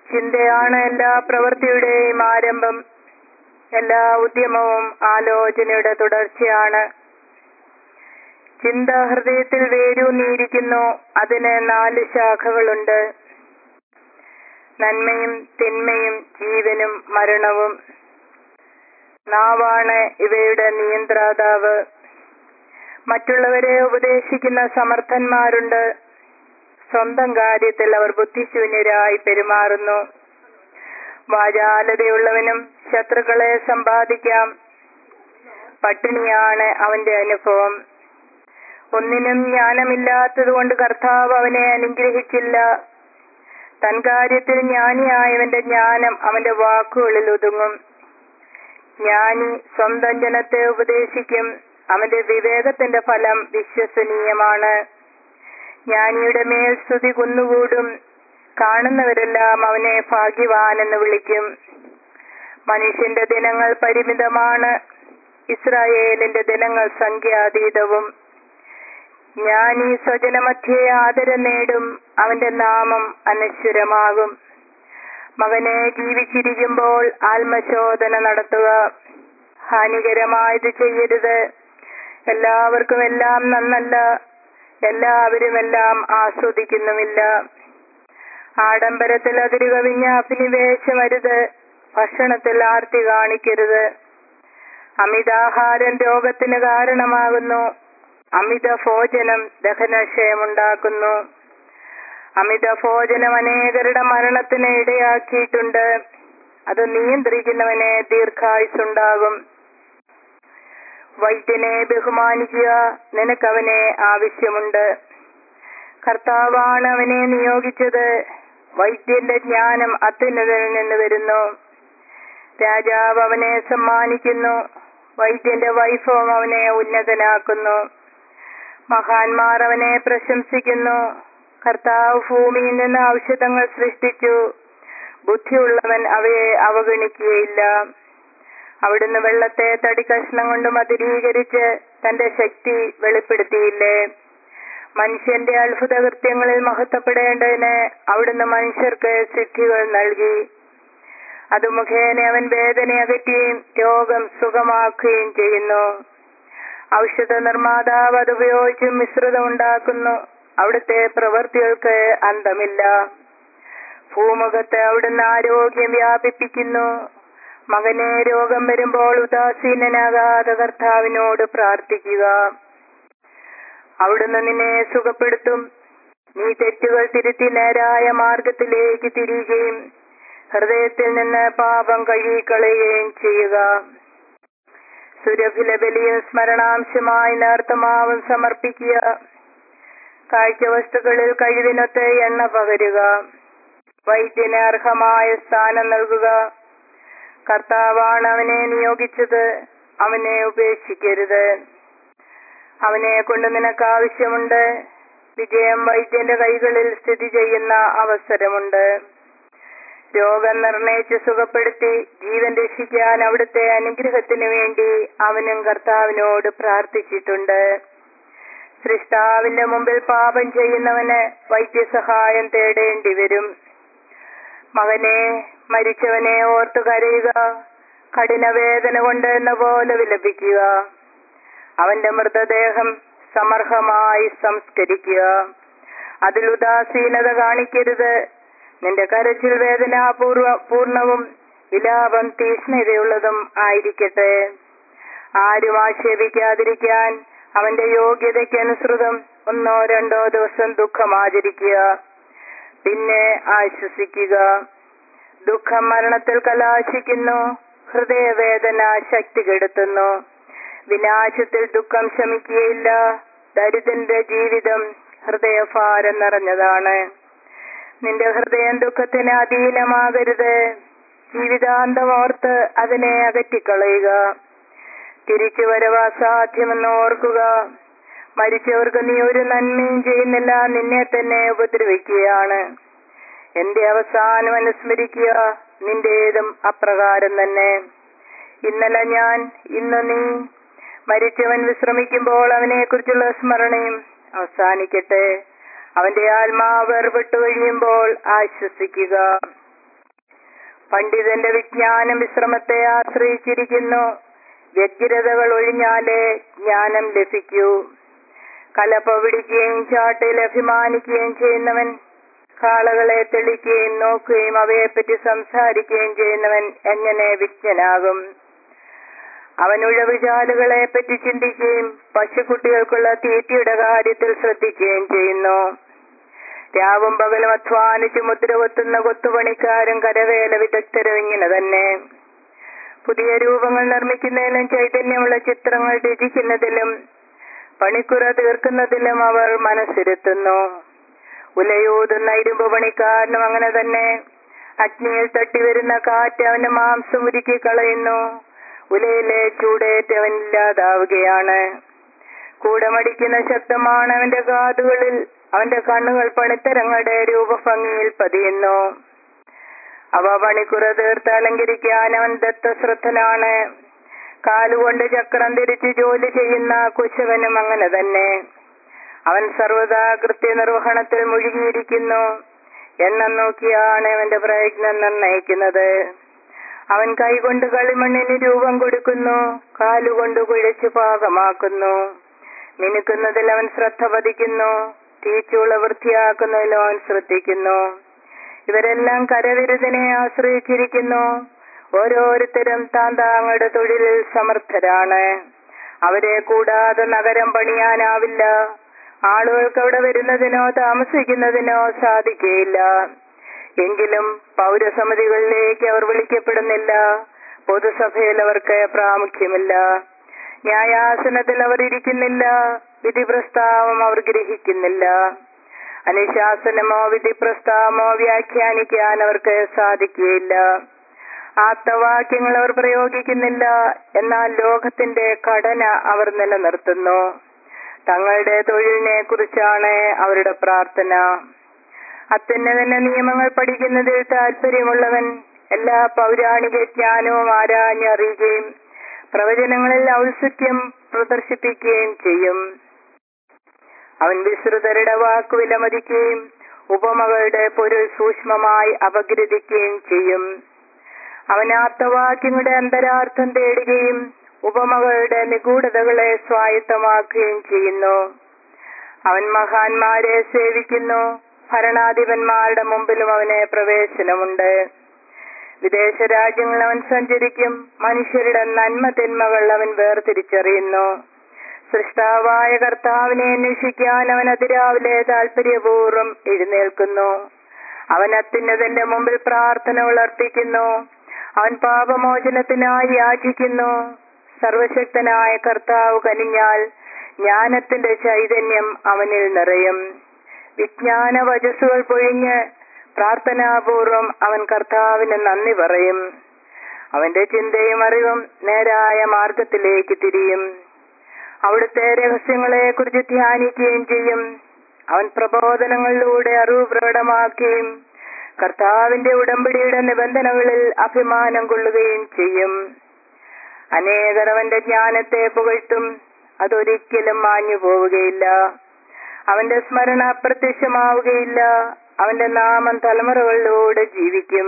ചിന്തയാണ് എല്ലാ പ്രവൃത്തിയുടെയും ആരംഭം എല്ലാ ഉദ്യമവും ആലോചനയുടെ തുടർച്ചയാണ് ചിന്ത ഹൃദയത്തിൽ വേരൂന്നിയിരിക്കുന്നു അതിന് നാല് ശാഖകളുണ്ട് നന്മയും തിന്മയും ജീവനും മരണവും നാവാണ് ഇവയുടെ നിയന്ത്രാതാവ് മറ്റുള്ളവരെ ഉപദേശിക്കുന്ന സമർത്ഥന്മാരുണ്ട് സ്വന്തം കാര്യത്തിൽ അവർ ബുദ്ധിശൂന്യരായി പെരുമാറുന്നു വാചാലതയുള്ളവനും ശത്രുക്കളെ സമ്പാദിക്കാം പട്ടിണിയാണ് അവന്റെ അനുഭവം ഒന്നിനും ജ്ഞാനമില്ലാത്തതുകൊണ്ട് കർത്താവ് അവനെ അനുഗ്രഹിച്ചില്ല തൻ കാര്യത്തിൽ ജ്ഞാനിയായവന്റെ ജ്ഞാനം അവന്റെ വാക്കുകളിൽ ഒതുങ്ങും ജ്ഞാനി സ്വന്തം ജനത്തെ ഉപദേശിക്കും അവന്റെ വിവേകത്തിന്റെ ഫലം വിശ്വസനീയമാണ് ജ്ഞാനിയുടെ മേൽ സ്തുതി കുന്നുകൂടും കാണുന്നവരെല്ലാം അവനെ ഭാഗ്യവാനെന്ന് വിളിക്കും മനുഷ്യന്റെ ദിനങ്ങൾ പരിമിതമാണ് ഇസ്രായേലിന്റെ ദിനങ്ങൾ സംഖ്യാതീതവും ജ്ഞാനി സ്വജനമധ്യേ ആദരം നേടും അവന്റെ നാമം അനശ്വരമാകും മകനെ ജീവിച്ചിരിക്കുമ്പോൾ ആത്മശോധന നടത്തുക ഹാനികരമായത് ചെയ്യരുത് എല്ലാവർക്കും എല്ലാം നന്നല്ല എല്ലാവരും എല്ലാം ആസ്വദിക്കുന്നുമില്ല ആഡംബരത്തിൽ അതിരുകവിഞ്ഞ അഭിനിവേശമരുത് ഭക്ഷണത്തിൽ ആർത്തി കാണിക്കരുത് അമിതാഹാരം രോഗത്തിന് കാരണമാകുന്നു അമിത ഭോജനം ദഹനക്ഷയമുണ്ടാക്കുന്നു അമിത ഭോജനം അനേകരുടെ മരണത്തിന് ഇടയാക്കിയിട്ടുണ്ട് അത് നിയന്ത്രിക്കുന്നവനെ ദീർഘായുസുണ്ടാകും വൈദ്യനെ ബഹുമാനിക്കുക നിനക്കവനെ ആവശ്യമുണ്ട് കർത്താവാണ് അവനെ നിയോഗിച്ചത് വൈദ്യന്റെ ജ്ഞാനം അത്യുന്നതനിൽ നിന്ന് വരുന്നു രാജാവ് അവനെ സമ്മാനിക്കുന്നു വൈദ്യന്റെ വൈഭവം അവനെ ഉന്നതനാക്കുന്നു മഹാന്മാർ അവനെ പ്രശംസിക്കുന്നു കർത്താവ് ഭൂമിയിൽ നിന്ന് ഔഷധങ്ങൾ സൃഷ്ടിച്ചു ബുദ്ധിയുള്ളവൻ അവയെ അവഗണിക്കുകയില്ല അവിടുന്ന് വെള്ളത്തെ തടി കഷ്ണം കൊണ്ട് മധുരീകരിച്ച് തന്റെ ശക്തി വെളിപ്പെടുത്തിയില്ലേ മനുഷ്യന്റെ അത്ഭുത കൃത്യങ്ങളിൽ മഹത്വപ്പെടേണ്ടതിന് അവിടുന്ന് മനുഷ്യർക്ക് സിദ്ധികൾ നൽകി അത് മുഖേന അവൻ വേദന അകറ്റുകയും രോഗം സുഖമാക്കുകയും ചെയ്യുന്നു ഔഷധ നിർമ്മാതാവ് അത് ഉപയോഗിച്ച് മിശ്രിതം ഉണ്ടാക്കുന്നു അവിടുത്തെ പ്രവൃത്തികൾക്ക് അന്തമില്ല ഭൂമുഖത്ത് അവിടുന്ന് ആരോഗ്യം വ്യാപിപ്പിക്കുന്നു മകനെ രോഗം വരുമ്പോൾ ഉദാസീനനാകാതെ കർത്താവിനോട് പ്രാർത്ഥിക്കുക അവിടുന്ന് നിന്നെ സുഖപ്പെടുത്തും നീ തെറ്റുകൾ തിരുത്തി നേരായ മാർഗത്തിലേക്ക് തിരികുകയും ഹൃദയത്തിൽ നിന്ന് പാപം കഴുകിക്കളയുകയും ചെയ്യുക സുരഭില ബലിയും സ്മരണാംശമായി നേർത്തമാവും സമർപ്പിക്കുക കാഴ്ചവസ്തുക്കളിൽ കഴിവിനൊത്ത് എണ്ണ പകരുക വൈദ്യന് അർഹമായ സ്ഥാനം നൽകുക കർത്താവാണ് അവനെ നിയോഗിച്ചത് അവനെ ഉപേക്ഷിക്കരുത് അവനെ കൊണ്ട് നിനക്ക് ആവശ്യമുണ്ട് വിജയം വൈദ്യന്റെ കൈകളിൽ സ്ഥിതി ചെയ്യുന്ന അവസരമുണ്ട് രോഗം നിർണയിച്ച് സുഖപ്പെടുത്തി ജീവൻ രക്ഷിക്കാൻ അവിടുത്തെ അനുഗ്രഹത്തിനു വേണ്ടി അവനും കർത്താവിനോട് പ്രാർത്ഥിച്ചിട്ടുണ്ട് സൃഷ്ടാവിന്റെ മുമ്പിൽ പാപം ചെയ്യുന്നവന് വൈദ്യസഹായം തേടേണ്ടി വരും മകനെ മരിച്ചവനെ ഓർത്തു കരയുക കഠിനവേദന കൊണ്ട് എന്ന പോലെ വിലപിക്കുക അവന്റെ മൃതദേഹം സമർഹമായി സംസ്കരിക്കുക അതിൽ ഉദാസീനത കാണിക്കരുത് നിന്റെ കരച്ചിൽ വേദനാപൂർവ പൂർണവും വിലാപം തീഷ്ണതയുള്ളതും ആയിരിക്കട്ടെ ആരും ആക്ഷേപിക്കാതിരിക്കാൻ അവന്റെ യോഗ്യതയ്ക്കനുസൃതം ഒന്നോ രണ്ടോ ദിവസം ദുഃഖം ആചരിക്കുക പിന്നെ ആശ്വസിക്കുക ദുഃഖം മരണത്തിൽ കലാശിക്കുന്നു ഹൃദയവേദന ശക്തി കെടുത്തുന്നു വിനാശത്തിൽ ദുഃഖം ശമിക്കുകയില്ല ദരിദ്രന്റെ ജീവിതം ഹൃദയഭാരം നിറഞ്ഞതാണ് നിന്റെ ഹൃദയം ദുഃഖത്തിന് അധീനമാകരുത് ജീവിതാന്തം ഓർത്ത് അതിനെ അകറ്റിക്കളയുക തിരിച്ചു വരവ് അസാധ്യമെന്ന് ഓർക്കുക മരിച്ചവർക്ക് നീ ഒരു നന്മയും ചെയ്യുന്നില്ല നിന്നെ തന്നെ ഉപദ്രവിക്കുകയാണ് എന്റെ അവസാനം അനുസ്മരിക്കുക നിന്റേതും അപ്രകാരം തന്നെ ഇന്നലെ ഞാൻ ഇന്ന് നീ മരിച്ചവൻ വിശ്രമിക്കുമ്പോൾ അവനെ കുറിച്ചുള്ള സ്മരണയും അവസാനിക്കട്ടെ അവന്റെ ആത്മാവ് വേർപെട്ടു കഴിയുമ്പോൾ ആശ്വസിക്കുക പണ്ഡിതന്റെ വിജ്ഞാനം വിശ്രമത്തെ ആശ്രയിച്ചിരിക്കുന്നു വ്യഗ്രതകൾ ഒഴിഞ്ഞാലേ ജ്ഞാനം ലഭിക്കൂ കലപ്പ പിടിക്കുകയും ചാട്ടിൽ അഭിമാനിക്കുകയും ചെയ്യുന്നവൻ കാളകളെ തെളിക്കുകയും നോക്കുകയും അവയെപ്പറ്റി സംസാരിക്കുകയും ചെയ്യുന്നവൻ എങ്ങനെ വിജ്ഞനാകും അവൻ ഉഴവുചാലുകളെ പറ്റി ചിന്തിക്കുകയും പശുക്കുട്ടികൾക്കുള്ള തീറ്റയുടെ കാര്യത്തിൽ ശ്രദ്ധിക്കുകയും ചെയ്യുന്നു രാവും പകലും അധ്വാനിച്ച് മുദ്ര കൊത്തുന്ന കൊത്തുപണിക്കാരും കരവേല വിദഗ്ധരും ഇങ്ങനെ തന്നെ പുതിയ രൂപങ്ങൾ നിർമ്മിക്കുന്നതിലും ചൈതന്യമുള്ള ചിത്രങ്ങൾ രചിക്കുന്നതിലും പണിക്കുറ തീർക്കുന്നതിലും അവർ മനസ്സിരുത്തുന്നു ഉലയൂതുന്ന ഇരുമ്പ് പണിക്കാരനും അങ്ങനെ തന്നെ അഗ്നിയിൽ തട്ടി വരുന്ന കാറ്റ് അവന്റെ മാംസം ഉരുക്കി കളയുന്നു ഉലയിലെ ചൂടേറ്റവൻ ഇല്ലാതാവുകയാണ് കൂടമടിക്കുന്ന ശബ്ദമാണ് അവന്റെ കാതുകളിൽ അവന്റെ കണ്ണുകൾ പണിത്തരങ്ങളുടെ രൂപഭംഗിയിൽ പതിയുന്നു അവ പണിക്കുറ തീർത്ത് അലങ്കരിക്കാൻ അവൻ ദത്തശ്രദ്ധനാണ് കാലുകൊണ്ട് ചക്രം തിരിച്ച് ജോലി ചെയ്യുന്ന കുശവനും അങ്ങനെ തന്നെ അവൻ സർവദാ കൃത്യനിർവഹണത്തിൽ മുഴുകിയിരിക്കുന്നു എണ്ണം നോക്കിയാണ് അവന്റെ പ്രയത്നം നിർണയിക്കുന്നത് അവൻ കൈകൊണ്ട് കളിമണ്ണിന് രൂപം കൊടുക്കുന്നു കാലുകൊണ്ട് കുഴച്ച് പാകമാക്കുന്നു മിനുക്കുന്നതിൽ അവൻ ശ്രദ്ധ പതിക്കുന്നു തീച്ചുള വൃത്തിയാക്കുന്നതിൽ അവൻ ശ്രദ്ധിക്കുന്നു ഇവരെല്ലാം കരവിരുതിനെ ആശ്രയിച്ചിരിക്കുന്നു ഓരോരുത്തരും താൻ താങ്കളുടെ തൊഴിലിൽ സമർത്ഥരാണ് അവരെ കൂടാതെ നഗരം പണിയാനാവില്ല ആളുകൾക്ക് അവിടെ വരുന്നതിനോ താമസിക്കുന്നതിനോ സാധിക്കുകയില്ല എങ്കിലും പൗരസമിതികളിലേക്ക് അവർ വിളിക്കപ്പെടുന്നില്ല പൊതുസഭയിൽ അവർക്ക് പ്രാമുഖ്യമില്ല ന്യായാസനത്തിൽ അവർ ഇരിക്കുന്നില്ല വിധി പ്രസ്താവം അവർ ഗ്രഹിക്കുന്നില്ല അനുശാസനമോ വിധി പ്രസ്താവമോ വ്യാഖ്യാനിക്കാൻ അവർക്ക് സാധിക്കുകയില്ല ആപ്തവാക്യങ്ങൾ അവർ പ്രയോഗിക്കുന്നില്ല എന്നാൽ ലോകത്തിന്റെ ഘടന അവർ നിലനിർത്തുന്നു തങ്ങളുടെ തൊഴിലിനെ കുറിച്ചാണ് അവരുടെ പ്രാർത്ഥന അത്യുന്നതന്റെ നിയമങ്ങൾ പഠിക്കുന്നതിൽ താല്പര്യമുള്ളവൻ എല്ലാ പൗരാണിക ജ്ഞാനവും ആരാഞ്ഞറിയുകയും പ്രവചനങ്ങളിൽ ഔത്സുക്യം പ്രദർശിപ്പിക്കുകയും ചെയ്യും അവൻ വിശ്രുതരുടെ വാക്കു വിലമതിക്കുകയും ഉപമകളുടെ പൊരുൾ സൂക്ഷ്മമായി അപഗ്രഥിക്കുകയും ചെയ്യും അവൻ ആപ്തവാക്യങ്ങളുടെ അന്തരാർത്ഥം തേടുകയും ഉപമകളുടെ നിഗൂഢതകളെ സ്വായത്തമാക്കുകയും ചെയ്യുന്നു അവൻ മഹാന്മാരെ സേവിക്കുന്നു ഭരണാധിപന്മാരുടെ മുമ്പിലും അവന് പ്രവേശനമുണ്ട് വിദേശ രാജ്യങ്ങളിൽ അവൻ സഞ്ചരിക്കും മനുഷ്യരുടെ നന്മ തിന്മകൾ അവൻ വേർതിരിച്ചറിയുന്നു സൃഷ്ടാവായ കർത്താവിനെ അന്വേഷിക്കാൻ അവൻ അതിരാവിലെ താല്പര്യപൂർവ്വം എഴുന്നേൽക്കുന്നു അവൻ അത്യുന്നതന്റെ മുമ്പിൽ പ്രാർത്ഥന ഉളർപ്പിക്കുന്നു അവൻ പാപമോചനത്തിനായി യാചിക്കുന്നു സർവശക്തനായ കർത്താവ് കനിഞ്ഞാൽ ജ്ഞാനത്തിന്റെ ചൈതന്യം അവനിൽ നിറയും വിജ്ഞാന വചസ്സുകൾ പൊഴിഞ്ഞ് പ്രാർത്ഥനാപൂർവം അവൻ കർത്താവിന് നന്ദി പറയും അവന്റെ ചിന്തയും അറിവും നേരായ മാർഗത്തിലേക്ക് തിരിയും അവിടുത്തെ രഹസ്യങ്ങളെ കുറിച്ച് ധ്യാനിക്കുകയും ചെയ്യും അവൻ പ്രബോധനങ്ങളിലൂടെ അറിവ് പ്രകടമാക്കുകയും കർത്താവിന്റെ ഉടമ്പടിയുടെ നിബന്ധനകളിൽ അഭിമാനം കൊള്ളുകയും ചെയ്യും അനേകർ അവന്റെ ജ്ഞാനത്തെ പുകഴ്ത്തും അതൊരിക്കലും മാഞ്ഞു പോവുകയില്ല അവന്റെ സ്മരണ അപ്രത്യക്ഷമാവുകയില്ല അവന്റെ നാമം തലമുറകളിലൂടെ ജീവിക്കും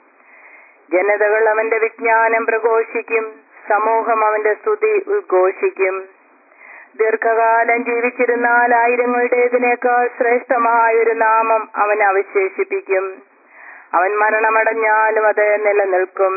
ജനതകൾ അവന്റെ വിജ്ഞാനം പ്രഘോഷിക്കും സമൂഹം അവന്റെ സ്തുതി ഉദ്ഘോഷിക്കും ദീർഘകാലം ജീവിച്ചിരുന്നാൽ ആയിരങ്ങളുടേതിനേക്കാൾ ശ്രേഷ്ഠമായൊരു നാമം അവൻ അവശേഷിപ്പിക്കും അവൻ മരണമടഞ്ഞാലും അത് നിലനിൽക്കും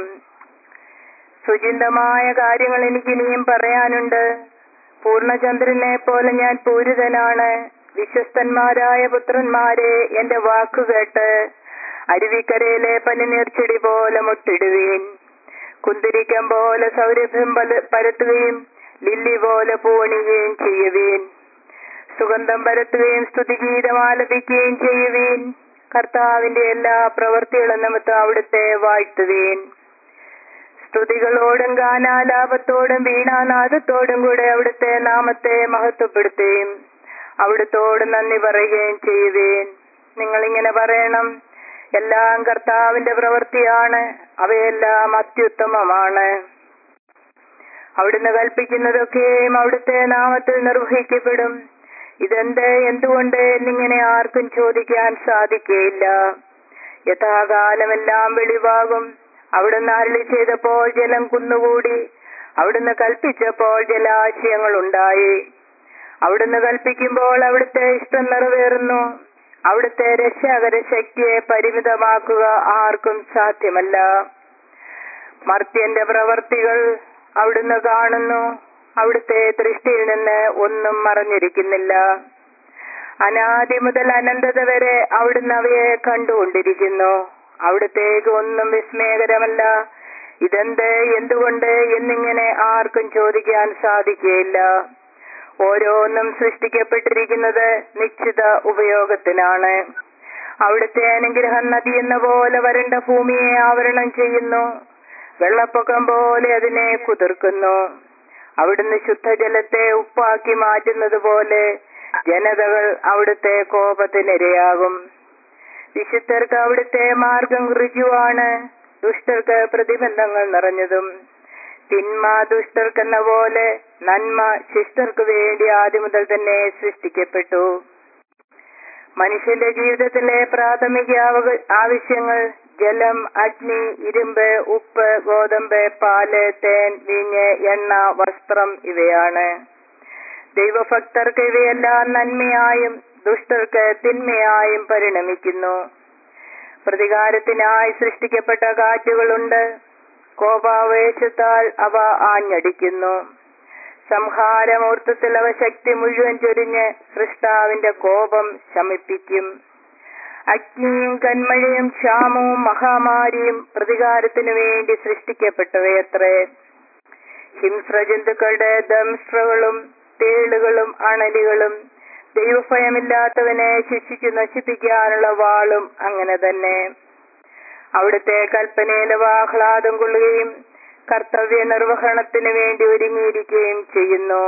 സുചിന്തമായ കാര്യങ്ങൾ എനിക്ക് ഇനിയും പറയാനുണ്ട് പൂർണ്ണചന്ദ്രനെ പോലെ ഞാൻ പൂരിതനാണ് വിശ്വസ്തന്മാരായ പുത്രന്മാരെ എന്റെ വാക്കുകേട്ട് അരുവിക്കരയിലെ പനിനീർച്ചെടി പോലെ മുട്ടിടുവീൻ കുന്തിരിക്കം പോലെ സൗരഭ്യം പല- പരത്തുകയും ലില്ലി പോലെ പൂണിയുകയും ചെയ്യുവീൻ സുഗന്ധം പരത്തുകയും സ്തുതിഗീതം ആലപിക്കുകയും ചെയ്യുവീൻ കർത്താവിന്റെ എല്ലാ പ്രവൃത്തികളും നിമിത്തം അവിടുത്തെ വാഴ്ത്തുവീൻ സ്തുതികളോടും ഗാനാലാപത്തോടും വീണാനാദത്തോടും കൂടെ അവിടുത്തെ നാമത്തെ മഹത്വപ്പെടുത്തുകയും അവിടുത്തോട് നന്ദി പറയുകയും ചെയ്യുവേൻ നിങ്ങൾ ഇങ്ങനെ പറയണം എല്ലാം കർത്താവിന്റെ പ്രവൃത്തിയാണ് അവയെല്ലാം അത്യുത്തമമാണ് അവിടുന്ന് കൽപ്പിക്കുന്നതൊക്കെയും അവിടുത്തെ നാമത്തിൽ നിർവഹിക്കപ്പെടും ഇതെന്ത് എന്തുകൊണ്ട് എന്നിങ്ങനെ ആർക്കും ചോദിക്കാൻ സാധിക്കുകയില്ല യഥാകാലമെല്ലാം വെളിവാകും അവിടുന്ന് അരളി ചെയ്തപ്പോൾ ജലം കുന്നുകൂടി അവിടുന്ന് കൽപ്പിച്ചപ്പോൾ ജലാശയങ്ങൾ ഉണ്ടായി അവിടുന്ന് കൽപ്പിക്കുമ്പോൾ അവിടുത്തെ ഇഷ്ടം നിറവേറുന്നു അവിടുത്തെ രക്ഷാകര ശക്തിയെ പരിമിതമാക്കുക ആർക്കും സാധ്യമല്ല മർത്യന്റെ പ്രവർത്തികൾ അവിടുന്ന് കാണുന്നു അവിടുത്തെ ദൃഷ്ടിയിൽ നിന്ന് ഒന്നും മറഞ്ഞിരിക്കുന്നില്ല അനാദി മുതൽ അനന്തത വരെ അവിടുന്ന് അവയെ കണ്ടുകൊണ്ടിരിക്കുന്നു അവിടുത്തേക്ക് ഒന്നും വിസ്മയകരമല്ല ഇതെന്ത് എന്തുകൊണ്ട് എന്നിങ്ങനെ ആർക്കും ചോദിക്കാൻ സാധിക്കുകയില്ല ഓരോന്നും സൃഷ്ടിക്കപ്പെട്ടിരിക്കുന്നത് നിശ്ചിത ഉപയോഗത്തിനാണ് അവിടുത്തെ അനുഗ്രഹം നദി എന്ന പോലെ വരണ്ട ഭൂമിയെ ആവരണം ചെയ്യുന്നു വെള്ളപ്പൊക്കം പോലെ അതിനെ കുതിർക്കുന്നു അവിടുന്ന് ശുദ്ധജലത്തെ ഉപ്പാക്കി മാറ്റുന്നത് പോലെ ജനതകൾ അവിടുത്തെ കോപത്തിനിരയാകും വിശുദ്ധർക്ക് അവിടുത്തെ മാർഗം ഋജുവാണ് ദുഷ്ടർക്ക് പ്രതിബന്ധങ്ങൾ നിറഞ്ഞതും തിന്മ ദുഷ്ടർക്കെന്ന പോലെ നന്മ ശിഷ്ടർക്ക് വേണ്ടി ആദ്യം മുതൽ തന്നെ സൃഷ്ടിക്കപ്പെട്ടു മനുഷ്യന്റെ ജീവിതത്തിലെ പ്രാഥമിക ആവക- ആവശ്യങ്ങൾ ജലം അഗ്നി ഇരുമ്പ് ഉപ്പ് ഗോതമ്പ് പാല് തേൻ വീഞ്ഞ് എണ്ണ വസ്ത്രം ഇവയാണ് ദൈവഭക്തർക്ക് ഇവയെല്ലാം നന്മയായും ദുഷ്ടർക്ക് തിന്മയായും പരിണമിക്കുന്നു പ്രതികാരത്തിനായി സൃഷ്ടിക്കപ്പെട്ട കാറ്റുകളുണ്ട് കോപാവേശത്താൽ അവ ആഞ്ഞടിക്കുന്നു സംഹാരമൂർത്തത്തിൽ അവ ശക്തി മുഴുവൻ ചൊരിഞ്ഞ് സൃഷ്ടാവിന്റെ കോപം ശമിപ്പിക്കും അഗ്നിയും കന്മഴയും ക്ഷാമവും മഹാമാരിയും പ്രതികാരത്തിനു വേണ്ടി സൃഷ്ടിക്കപ്പെട്ടവയത്രേ ഹിംസ്രജന്തുക്കളുടെ ദംഷ്ട്രകളും തേളുകളും അണലികളും ദൈവഭയമില്ലാത്തവനെ ശിക്ഷിച്ചു നശിപ്പിക്കാനുള്ള വാളും അങ്ങനെ തന്നെ അവിടുത്തെ കൽപ്പനയിലെ ആഹ്ലാദം കൊള്ളുകയും കർത്തവ്യ നിർവഹണത്തിന് വേണ്ടി ഒരുങ്ങിയിരിക്കുകയും ചെയ്യുന്നു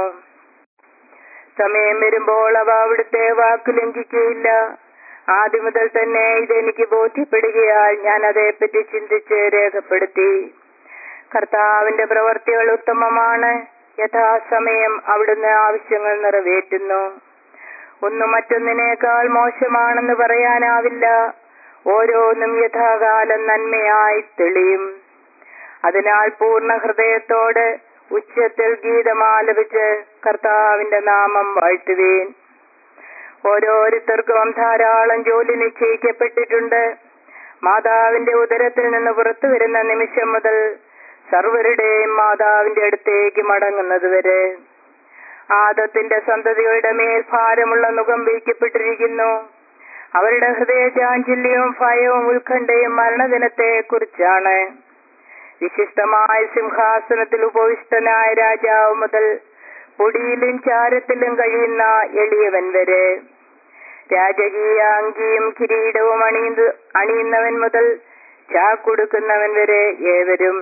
സമയം വരുമ്പോൾ അവ അവിടുത്തെ വാക്ക് ലംഘിക്കുകയില്ല ആദ്യം മുതൽ തന്നെ ഇതെനിക്ക് ബോധ്യപ്പെടുകയാൽ ഞാൻ അതേപ്പറ്റി ചിന്തിച്ച് രേഖപ്പെടുത്തി കർത്താവിന്റെ പ്രവർത്തികൾ ഉത്തമമാണ് യഥാസമയം അവിടുന്ന് ആവശ്യങ്ങൾ നിറവേറ്റുന്നു ഒന്നു മറ്റൊന്നിനേക്കാൾ മോശമാണെന്ന് പറയാനാവില്ല ഓരോന്നും യഥാകാലം നന്മയായി തെളിയും അതിനാൽ പൂർണ്ണ ഹൃദയത്തോട് ഉച്ചത്തിൽ ഗീതമാലപിച്ച് കർത്താവിന്റെ നാമം വാഴ്ത്തുവീൻ ഓരോരുത്തർക്കും ധാരാളം ജോലി നിശ്ചയിക്കപ്പെട്ടിട്ടുണ്ട് മാതാവിന്റെ ഉദരത്തിൽ നിന്ന് പുറത്തു വരുന്ന നിമിഷം മുതൽ സർവരുടെയും മാതാവിന്റെ അടുത്തേക്ക് മടങ്ങുന്നത് വരെ ആദത്തിന്റെ സന്തതികളുടെ മേൽ ഭാരമുള്ള മുഖം വയ്ക്കപ്പെട്ടിരിക്കുന്നു അവരുടെ ഹൃദയ ചാഞ്ചല്യവും ഭയവും ഉത്കണ്ഠയും മരണദിനത്തെ കുറിച്ചാണ് വിശിഷ്ടമായ സിംഹാസനത്തിൽ ഉപവിഷ്ടനായ രാജാവ് മുതൽ പൊടിയിലും ചാരത്തിലും കഴിയുന്ന എളിയവൻ വരെ രാജകീയ അങ്കിയും കിരീടവും അണിയുന്ന അണിയുന്നവൻ മുതൽ ചാക്കൊടുക്കുന്നവൻ വരെ ഏവരും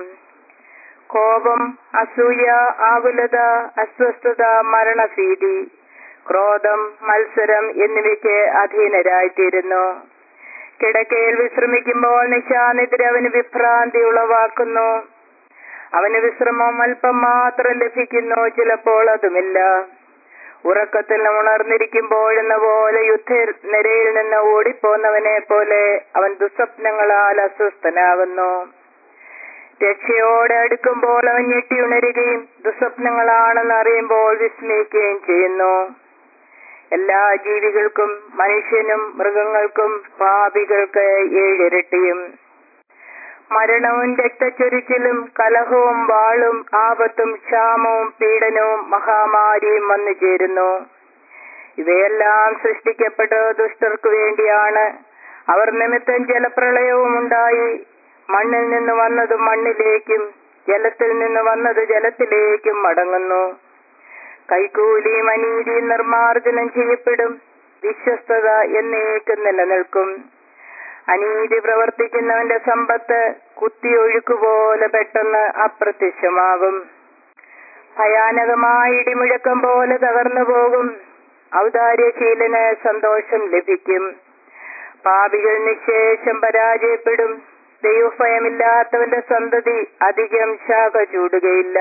കോപം അസൂയ ആകുലത അസ്വസ്ഥത മരണഭീതി ക്രോധം മത്സരം എന്നിവയ്ക്ക് അധീനരായിത്തീരുന്നു കിടക്കയിൽ വിശ്രമിക്കുമ്പോൾ നിശാനിദ്ര അവന് വിഭ്രാന്തി ഉളവാക്കുന്നു അവന് വിശ്രമം അല്പം മാത്രം ലഭിക്കുന്നു ചിലപ്പോൾ അതുമില്ല ഉറക്കത്തിൽ ഉണർന്നിരിക്കുമ്പോഴെന്ന പോലെ യുദ്ധ നിരയിൽ നിന്ന് ഓടിപ്പോന്നവനെ പോലെ അവൻ ദുസ്വപ്നങ്ങളാൽ അസ്വസ്ഥനാകുന്നു രക്ഷയോടെ അടുക്കുമ്പോൾ അവൻ ഞെട്ടിയുണരുകയും ദുസ്വപ്നങ്ങളാണെന്ന് അറിയുമ്പോൾ വിസ്മയിക്കുകയും ചെയ്യുന്നു എല്ലാ ജീവികൾക്കും മനുഷ്യനും മൃഗങ്ങൾക്കും പാപികൾക്ക് ഏഴിരട്ടിയും മരണവും രക്തച്ചൊരിച്ചിലും കലഹവും വാളും ആപത്തും ക്ഷാമവും പീഡനവും മഹാമാരിയും വന്നു ചേരുന്നു ഇവയെല്ലാം സൃഷ്ടിക്കപ്പെട്ട ദുഷ്ടർക്കു വേണ്ടിയാണ് അവർ നിമിത്തം ജലപ്രളയവും ഉണ്ടായി മണ്ണിൽ നിന്ന് വന്നത് മണ്ണിലേക്കും ജലത്തിൽ നിന്ന് വന്നത് ജലത്തിലേക്കും മടങ്ങുന്നു കൈക്കൂലിയും അനീതിയും നിർമാർജനം ചെയ്യപ്പെടും വിശ്വസ്തത എന്നേക്കും നിലനിൽക്കും അനീതി പ്രവർത്തിക്കുന്നവന്റെ സമ്പത്ത് കുത്തിയൊഴുക്കുപോലെ പെട്ടെന്ന് അപ്രത്യക്ഷമാകും ഭയാനകമായ ഇടിമുഴക്കം പോലെ തകർന്നു പോകും ഔദാര്യശീലന് സന്തോഷം ലഭിക്കും പാപികൾ നിശേഷം പരാജയപ്പെടും ദൈവഭയമില്ലാത്തവന്റെ സന്തതി അധികം ശാഖ ചൂടുകയില്ല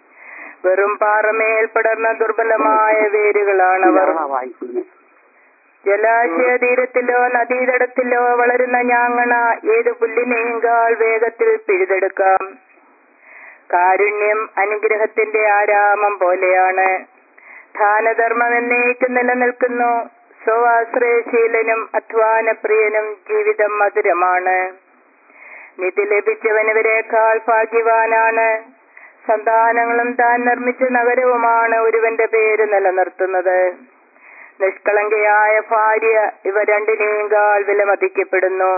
വെറും പാറമേൽ പടർന്ന ദുർബലമായ വേരുകളാണവർ വായിക്കുന്നത് ജലാശയ തീരത്തിലോ നദീതടത്തിലോ വളരുന്ന ഞാങ്ങണ ഏത് പുല്ലിനെയുംകാൾ വേഗത്തിൽ പിഴുതെടുക്കാം കാരുണ്യം അനുഗ്രഹത്തിന്റെ ആരാമം പോലെയാണ് ദാനധർമ്മം എന്നേക്കും നിലനിൽക്കുന്നു സ്വആശ്രയശീലനും അധ്വാനപ്രിയനും ജീവിതം മധുരമാണ് നിധി ലഭിച്ചവനിവരെക്കാൾ ഭാഗ്യവാനാണ് സന്താനങ്ങളും താൻ നിർമ്മിച്ച നഗരവുമാണ് ഒരുവന്റെ പേര് നിലനിർത്തുന്നത് നിഷ്കളങ്കയായ ഭാര്യ ഇവ രണ്ടിനേക്കാൾ വിലമതിക്കപ്പെടുന്നു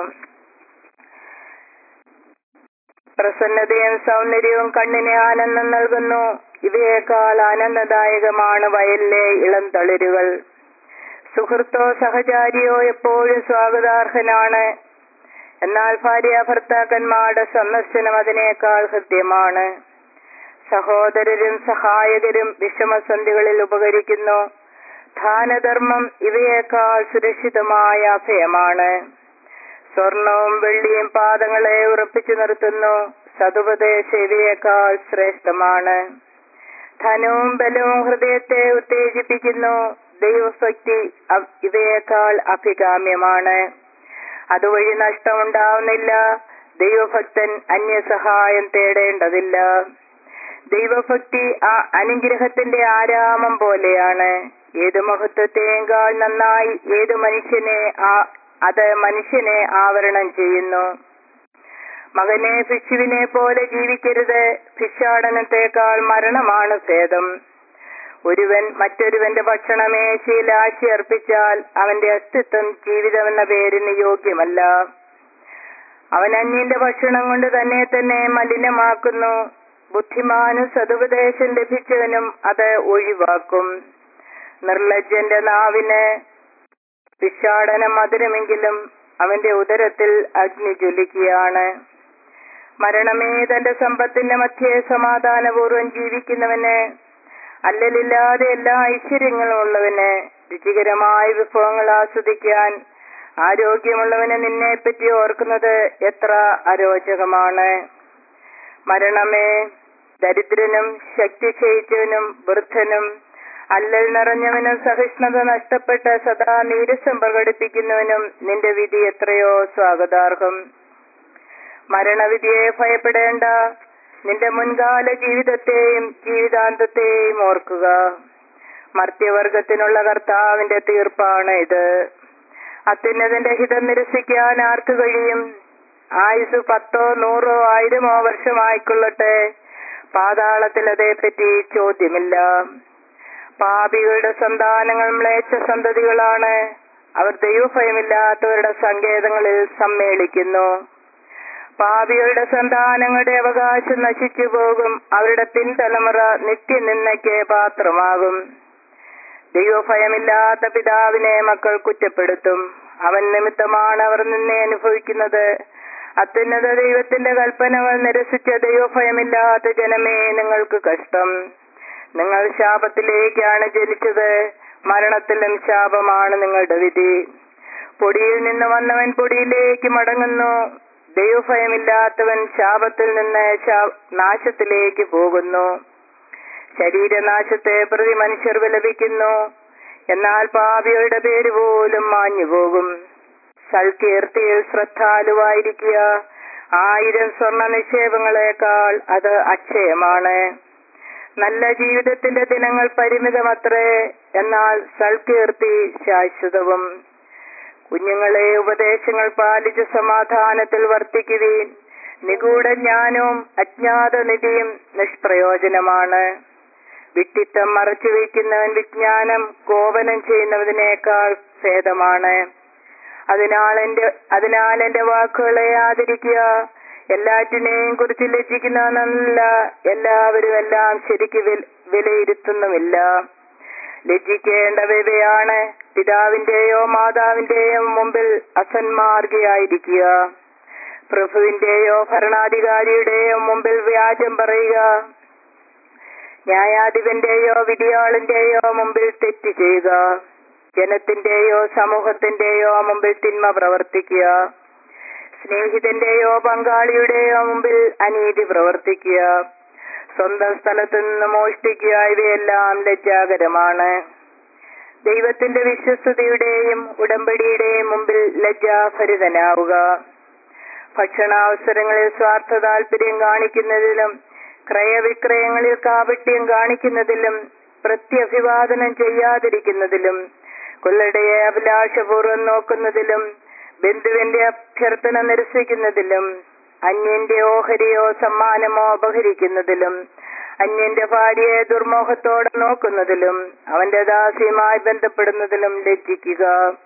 പ്രസന്നതയും സൗന്ദര്യവും കണ്ണിന് ആനന്ദം നൽകുന്നു ഇവയേക്കാൾ ആനന്ദദായകമാണ് വയലിലെ ഇളം തളിരുകൾ സുഹൃത്തോ സഹചാരിയോ എപ്പോഴും സ്വാഗതാർഹനാണ് എന്നാൽ ഭാര്യ ഭർത്താക്കന്മാരുടെ സന്ദർശനം അതിനേക്കാൾ ഹൃദ്യമാണ് സഹോദരരും സഹായകരും വിഷമസന്ധികളിൽ ഉപകരിക്കുന്നു ദാനധർമ്മം ഇവയേക്കാൾ സുരക്ഷിതമായ അഭയമാണ് സ്വർണവും വെള്ളിയും പാദങ്ങളെ ഉറപ്പിച്ചു നിർത്തുന്നു സതുപദേശ ഇവയേക്കാൾ ശ്രേഷ്ഠമാണ് ധനവും ബലവും ഹൃദയത്തെ ഉത്തേജിപ്പിക്കുന്നു ദൈവഭക്തി അ- ഇവയേക്കാൾ അഭികാമ്യമാണ് അതുവഴി നഷ്ടമുണ്ടാവുന്നില്ല ദൈവഭക്തൻ അന്യസഹായം തേടേണ്ടതില്ല ദൈവഭക്തി ആ അനുഗ്രഹത്തിന്റെ ആരാമം പോലെയാണ് ഏത് മഹത്വത്തെയേക്കാൾ നന്നായി ഏത് മനുഷ്യനെ ആ അത് മനുഷ്യനെ ആവരണം ചെയ്യുന്നു മകനെ ഭിക്ഷുവിനെ പോലെ ജീവിക്കരുത് ഭിക്ഷാടനത്തെക്കാൾ മരണമാണ് ഭേദം ഒരുവൻ മറ്റൊരുവന്റെ ഭക്ഷണമേശയിൽ ആശി അർപ്പിച്ചാൽ അവന്റെ അസ്തിത്വം ജീവിതമെന്ന പേരിന് യോഗ്യമല്ല അവൻ അന്യന്റെ ഭക്ഷണം കൊണ്ട് തന്നെ തന്നെ മലിനമാക്കുന്നു ബുദ്ധിമാനും സതുപദേശം ലഭിച്ചവനും അത് ഒഴിവാക്കും നിർലജ്ജന്റെ നാവിന് ഭിക്ഷാടനം മധുരമെങ്കിലും അവന്റെ ഉദരത്തിൽ അഗ്നി ജ്വലിക്കുകയാണ് മരണമേ തന്റെ സമ്പത്തിന്റെ മധ്യേ സമാധാനപൂർവ്വം ജീവിക്കുന്നവന് അല്ലലില്ലാതെ എല്ലാ ഐശ്വര്യങ്ങളും ഉള്ളവന് രുചികരമായ വിഭവങ്ങൾ ആസ്വദിക്കാൻ ആരോഗ്യമുള്ളവന് നിന്നെ പറ്റി ഓർക്കുന്നത് എത്ര അരോചകമാണ് മരണമേ ദരിദ്രനും ശക്തി ക്ഷയിച്ചവനും വൃദ്ധനും അല്ലൽ നിറഞ്ഞവനും സഹിഷ്ണുത നഷ്ടപ്പെട്ട് സദാ നീരസം പ്രകടിപ്പിക്കുന്നവനും നിന്റെ വിധി എത്രയോ സ്വാഗതാർഹം മരണവിധിയെ ഭയപ്പെടേണ്ട നിന്റെ മുൻകാല ജീവിതത്തെയും ജീവിതാന്തത്തെയും ഓർക്കുക മർത്യവർഗത്തിനുള്ള കർത്താവിന്റെ തീർപ്പാണ് ഇത് അത്യുന്നതിന്റെ ഹിതം നിരസിക്കാൻ ആർക്ക് കഴിയും ആയുസ് പത്തോ നൂറോ ആയിരമോ വർഷമായിക്കൊള്ളട്ടെ പാതാളത്തിൽ അതേപ്പറ്റി ചോദ്യമില്ല പാപികളുടെ സന്താനങ്ങൾ മ്ലേച്ഛ സന്തതികളാണ് അവർ ദൈവഭയമില്ലാത്തവരുടെ സങ്കേതങ്ങളിൽ സമ്മേളിക്കുന്നു പാപികളുടെ സന്താനങ്ങളുടെ അവകാശം നശിച്ചു പോകും അവരുടെ പിൻതലമുറ നിത്യനിന്ദയ്ക്ക് പാത്രമാകും ദൈവഭയമില്ലാത്ത പിതാവിനെ മക്കൾ കുറ്റപ്പെടുത്തും അവൻ നിമിത്തമാണ് അവർ നിന്നെ അനുഭവിക്കുന്നത് അത്യുന്നത ദൈവത്തിന്റെ കൽപ്പനകൾ നിരസിച്ച ദൈവഭയമില്ലാത്ത ജനമേ നിങ്ങൾക്ക് കഷ്ടം നിങ്ങൾ ശാപത്തിലേക്കാണ് ജനിച്ചത് മരണത്തിലും ശാപമാണ് നിങ്ങളുടെ വിധി പൊടിയിൽ നിന്ന് വന്നവൻ പൊടിയിലേക്ക് മടങ്ങുന്നു ദൈവഭയമില്ലാത്തവൻ ശാപത്തിൽ നിന്ന് ശാ- നാശത്തിലേക്ക് പോകുന്നു ശരീരനാശത്തെ പ്രതി മനുഷ്യർ വിലപിക്കുന്നു എന്നാൽ പാപികളുടെ പേര് പോലും മാഞ്ഞു പോകും സൽകീർത്തിയിൽ ശ്രദ്ധാലുവായിരിക്കുക ആയിരം സ്വർണ നിക്ഷേപങ്ങളെക്കാൾ അത് അക്ഷയമാണ് നല്ല ജീവിതത്തിന്റെ ദിനങ്ങൾ പരിമിതമത്രേ എന്നാൽ സൽകീർത്തി ശാശ്വതവും കുഞ്ഞുങ്ങളെ ഉപദേശങ്ങൾ പാലിച്ച് സമാധാനത്തിൽ വർത്തിക്കുവീൻ നിഗൂഢ ജ്ഞാനവും അജ്ഞാത നിധിയും നിഷ്പ്രയോജനമാണ് വിട്ടിത്തം മറച്ചു വയ്ക്കുന്നവൻ വിജ്ഞാനം കോപനം ചെയ്യുന്നതിനേക്കാൾ ഭേദമാണ് അതിനാൽ എന്റെ അതിനാൽ എന്റെ വാക്കുകളെ ആദരിക്കുക എല്ലാറ്റിനെയും കുറിച്ച് ലജ്ജിക്കുന്നവനല്ല എല്ലാവരും എല്ലാം ശരിക്ക് വില- വിലയിരുത്തുന്നുമില്ല ലജ്ജിക്കേണ്ടവയാണ് പിതാവിന്റെയോ മാതാവിന്റെയോ മുമ്പിൽ അസന്മാർഗിയായിരിക്കുക പ്രഭുവിന്റെയോ ഭരണാധികാരിയുടെയോ മുമ്പിൽ വ്യാജം പറയുക ന്യായാധിപന്റെയോ വിധിയാളിന്റെയോ മുമ്പിൽ തെറ്റ് ചെയ്യുക ജനത്തിന്റെയോ സമൂഹത്തിന്റെയോ മുമ്പിൽ തിന്മ പ്രവർത്തിക്കുക സ്നേഹിതന്റെയോ പങ്കാളിയുടെയോ മുമ്പിൽ അനീതി പ്രവർത്തിക്കുക സ്വന്തം സ്ഥലത്തു നിന്ന് മോഷ്ടിക്കുക ഇവയെല്ലാം ലജ്ജാകരമാണ് ദൈവത്തിന്റെ വിശ്വസ്തയുടെയും ഉടമ്പടിയുടെയും മുമ്പിൽ ലജ്ജാഭരിതനാവുക ഭക്ഷണാവസരങ്ങളിൽ സ്വാർത്ഥ താല്പര്യം കാണിക്കുന്നതിലും ക്രയവിക്രയങ്ങളിൽ കാപട്യം കാണിക്കുന്നതിലും പ്രത്യഭിവാദനം ചെയ്യാതിരിക്കുന്നതിലും കൊള്ളടയെ അഭിലാഷപൂർവ്വം നോക്കുന്നതിലും ബന്ധുവിന്റെ അഭ്യർത്ഥന നിരസിക്കുന്നതിലും അന്യന്റെ ഓഹരിയോ സമ്മാനമോ അപഹരിക്കുന്നതിലും അന്യന്റെ ഭാര്യയെ ദുർമോഹത്തോടെ നോക്കുന്നതിലും അവന്റെ ദാസിയുമായി ബന്ധപ്പെടുന്നതിലും ലജ്ജിക്കുക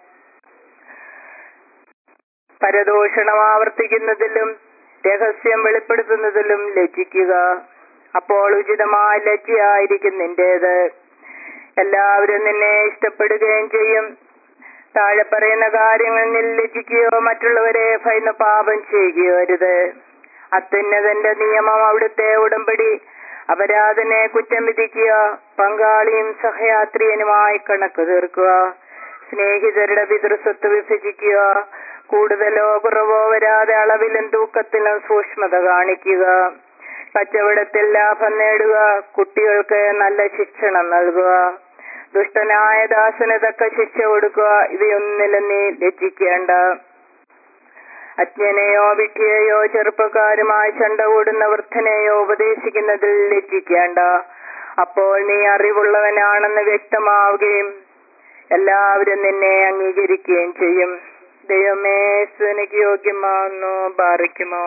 പരദൂഷണം ആവർത്തിക്കുന്നതിലും രഹസ്യം വെളിപ്പെടുത്തുന്നതിലും ലജ്ജിക്കുക അപ്പോൾ ഉചിതമായ ലജ്ജയായിരിക്കും നിന്റേത് എല്ലാവരും നിന്നെ ഇഷ്ടപ്പെടുകയും ചെയ്യും താഴെ പറയുന്ന കാര്യങ്ങളിൽ ലജ്ജിക്കുകയോ മറ്റുള്ളവരെ ഭയന്ന് പാപം ചെയ്യുകയോ അരുത് അത്യുന്നതന്റെ നിയമം അവിടുത്തെ ഉടമ്പടി അപരാധനെ കുറ്റം വിധിക്കുക പങ്കാളിയും സഹയാത്രിയനുമായി കണക്ക് തീർക്കുക സ്നേഹിതരുടെ പിതൃസ്വത്ത് വിഭജിക്കുക കൂടുതലോ കുറവോ വരാതെ അളവിലും തൂക്കത്തിലും സൂക്ഷ്മത കാണിക്കുക കച്ചവടത്തിൽ ലാഭം നേടുക കുട്ടികൾക്ക് നല്ല ശിക്ഷണം നൽകുക ദുഷ്ടനായ ദാസന് തക്ക ശിക്ഷ കൊടുക്കുക ഇവയൊന്നിലും നീ ലജ്ജിക്കേണ്ട അജ്ഞനെയോ വിഡ്ഢിയെയോ ചെറുപ്പക്കാരുമായി ചണ്ട കൂടുന്ന വൃദ്ധനെയോ ഉപദേശിക്കുന്നതിൽ ലജ്ജിക്കേണ്ട അപ്പോൾ നീ അറിവുള്ളവനാണെന്ന് വ്യക്തമാവുകയും എല്ലാവരും നിന്നെ അംഗീകരിക്കുകയും ചെയ്യും ദൈവമേ സുനിക്ക് യോഗ്യമാണെന്നു ബാറിക്കുമോ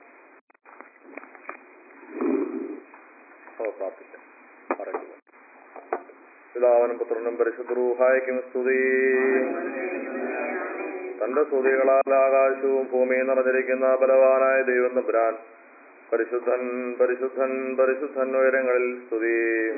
പ്രാർത്ഥിക്കാം പറയുക പിതാവിനും പുത്രനും പരിശുദ്ധരൂഹായ്ക്കും സ്തുതി തന്റെ സ്തുതികളാൽ ആകാശവും ഭൂമിയും നിറഞ്ഞിരിക്കുന്ന ബലവാനായ ദൈവം തമ്പുരാൻ പരിശുദ്ധൻ പരിശുദ്ധൻ പരിശുദ്ധൻ ഉയരങ്ങളിൽ സ്തുതി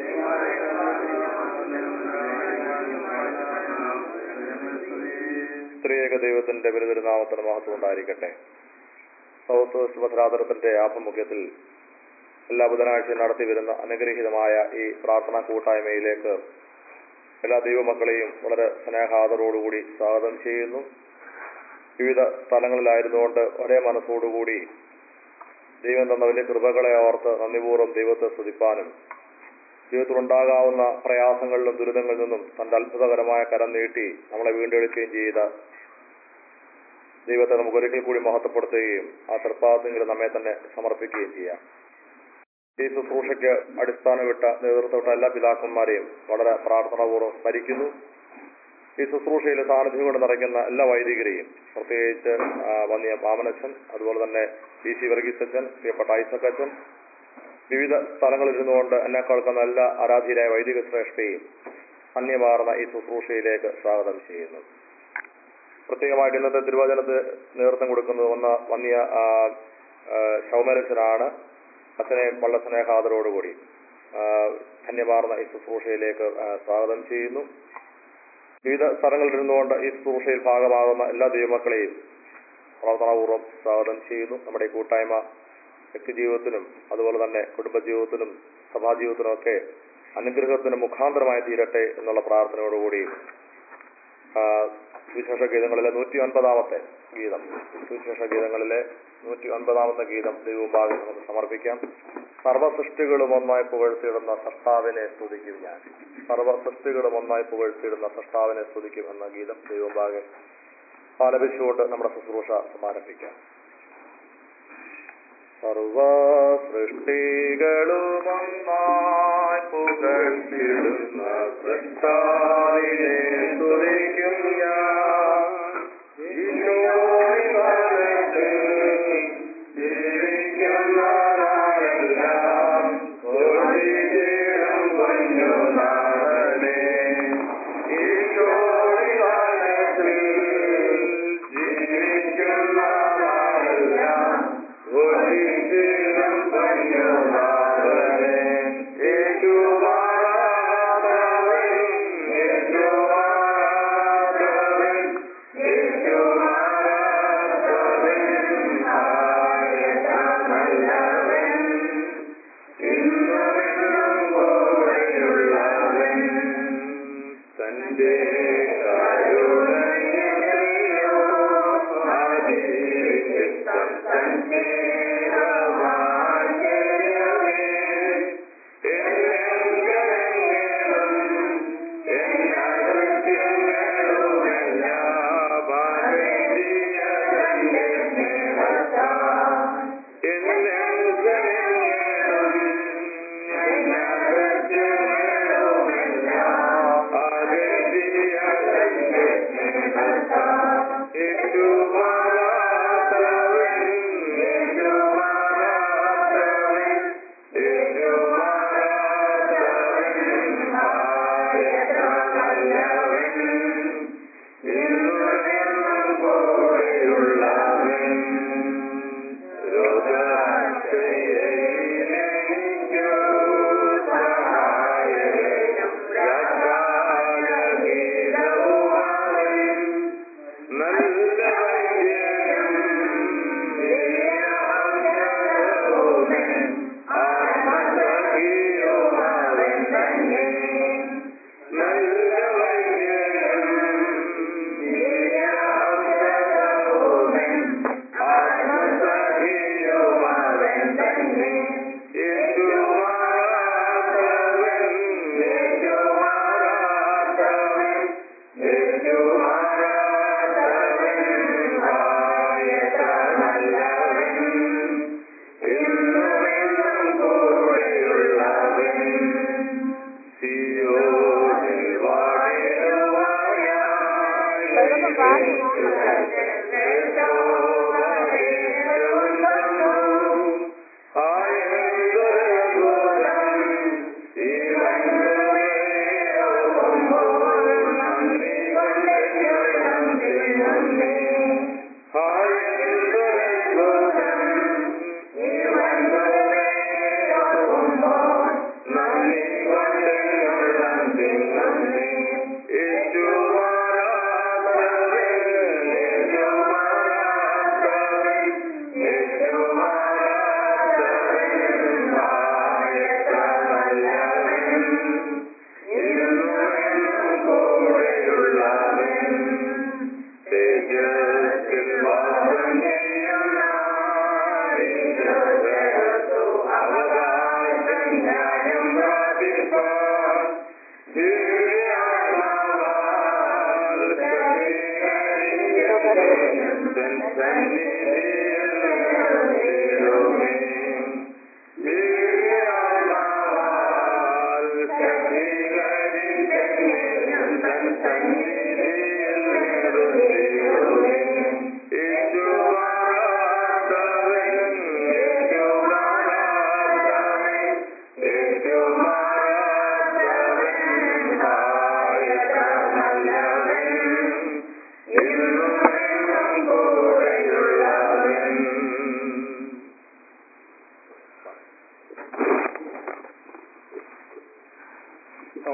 സ്ത്രീയേക ദൈവത്തിന്റെ ബലിതിരുനാമത്തിന് മഹത്വം ഉണ്ടായിരിക്കട്ടെ സൗത്ത് വെസ്റ്റ് ഭദ്രാതരത്തിന്റെ ആഭിമുഖ്യത്തിൽ എല്ലാ ബുധനാഴ്ചയും നടത്തി വരുന്ന അനുഗ്രഹീതമായ ഈ പ്രാർത്ഥനാ കൂട്ടായ്മയിലേക്ക് എല്ലാ ദൈവമക്കളെയും വളരെ സ്നേഹാദരോടുകൂടി സ്വാഗതം ചെയ്യുന്നു വിവിധ സ്ഥലങ്ങളിലായിരുന്നുകൊണ്ട് ഒരേ മനസ്സോടുകൂടി ദൈവം തന്ന വലിയ കൃപകളെ ഓർത്ത് നന്ദിപൂർവ്വം ദൈവത്തെ സ്തുതിപ്പാനും ജീവിതത്തിലുണ്ടാകാവുന്ന പ്രയാസങ്ങളിലും ദുരിതങ്ങളിൽ നിന്നും തന്റെ അത്ഭുതകരമായ കരം നീട്ടി നമ്മളെ വീണ്ടെടുക്കുകയും ചെയ്ത ദൈവത്തെ നമുക്ക് ഒരിക്കൽ കൂടി മഹത്വപ്പെടുത്തുകയും ആ തൃപ്പാദത്തിൽ നമ്മെ തന്നെ സമർപ്പിക്കുകയും ചെയ്യാം ഈ ശുശ്രൂഷയ്ക്ക് അടിസ്ഥാനമിട്ട നേതൃത്വപ്പെട്ട എല്ലാ പിതാക്കന്മാരെയും വളരെ പ്രാർത്ഥനാപൂർവ്വം സ്മരിക്കുന്നു ഈ ശുശ്രൂഷയിൽ സാന്നിധ്യം കൊണ്ട് നിറയ്ക്കുന്ന എല്ലാ വൈദികരെയും പ്രത്യേകിച്ച് ആ, വന്യ മാമനച്ഛൻ അതുപോലെ തന്നെ പി സി വർഗീസച്ചൻ പ്രിയപ്പെട്ട ഐസക്കച്ചൻ വിവിധ സ്ഥലങ്ങളിൽ ഇരുന്നുകൊണ്ട് എന്നെ കേൾക്കുന്ന എല്ലാ ആരാധ്യരായ വൈദിക ശ്രേഷ്ഠയും അന്യമാർന്ന ഈ ശുശ്രൂഷയിലേക്ക് സ്വാഗതം ചെയ്യുന്നു പ്രത്യേകമായിട്ട് ഇന്നത്തെ തിരുവചനത്തിന് നേതൃത്വം കൊടുക്കുന്നത് വന്ന വന്യ ആ, ആ, ശൗമരച്ചനാണ് അച്ഛനെ വളരെ സ്നേഹാദരോടുകൂടി ആ, ധന്യമാർന്ന ഈ ശുശ്രൂഷയിലേക്ക് ആ, സ്വാഗതം ചെയ്യുന്നു വിവിധ സ്ഥലങ്ങളിൽ ഇരുന്നുകൊണ്ട് ഈ ശുശ്രൂഷയിൽ ഭാഗമാകുന്ന എല്ലാ ദൈവമക്കളെയും പ്രാർത്ഥനാപൂർവ്വം സ്വാഗതം ചെയ്യുന്നു നമ്മുടെ ഈ കൂട്ടായ്മ വ്യക്തിജീവിതത്തിനും അതുപോലെ തന്നെ കുടുംബജീവിതത്തിനും സഭാജീവിതത്തിനും ഒക്കെ അനുഗ്രഹത്തിന് മുഖാന്തരമായി തീരട്ടെ എന്നുള്ള പ്രാർത്ഥനയോടുകൂടി ആ, സുവിശേഷ ഗീതങ്ങളിലെ നൂറ്റി ഒൻപതാമത്തെ ഗീതം സുവിശേഷ ഗീതങ്ങളിലെ നൂറ്റി ഒൻപതാമത്തെ ഗീതം ദൈവമുമ്പാകെ നമുക്ക് സമർപ്പിക്കാം സർവ്വ സൃഷ്ടികളും ഒന്നായി പുകഴ്ത്തിയിടുന്ന സൃഷ്ടാവിനെ സ്തുതിക്കും ഞാൻ സർവ്വ സൃഷ്ടികളും ഒന്നായി പുകഴ്ത്തിയിടുന്ന സൃഷ്ടാവിനെ സ്തുതിക്കും എന്ന ഗീതം ദൈവമുമ്പാകെ ആലപിച്ചുകൊണ്ട് നമ്മുടെ ശുശ്രൂഷ സമാരംഭിക്കാം സർവ സൃഷ്ടികളുമൊന്നായി പുകഴ്ത്തിടുന്ന സൃഷ്ടാവിനെ സ്തുതിക്കും ഞാൻ ഈശോയുടെ വലത്തിൽ ജീവിക്കുന്നവരെല്ലാം കൊടിയിടും പൊന്നുനാഥനെ. ഈശോയുടെ വലത്തിൽ ജീവിക്കുന്നവരെല്ലാം കൊടിയിടും പൊന്നുനാഥനെ. യേശുവാരാധകൻ, യേശുവാരാധകൻ, യേശുവാരാധകൻ, ആയതമല്ലവൻ. ഇന്നുമെന്നും കൂടെയുള്ളവൻ,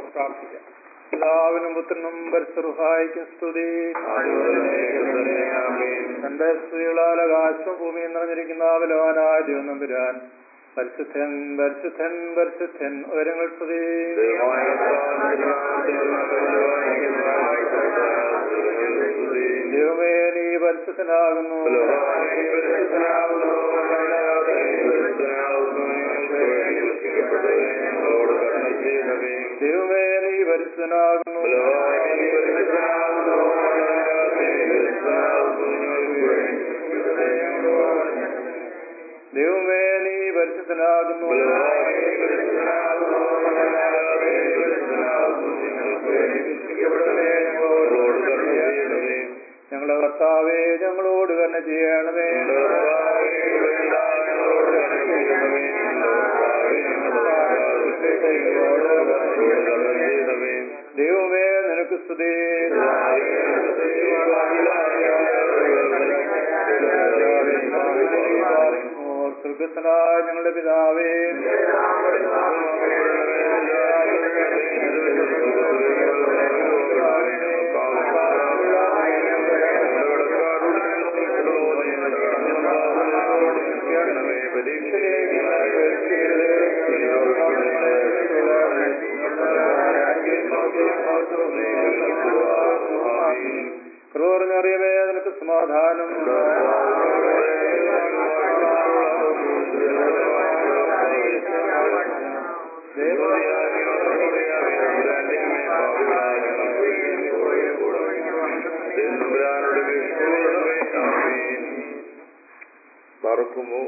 നമുക്ക് പ്രാർത്ഥിക്കാം പിതാവിനും പുത്രനും പരിസറുഹായിക്കും സ്തുതി തന്റെ സ്ത്രീകളാൽ ആകാശവും ഭൂമിയും നിറഞ്ഞിരിക്കുന്ന ബലവാനായ ദൈവം നമ്പുരാൻ പരിശുദ്ധൻ പരിശുദ്ധൻ പരിശുദ്ധൻ ഉയരങ്ങൾ സ്തുതി ദൈവമേ നീ പരിശുദ്ധനാകുന്നു ദൈവമേ നീ പരിശുദ്ധനാകുന്നു ദൈവമേ നീ പരിശുദ്ധനാകുന്നു ഞങ്ങളെ കർത്താവേ ഞങ്ങളോട് തന്നെ ചെയ്യണമേ ദൈവമേ നിനക്ക് സ്തുതി സ്വർഗസ്വനായ ഞങ്ങളുടെ പിതാവേ ക്രൂറിനറിയമേ നിനക്ക് സമാധാനം പറക്കുമോ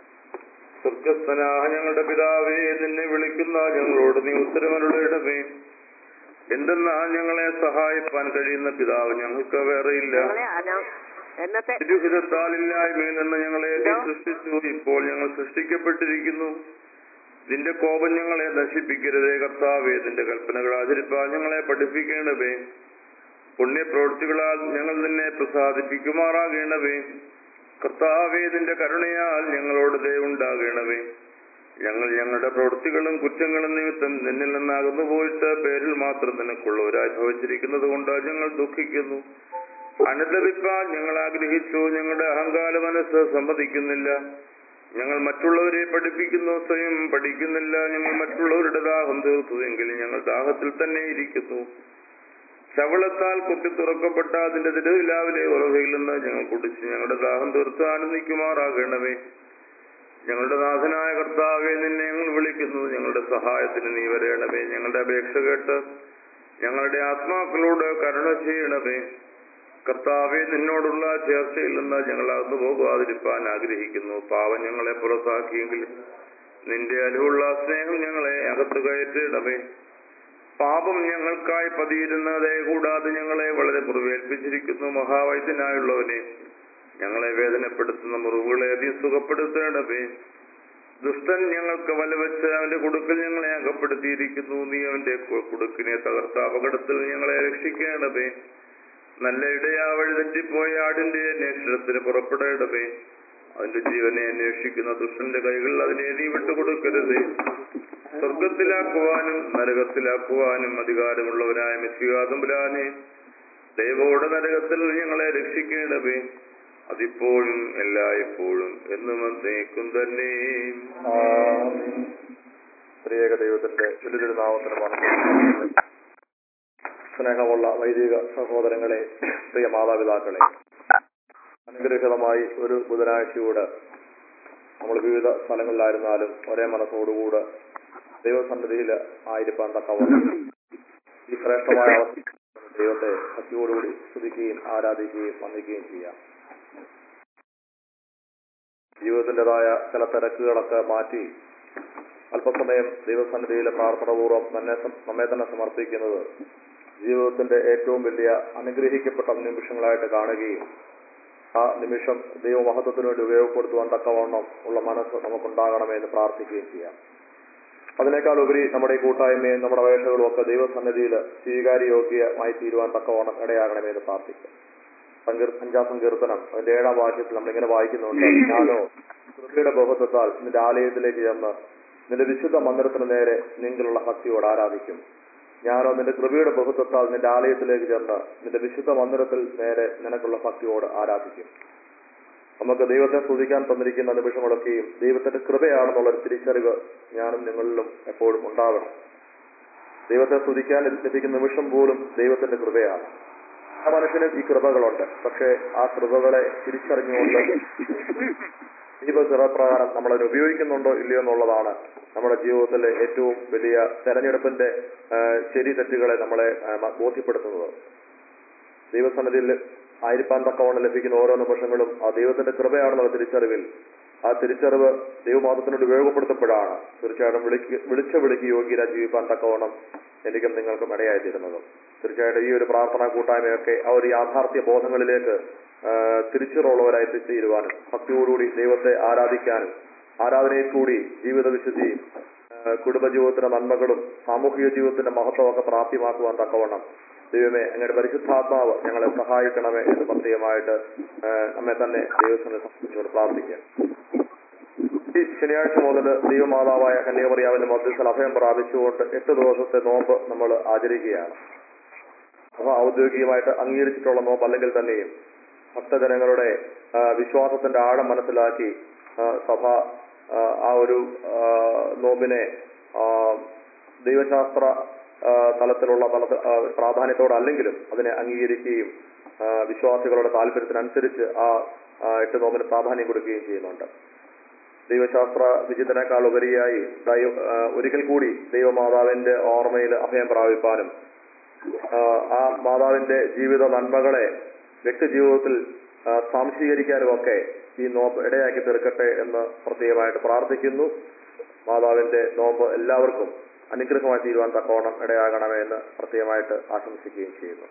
സ്വർഗസ്ഥനായ ഞങ്ങളുടെ പിതാവേ നിന്നെ വിളിക്കുന്ന ഞങ്ങളോട് നീ ഉത്തരവരുടെ എന്തെന്നാൽ ഞങ്ങളെ സഹായിപ്പാൻ കഴിയുന്ന പിതാവ് ഞങ്ങൾക്ക് വേറെയില്ല എന്നത്തെ തിരുഹിതത്താലില്ലായ്മയിൽ നിന്ന് ഞങ്ങളെ നീ സൃഷ്ടിച്ചു ഇപ്പോൾ ഞങ്ങൾ സൃഷ്ടിക്കപ്പെട്ടിരിക്കുന്നു നിന്റെ കോപം ഞങ്ങളെ നശിപ്പിക്കരുതേ കർത്താവേ നിന്റെ കൽപ്പനകൾ ആചരിപ്പാൻ ഞങ്ങളെ പഠിപ്പിക്കണമേ പുണ്യപ്രവൃത്തികളാൽ ഞങ്ങൾ നിന്നെ പ്രസാദിപ്പിക്കുമാറാകണമേ കർത്താവേ നിന്റെ കരുണയാൽ ഞങ്ങളോട് ദയവുണ്ടാകണമേ ഞങ്ങൾ ഞങ്ങളുടെ പ്രവൃത്തികളും കുറ്റങ്ങളും നിമിത്തം നിന്നിൽ നിന്നാകുന്നു പോയിട്ട് പേരിൽ മാത്രം നിനക്കുള്ളവരായി ഭവിച്ചിരിക്കുന്നത് കൊണ്ട് ഞങ്ങൾ ദുഃഖിക്കുന്നു അനുദപിപ്പാൻ ഞങ്ങൾ ആഗ്രഹിച്ചു ഞങ്ങളുടെ അഹങ്കാര മനസ്സ് സമ്മതിക്കുന്നില്ല ഞങ്ങൾ മറ്റുള്ളവരെ പഠിപ്പിക്കുന്നു സ്വയം പഠിക്കുന്നില്ല ഞങ്ങൾ മറ്റുള്ളവരുടെ ദാഹം തീർത്തു എങ്കിലും ഞങ്ങൾ ദാഹത്തിൽ തന്നെ ഇരിക്കുന്നു ശവളത്താൽ കുത്തി തുറക്കപ്പെട്ട അതിന്റെ തിരുവിലാവിലെ ഉറവയിൽ നിന്ന് ഞങ്ങൾ കുടിച്ച് ഞങ്ങളുടെ ദാഹം തീർത്ത് ആനന്ദിക്കുമാറാകണമേ ഞങ്ങളുടെ നാഥനായ കർത്താവെ നിന്നെ ഞങ്ങൾ വിളിക്കുന്നു ഞങ്ങളുടെ സഹായത്തിന് നീ വരയണമേ ഞങ്ങളുടെ അപേക്ഷ കേട്ട് ഞങ്ങളുടെ ആത്മാക്കളോട് കരുണ ചെയ്യണമേ കർത്താവെ നിന്നോടുള്ള ചേർച്ചയിൽ നിന്ന് ഞങ്ങൾ അകന്നു പോകാതിരിപ്പാൻ ആഗ്രഹിക്കുന്നു പാവം ഞങ്ങളെ പുറത്താക്കിയെങ്കിലും നിന്റെ അലുവുള്ള സ്നേഹം ഞങ്ങളെ അകത്ത് കയറ്റിയിടമേ പാപം ഞങ്ങൾക്കായി പതിയിരുന്നതേ കൂടാതെ ഞങ്ങളെ വളരെ മുറിവേൽപ്പിച്ചിരിക്കുന്നു മഹാവൈദ്യനായുള്ളവനെ ഞങ്ങളെ വേദനപ്പെടുത്തുന്ന മുറിവുകളെ അതി സുഖപ്പെടുത്തേണ്ടമേ ദുഷ്ടൻ ഞങ്ങൾക്ക് വലവെച്ച് അവന്റെ കുടുക്കിൽ ഞങ്ങളെ അകപ്പെടുത്തിയിരിക്കുന്നു നീ അവന്റെ കു- കുടുക്കിനെ തകർത്ത അപകടത്തിൽ ഞങ്ങളെ രക്ഷിക്കേണ്ടമേ നല്ല ഇടയാ വഴി തെറ്റിപ്പോയ ആടിന്റെ അന്വേഷണത്തിന് പുറപ്പെടേണ്ടമേ അതിന്റെ ജീവനെ അന്വേഷിക്കുന്ന ദുഷ്ടന്റെ കൈകളിൽ അതിനെ നീ വിട്ടുകൊടുക്കരുത് സ്വർഗത്തിലാക്കുവാനും നരകത്തിലാക്കുവാനും അധികാരമുള്ളവനായ മിഥികാതമ്പുരാനെ ദൈവോടെ നരകത്തിൽ ഞങ്ങളെ രക്ഷിക്കേണ്ടവേ അതിപ്പോഴും എല്ലായ്പ്പോഴും എന്നും എന്നേക്കും തന്നെ സ്ത്രീയേക ദൈവത്തിന്റെ വലിയൊരു നാമത്തിനുമാണ് സ്നേഹമുള്ള വൈദിക സഹോദരങ്ങളെ പ്രിയ മാതാപിതാക്കളെ അനുഗ്രഹിതമായി ഒരു ബുധനാഴ്ചയോട് നമ്മൾ വിവിധ സ്ഥലങ്ങളിലായിരുന്നാലും ഒരേ മനസ്സോടുകൂടെ ദൈവസന്നിധിയിൽ ആയിരിക്കാൻ തക്കവണ്ണം ഈ ശ്രേഷ്ഠമായ അവസ്ഥ ദൈവത്തെ ഭക്തിയോടുകൂടി സ്തുതിക്കുകയും ആരാധിക്കുകയും വന്ദിക്കുകയും ചെയ്യാം ജീവിതത്തിൻ്റെതായ ചില തിരക്കുകളൊക്കെ മാറ്റി അല്പസമയം ദൈവസന്നിധിയിൽ പ്രാർത്ഥനാപൂർവ്വം തന്നെ നമ്മെ തന്നെ സമർപ്പിക്കുന്നത് ജീവിതത്തിന്റെ ഏറ്റവും വലിയ അനുഗ്രഹിക്കപ്പെട്ട നിമിഷങ്ങളായിട്ട് കാണുകയും ആ നിമിഷം ദൈവമഹത്വത്തിന് വേണ്ടി ഉപയോഗപ്പെടുത്തുവാൻ തക്കവണ്ണം ഉള്ള മനസ്സ് നമുക്കുണ്ടാകണമെന്ന് പ്രാർത്ഥിക്കുകയും ചെയ്യാം അതിനേക്കാൾ ഉപരി നമ്മുടെ ഈ കൂട്ടായ്മയും നമ്മുടെ അപേക്ഷകളും ഒക്കെ ദൈവസന്നിധിയിൽ സ്വീകാര്യയോഗ്യമായി തീരുവാൻ തക്കവണ്ണം ഇടയാകണമെന്ന് പ്രാർത്ഥിക്കാം സങ്കീർ അഞ്ചാം സങ്കീർത്തനം അതിന്റെ ഏഴാം വാക്യത്തിൽ നമ്മളിങ്ങനെ വായിക്കുന്നുണ്ട് ഞാനോ കൃപയുടെ ബഹുത്വത്താൽ നിന്റെ ആലയത്തിലേക്ക് ചെന്ന് നിന്റെ വിശുദ്ധ മന്ദിരത്തിന് നേരെ നിങ്ങളുള്ള ഭക്തിയോട് ആരാധിക്കും ഞാനോ നിന്റെ കൃപയുടെ ബഹുത്വത്താൽ നിന്റെ ആലയത്തിലേക്ക് ചെന്ന് നിന്റെ വിശുദ്ധ മന്ദിരത്തിൽ നേരെ നിനക്കുള്ള ഭക്തിയോട് ആരാധിക്കും നമുക്ക് ദൈവത്തെ സ്തുതിക്കാൻ തന്നിരിക്കുന്ന നിമിഷങ്ങളൊക്കെയും ദൈവത്തിന്റെ കൃപയാണെന്നുള്ള ഒരു തിരിച്ചറിവ് ഞാനും നിങ്ങളിലും എപ്പോഴും ഉണ്ടാവണം ദൈവത്തെ സ്തുതിക്കാൻ ലഭിക്കുന്ന നിമിഷം പോലും ദൈവത്തിന്റെ കൃപയാണ് ആ മനുഷ്യനും ഈ കൃപകളുണ്ട് പക്ഷേ ആ കൃപകളെ തിരിച്ചറിഞ്ഞുകൊണ്ട് ദൈവകൃപപ്രകാരം നമ്മൾ അതിനെ ഉപയോഗിക്കുന്നുണ്ടോ ഇല്ലയോ എന്നുള്ളതാണ് നമ്മുടെ ജീവിതത്തിലെ ഏറ്റവും വലിയ തെരഞ്ഞെടുപ്പിന്റെ ആ, ശരി തെറ്റുകളെ നമ്മളെ ആ, മ- ബോധ്യപ്പെടുത്തുന്നത് ദൈവസന്നിധിയിൽ ആയിരിക്കാൻ തക്കവണ്ണം ലഭിക്കുന്ന ഓരോ നിമിഷങ്ങളും ആ ദൈവത്തിന്റെ കൃപയാണെന്നുള്ള തിരിച്ചറിവിൽ ആ തിരിച്ചറിവ് ദൈവമാതത്തിനോട് ഉപയോഗപ്പെടുത്തപ്പോഴാണ് തീർച്ചയായിട്ടും വിളിക്ക് വിളിച്ച വിളിക്ക് യോഗ്യത ജീവിക്കാൻ തക്കവണ്ണം എനിക്കും നിങ്ങൾക്കും ഇടയായിത്തീരുന്നത് തീർച്ചയായിട്ടും ഈ ഒരു പ്രാർത്ഥനാ കൂട്ടായ്മയൊക്കെ ആ ഒരു യാഥാർത്ഥ്യ ബോധങ്ങളിലേക്ക് ആ, തിരിച്ചുള്ളവരായി തീരുവാനും ഭക്തിയോടുകൂടി ദൈവത്തെ ആരാധിക്കാനും ആരാധനയിൽ കൂടി ജീവിത വിശുദ്ധിയും ആ, കുടുംബജീവിതത്തിന്റെ നന്മകളും സാമൂഹിക ജീവിതത്തിന്റെ മഹത്വമൊക്കെ പ്രാപ്യമാക്കുവാൻ തക്കവണ്ണം ദൈവമേ അങ്ങയുടെ പരിശുദ്ധാത്മാവ് ഞങ്ങളെ സഹായിക്കണമേ എന്ന് പ്രത്യേകമായിട്ട് ആ, നമ്മെ തന്നെ ദൈവത്തിനെ സംബന്ധിച്ചുകൊണ്ട് പ്രാർത്ഥിക്കാം ഈ ശനിയാഴ്ച മുതൽ ദൈവമാതാവായ കന്യാമറിയാവിന്റെ മധ്യസ്ഥൽ അഭയം പ്രാപിച്ചുകൊണ്ട് എട്ട് ദിവസത്തെ നോമ്പ് നമ്മൾ ആചരിക്കുകയാണ് സഭ ഔദ്യോഗികമായിട്ട് അംഗീകരിച്ചിട്ടുള്ള നോമ്പ് അല്ലെങ്കിൽ തന്നെയും ഭക്തജനങ്ങളുടെ ആ, വിശ്വാസത്തിന്റെ ആഴം മനസ്സിലാക്കി ആ, സഭ ആ, ആ ഒരു ആ, നോമ്പിനെ ആ, ദൈവശാസ്ത്ര ആ, തലത്തിലുള്ള തലത്തിൽ ആ, പ്രാധാന്യത്തോടെ അല്ലെങ്കിലും അതിനെ അംഗീകരിക്കുകയും ആ, വിശ്വാസികളുടെ താല്പര്യത്തിനനുസരിച്ച് ആ ആ, എട്ട് നോമ്പിന് പ്രാധാന്യം കൊടുക്കുകയും ചെയ്യുന്നുണ്ട് ദൈവശാസ്ത്ര വിചിന്തനേക്കാൾ ഉപരിയായി ദൈവ ആ, ഒരിക്കൽ കൂടി ദൈവമാതാവിന്റെ ഓർമ്മയിൽ അഭയം പ്രാപിപ്പാനും ആ, ആ മാതാവിന്റെ ജീവിത നന്മകളെ വ്യക്തി ജീവിതത്തിൽ ആ, സ്വാംശീകരിക്കാനുമൊക്കെ ഈ നോമ്പ് ഇടയാക്കി തീർക്കട്ടെ എന്ന് പ്രത്യേകമായിട്ട് പ്രാർത്ഥിക്കുന്നു മാതാവിന്റെ നോമ്പ് എല്ലാവർക്കും അനുഗ്രഹമായി തീരുവാൻ തക്കവണ്ണം ഇടയാകണമേ എന്ന് പ്രത്യേകമായിട്ട് ആശംസിക്കുകയും ചെയ്യുന്നു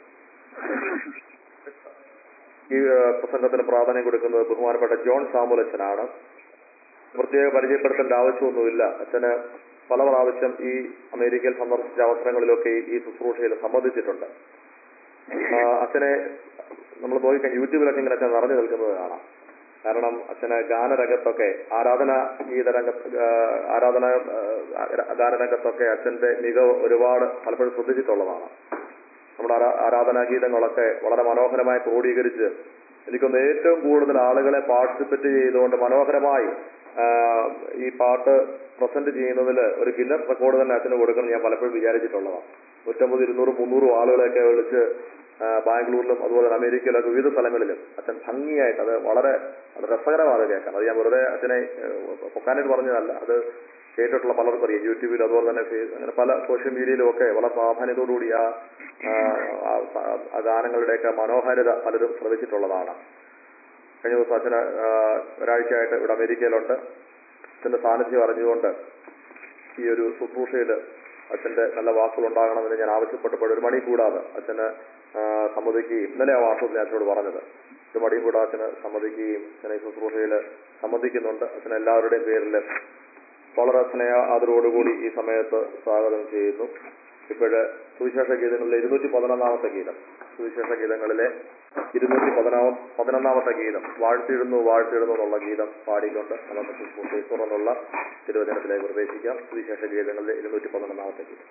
ഈ ആ, പ്രസംഗത്തിന് പ്രാധാന്യം കൊടുക്കുന്നത് ബഹുമാനപ്പെട്ട ജോൺ സാമുൽ അച്ഛനാണ് പ്രത്യേക പരിചയപ്പെടുത്തേണ്ട ആവശ്യമൊന്നുമില്ല അച്ഛന് പല പ്രാവശ്യം ഈ അമേരിക്കയിൽ സന്ദർശിച്ച അവസരങ്ങളിലൊക്കെ ഈ ശുശ്രൂഷയിൽ സംബന്ധിച്ചിട്ടുണ്ട് ആ, അച്ഛനെ നമ്മൾ നോക്കിക്കഴിഞ്ഞാൽ യൂട്യൂബിലൊക്കെ ഇങ്ങനെ അച്ഛൻ നിറഞ്ഞു നിൽക്കുന്നത് കാണാം കാരണം അച്ഛന് ഗാനരംഗത്തൊക്കെ ആരാധന ഗീതരംഗത്ത് ആ, ആരാധന ആ, ഗാനരംഗത്തൊക്കെ അച്ഛന്റെ മികവ് ഒരുപാട് പലപ്പോഴും ശ്രദ്ധിച്ചിട്ടുള്ളതാണ് നമ്മുടെ ആരാ- ആരാധനാ ഗീതങ്ങളൊക്കെ വളരെ മനോഹരമായി ക്രോഡീകരിച്ച് എനിക്കൊന്ന് ഏറ്റവും കൂടുതൽ ആളുകളെ പാർട്ടിസിപ്പേറ്റ് ചെയ്തുകൊണ്ട് മനോഹരമായി ആ, ഈ പാട്ട് പ്രസന്റ് ചെയ്യുന്നതിൽ ഒരു ഗിന്നസ് റെക്കോർഡ് തന്നെ അച്ഛന് കൊടുക്കണം ഞാൻ പലപ്പോഴും വിചാരിച്ചിട്ടുള്ളതാണ് നൂറ്റമ്പത് ഇരുന്നൂറ് മുന്നൂറും ആളുകളെയൊക്കെ വിളിച്ച് ആ, ബാംഗ്ലൂരിലും അതുപോലെ തന്നെ അമേരിക്കയിലൊക്കെ വിവിധ സ്ഥലങ്ങളിലും അച്ഛൻ ഭംഗിയായിട്ട് അത് വളരെ അത് രസകരമാണ് കേൾക്കാൻ അത് ഞാൻ വെറുതെ അച്ഛനെ ഏഹ്, പൊക്കാനായിട്ട് പറഞ്ഞതല്ല അത് കേട്ടിട്ടുള്ള പലർക്കും അറിയാം യൂട്യൂബിൽ അതുപോലെ തന്നെ ഫേ- അങ്ങനെ പല സോഷ്യൽ മീഡിയയിലും ഒക്കെ വളരെ പ്രാധാന്യത്തോടുകൂടി ആ ആ, ആ, ആ ഗാനങ്ങളുടെയൊക്കെ മനോഹാരിത പലരും ശ്രദ്ധിച്ചിട്ടുള്ളതാണ് കഴിഞ്ഞ ദിവസം അച്ഛന് ആ, ഒരാഴ്ചയായിട്ട് ഇവിടെ അമേരിക്കയിലുണ്ട് അച്ഛന്റെ സാന്നിധ്യം അറിഞ്ഞുകൊണ്ട് ഈ ഒരു ശുശ്രൂഷയിൽ അച്ഛന്റെ നല്ല വാക്കുകൾ ഉണ്ടാകണമെന്ന് ഞാൻ ആവശ്യപ്പെട്ടപ്പോൾ ഒരു മണി കൂടാതെ അച്ഛന് ആ, സമ്മതിക്കുകയും ഇന്നലെ ആ വാക്കുകൾ ഞാൻ അച്ഛനോട് പറഞ്ഞത് ഒരു മടിയും കൂടാതെ അച്ഛന് സമ്മതിക്കുകയും അച്ഛനെ ഈ ശുശ്രൂഷയിൽ സമ്മതിക്കുന്നുണ്ട് അച്ഛൻ എല്ലാവരുടെയും പേരിൽ വളരെ സ്നേഹ ആദരവോടുകൂടി ഈ സമയത്ത് സ്വാഗതം ചെയ്യുന്നു ഇപ്പോഴ് സുവിശേഷ ഗീതങ്ങളിലെ ഇരുന്നൂറ്റി പതിനൊന്നാമത്തെ ഗീതം സുവിശേഷ ഗീതങ്ങളിലെ ഇരുന്നൂറ്റി പതിനാമ പതിനൊന്നാമത്തെ ഗീതം വാഴ്ത്തിയിടുന്നു വാഴ്ത്തിയിടുന്നു എന്നുള്ള ഗീതം പാടിക്കൊണ്ട് നമുക്ക് ശുശ്രൂഷയിൽ തുറന്നുള്ള തിരുവചനത്തിലേക്ക് പ്രവേശിക്കാം സുവിശേഷ ഗീതങ്ങളിലെ ഇരുന്നൂറ്റി പതിനൊന്നാമത്തെ ഗീതം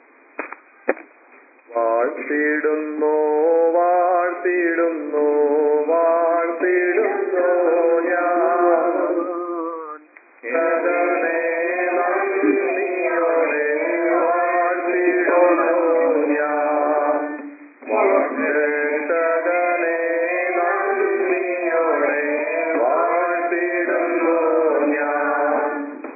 വാഴ്ത്തിടുന്നു വാഴ്ത്തിടുന്നു വാഴ്ത്തിടുന്നു ഞാൻ സദനേ നന്ദിയോടെ വാഴ്ത്തിടുന്നു ഞാൻ സദനേ നന്ദിയോടെ വാഴ്ത്തിടുന്നു ഞാൻ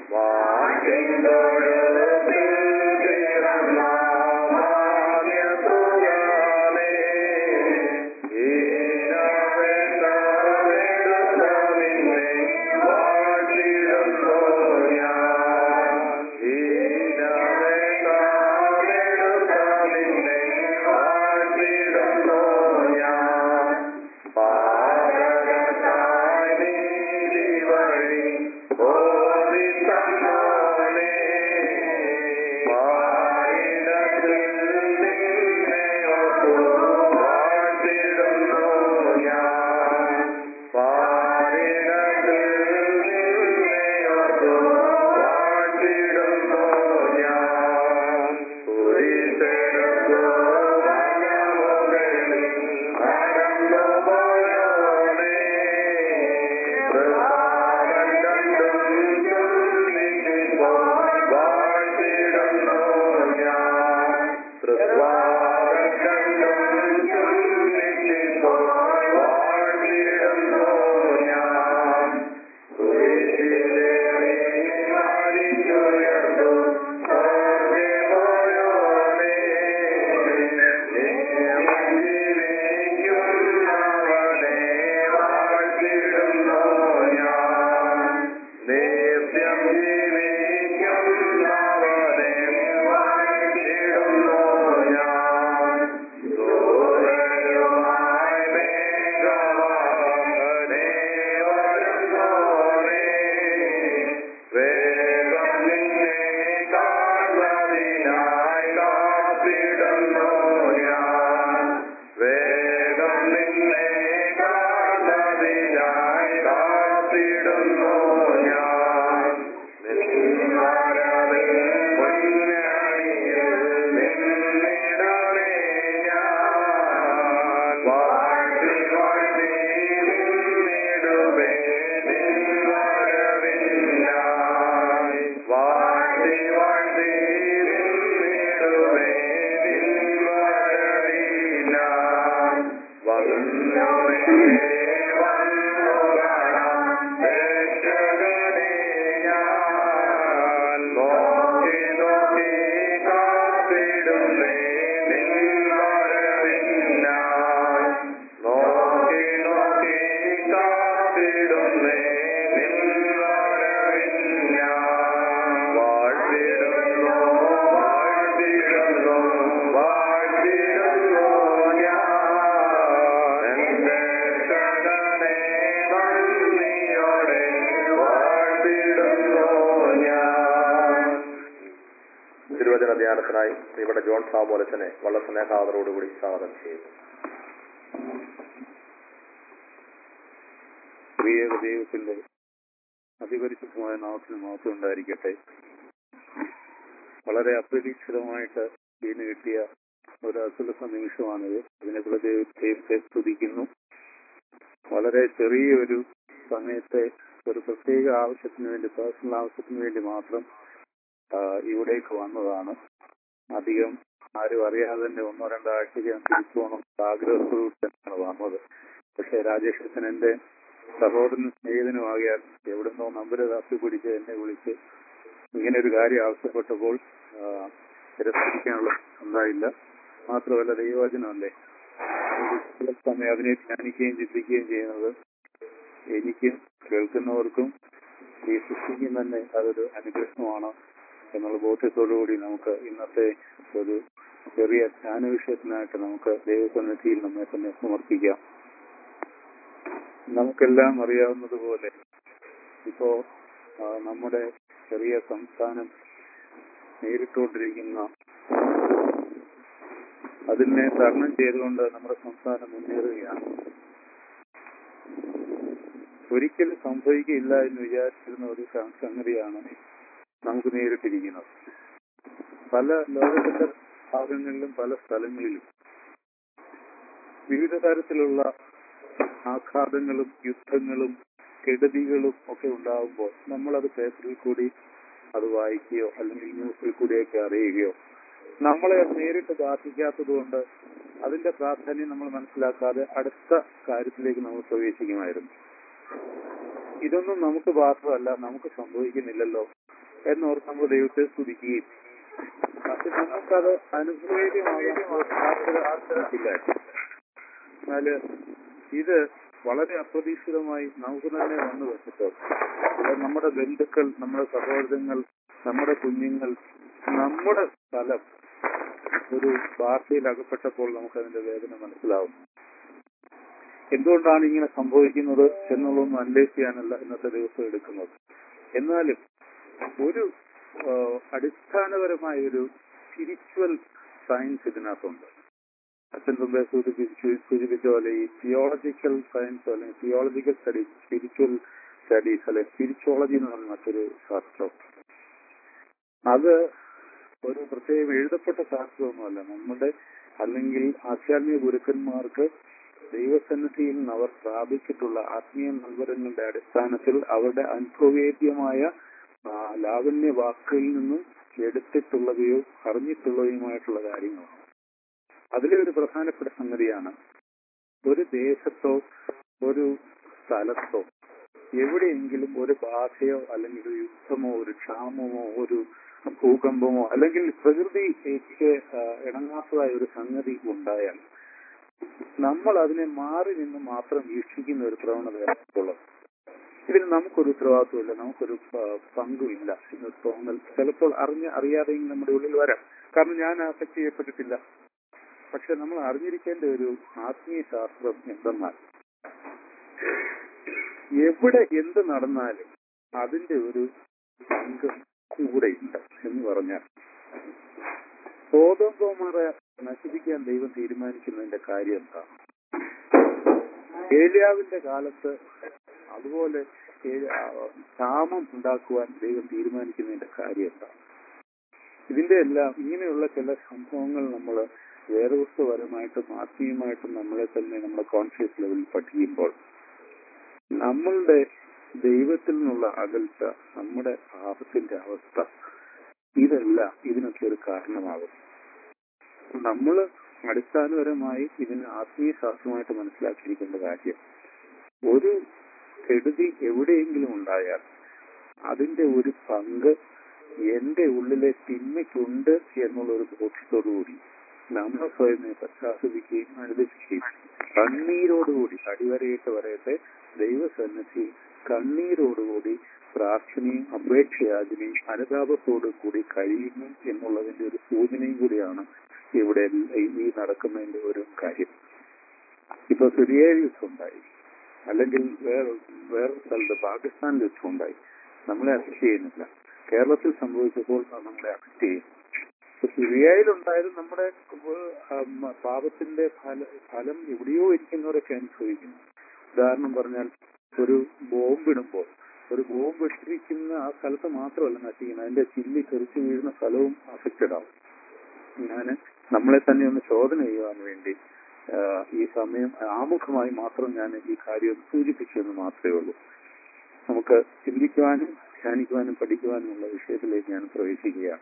വാഴ്ത്തിടുത്തിൽ പിറന്ന മാന്യസുഖമേ ഈനവേ ദൈവധ്യാനത്തിനായി ഇവിടെ ജോൺ സാമോലച്ചനെ വളരെ സ്നേഹാദരോടുകൂടി സ്വാഗതം ചെയ്യുന്നു പ്രിയ ദൈവത്തിന്റെ അതിപരിശുദ്ധമായ നാമത്തിന് മാത്രം ഉണ്ടായിരിക്കട്ടെ വളരെ അപ്രതീക്ഷിതമായിട്ട് വീണ് കിട്ടിയ ഒരു അസുലഭ നിമിഷമാണിത് അതിനെക്കുറിച്ച് ദൈവത്തെ സ്തുതിക്കുന്നു വളരെ ചെറിയൊരു സമയത്തെ ഒരു പ്രത്യേക ആവശ്യത്തിന് വേണ്ടി പേഴ്സണൽ ആവശ്യത്തിന് വേണ്ടി മാത്രം ആ, ഇവിടേക്ക് വന്നതാണ് അധികം ആരും അറിയാതെ തന്നെ ഒന്നോ രണ്ടോ ആഴ്ചയ്ക്ക് ഞാൻ തിരിച്ചു പോകണം ആഗ്രഹത്തോടു തന്നെയാണ് വന്നത് പക്ഷേ രാജേഷ് അച്ഛൻ എന്റെ സഹോദരനും സ്നേഹിതനുമാകിയാൽ എവിടുന്നോ നമ്പർ തപ്പി പിടിച്ച് എന്നെ വിളിച്ച് ഇങ്ങനെ ഒരു കാര്യം ആവശ്യപ്പെട്ടപ്പോൾ ആ, തിരസ്കരിക്കാനുള്ള ഉണ്ടായില്ല മാത്രമല്ല ദൈവവചനമല്ലേ ഒരു ചില സമയം അതിനെ ധ്യാനിക്കുകയും ചിന്തിക്കുകയും ചെയ്യുന്നത് എനിക്കും കേൾക്കുന്നവർക്കും ഈ സൃഷ്ടിക്കും തന്നെ അതൊരു അനുഗ്രഹമാണ് എന്നുള്ള ബോധ്യത്തോടുകൂടി നമുക്ക് ഇന്നത്തെ ഒരു ചെറിയ ധ്യാന വിഷയത്തിനായിട്ട് നമുക്ക് ദൈവസന്നിധിയിൽ നമ്മെ തന്നെ സമർപ്പിക്കാം നമുക്കെല്ലാം അറിയാവുന്നതുപോലെ ഇപ്പോ ആ, നമ്മുടെ ചെറിയ സംസ്ഥാനം നേരിട്ടുകൊണ്ടിരിക്കുന്ന അതിനെ തരണം ചെയ്തുകൊണ്ട് നമ്മുടെ സംസ്ഥാനം മുന്നേറുകയാണ് ഒരിക്കലും സംഭവിക്കില്ല എന്ന് വിചാരിച്ചിരുന്ന ഒരു സ- സംഗതിയാണ് നമുക്ക് നേരിട്ടിരിക്കുന്നത് പല ലോകത്തിന്റെ ഭാഗങ്ങളിലും പല സ്ഥലങ്ങളിലും വിവിധ തരത്തിലുള്ള ആഘാതങ്ങളും യുദ്ധങ്ങളും കെടുതികളും ഒക്കെ ഉണ്ടാകുമ്പോൾ നമ്മളത് പേപ്പറിൽ കൂടി അത് വായിക്കുകയോ അല്ലെങ്കിൽ ന്യൂസിൽ കൂടിയൊക്കെ അറിയുകയോ നമ്മളെ അത് നേരിട്ട് ബാധിക്കാത്തത് കൊണ്ട് അതിന്റെ പ്രാധാന്യം നമ്മൾ മനസ്സിലാക്കാതെ അടുത്ത കാര്യത്തിലേക്ക് നമ്മൾ പ്രവേശിക്കുമായിരുന്നു ഇതൊന്നും നമുക്ക് ബാധകമല്ല നമുക്ക് സംഭവിക്കുന്നില്ലല്ലോ എന്നോർത്ത് നമ്മൾ ദൈവത്തെ സ്തുതിക്കുകയും പക്ഷെ നമുക്കത് അനുഭവേദ്യമാകില്ല എന്നാല് ഇത് വളരെ അപ്രതീക്ഷിതമായി നമുക്ക് തന്നെ വന്നു വെച്ചിട്ട് അത് നമ്മുടെ ബന്ധുക്കൾ നമ്മുടെ സഹോദരങ്ങൾ നമ്മുടെ കുഞ്ഞുങ്ങൾ നമ്മുടെ സ്ഥലം ഒരു വാർത്തയിൽ അകപ്പെട്ടപ്പോൾ നമുക്ക് അതിന്റെ വേദന മനസ്സിലാവും എന്തുകൊണ്ടാണ് ഇങ്ങനെ സംഭവിക്കുന്നത് എന്നുള്ളതൊന്നും അന്വേഷിക്കാനല്ല ഇന്നത്തെ ദിവസം എടുക്കുന്നത് എന്നാലും ഒരു ആ, അടിസ്ഥാനപരമായ ഒരു സ്പിരിച്വൽ സയൻസ് ഇതിനകത്തുണ്ട് അച്ഛൻ മുമ്പേ സൂചിപ്പിച്ചു സൂചിപ്പിച്ച പോലെ ഈ തിയോളജിക്കൽ സയൻസ് അല്ലെങ്കിൽ തിയോളജിക്കൽ സ്റ്റഡീസ് സ്പിരിച്വൽ സ്റ്റഡീസ് അല്ലെ സ്പിരിച്വോളജി എന്ന് പറയുന്ന മറ്റൊരു ശാസ്ത്രം അത് ഒരു പ്രത്യേകം എഴുതപ്പെട്ട ശാസ്ത്രമൊന്നുമല്ല നമ്മുടെ അല്ലെങ്കിൽ ആധ്യാത്മിക ഗുരുക്കന്മാർക്ക് ദൈവസന്നിധിയിൽ നിന്ന് അവർ സ്ഥാപിച്ചിട്ടുള്ള ആത്മീയ നൽവരങ്ങളുടെ അടിസ്ഥാനത്തിൽ അവരുടെ അനുഭവേദ്യമായ ആ, ലാവണ്യ വാക്കുകളിൽ നിന്നും എടുത്തിട്ടുള്ളവയോ അറിഞ്ഞിട്ടുള്ളവയുമായിട്ടുള്ള കാര്യങ്ങളാണ് അതിലെ ഒരു പ്രധാനപ്പെട്ട സംഗതിയാണ് ഒരു ദേശത്തോ ഒരു സ്ഥലത്തോ എവിടെയെങ്കിലും ഒരു ബാധയോ അല്ലെങ്കിൽ ഒരു യുദ്ധമോ ഒരു ക്ഷാമമോ ഒരു ഭൂകമ്പമോ അല്ലെങ്കിൽ പ്രകൃതിക്ക് ആ, ഇണങ്ങാത്തതായ ഒരു സംഗതി ഉണ്ടായാൽ നമ്മൾ അതിനെ മാറി നിന്ന് മാത്രം വീക്ഷിക്കുന്ന ഒരു പ്രവണതയാണ് ഉള്ളത് ഇതിന് നമുക്കൊരു ഉത്തരവാദിത്വമില്ല നമുക്കൊരു ആ, പങ്കുമില്ല എന്നൊരു തോന്നൽ ചിലപ്പോൾ അറിഞ്ഞ് അറിയാതെയും നമ്മുടെ ഉള്ളിൽ വരാം കാരണം ഞാൻ അഫക്ട് ചെയ്യപ്പെട്ടിട്ടില്ല പക്ഷെ നമ്മൾ അറിഞ്ഞിരിക്കേണ്ട ഒരു ആത്മീയ ശാസ്ത്രം എന്തെന്നാൽ എവിടെ എന്ത് നടന്നാലും അതിന്റെ ഒരു പങ്ക് കൂടെയുണ്ട് എന്ന് പറഞ്ഞാൽ സോതം ഗോമറ നശിപ്പിക്കാൻ ദൈവം തീരുമാനിക്കുന്നതിന്റെ കാര്യം എന്താ ഏലിയാവിന്റെ കാലത്ത് അതുപോലെ ഏ- ആ, ക്ഷാമം ഉണ്ടാക്കുവാൻ ദൈവം തീരുമാനിക്കുന്നതിന്റെ കാര്യം എന്താ ഇതിന്റെ എല്ലാം ഇങ്ങനെയുള്ള ചില സംഭവങ്ങൾ നമ്മൾ വേദവസ്തുപരമായിട്ടും ആത്മീയമായിട്ടും നമ്മളെ തന്നെ നമ്മുടെ കോൺഷ്യസ് ലെവലിൽ പഠിക്കുമ്പോൾ നമ്മളുടെ ദൈവത്തിൽ നിന്നുള്ള അകൽച്ച നമ്മുടെ പാപത്തിന്റെ അവസ്ഥ ഇതെല്ലാം ഇതിനൊക്കെ ഒരു കാരണമാകും നമ്മൾ അടിസ്ഥാനപരമായി ഇതിന് ആത്മീയ ശാസ്ത്രമായിട്ട് മനസ്സിലാക്കിയിരിക്കേണ്ട കാര്യം ഒരു കെടുതി എവിടെയെങ്കിലും ഉണ്ടായാൽ അതിന്റെ ഒരു പങ്ക് എന്റെ ഉള്ളിലെ തിന്മയ്ക്കുണ്ട് എന്നുള്ള ഒരു ബോധ്യത്തോടുകൂടി നമ്മൾ സ്വയമേ പശ്ചാത്തപിക്കുകയും അനുദപിക്കുകയും കണ്ണീരോടുകൂടി അടിവരയിട്ട് പറയട്ടെ ദൈവസന്നിധി കണ്ണീരോടുകൂടി പ്രാർത്ഥനയും അപേക്ഷയാചനയും അനുതാപത്തോടു കൂടി കഴിയുന്നു എന്നുള്ളതിന്റെ ഒരു സൂചനയും കൂടിയാണ് ഇവിടെ ഈ- ഈ നടക്കുന്നതിന്റെ ഒരു കാര്യം ഇപ്പൊ സിറിയയിൽ യുദ്ധം ഉണ്ടായി അല്ലെങ്കിൽ വേറെ വേറെ സ്ഥലത്ത് പാകിസ്ഥാനിൽ യുദ്ധം ഉണ്ടായി നമ്മളെ അഫക്ട് ചെയ്യുന്നില്ല കേരളത്തിൽ സംഭവിച്ചപ്പോൾ അത് നമ്മളെ അഫക്ട് ചെയ്യും സിറിയയിലുണ്ടായത് നമ്മുടെ ഉം, പാപത്തിന്റെ ഫല ഫലം എവിടെയോ ഇരിക്കുന്നവരൊക്കെ അനുഭവിക്കുന്നു ഉദാഹരണം പറഞ്ഞാൽ ഒരു ബോംബിടുമ്പോൾ ഒരു ബോംബ് ഇട്ടിരിക്കുന്ന ആ സ്ഥലത്ത് മാത്രമല്ല നശിക്കുന്നത് അതിന്റെ ചില്ലി തെറിച്ചു വീഴുന്ന സ്ഥലവും അഫക്റ്റഡ് ആവും ഞാൻ നമ്മളെ തന്നെ ഒന്ന് ചോദന ചെയ്യുവാൻ വേണ്ടി ആ, ഈ സമയം ആമുഖമായി മാത്രം ഞാൻ ഈ കാര്യം സൂചിപ്പിച്ചു എന്ന് മാത്രമേ ഉള്ളൂ നമുക്ക് ചിന്തിക്കുവാനും ധ്യാനിക്കുവാനും പഠിക്കുവാനുമുള്ള വിഷയത്തിലേക്ക് ഞാൻ പ്രവേശിക്കുകയാണ്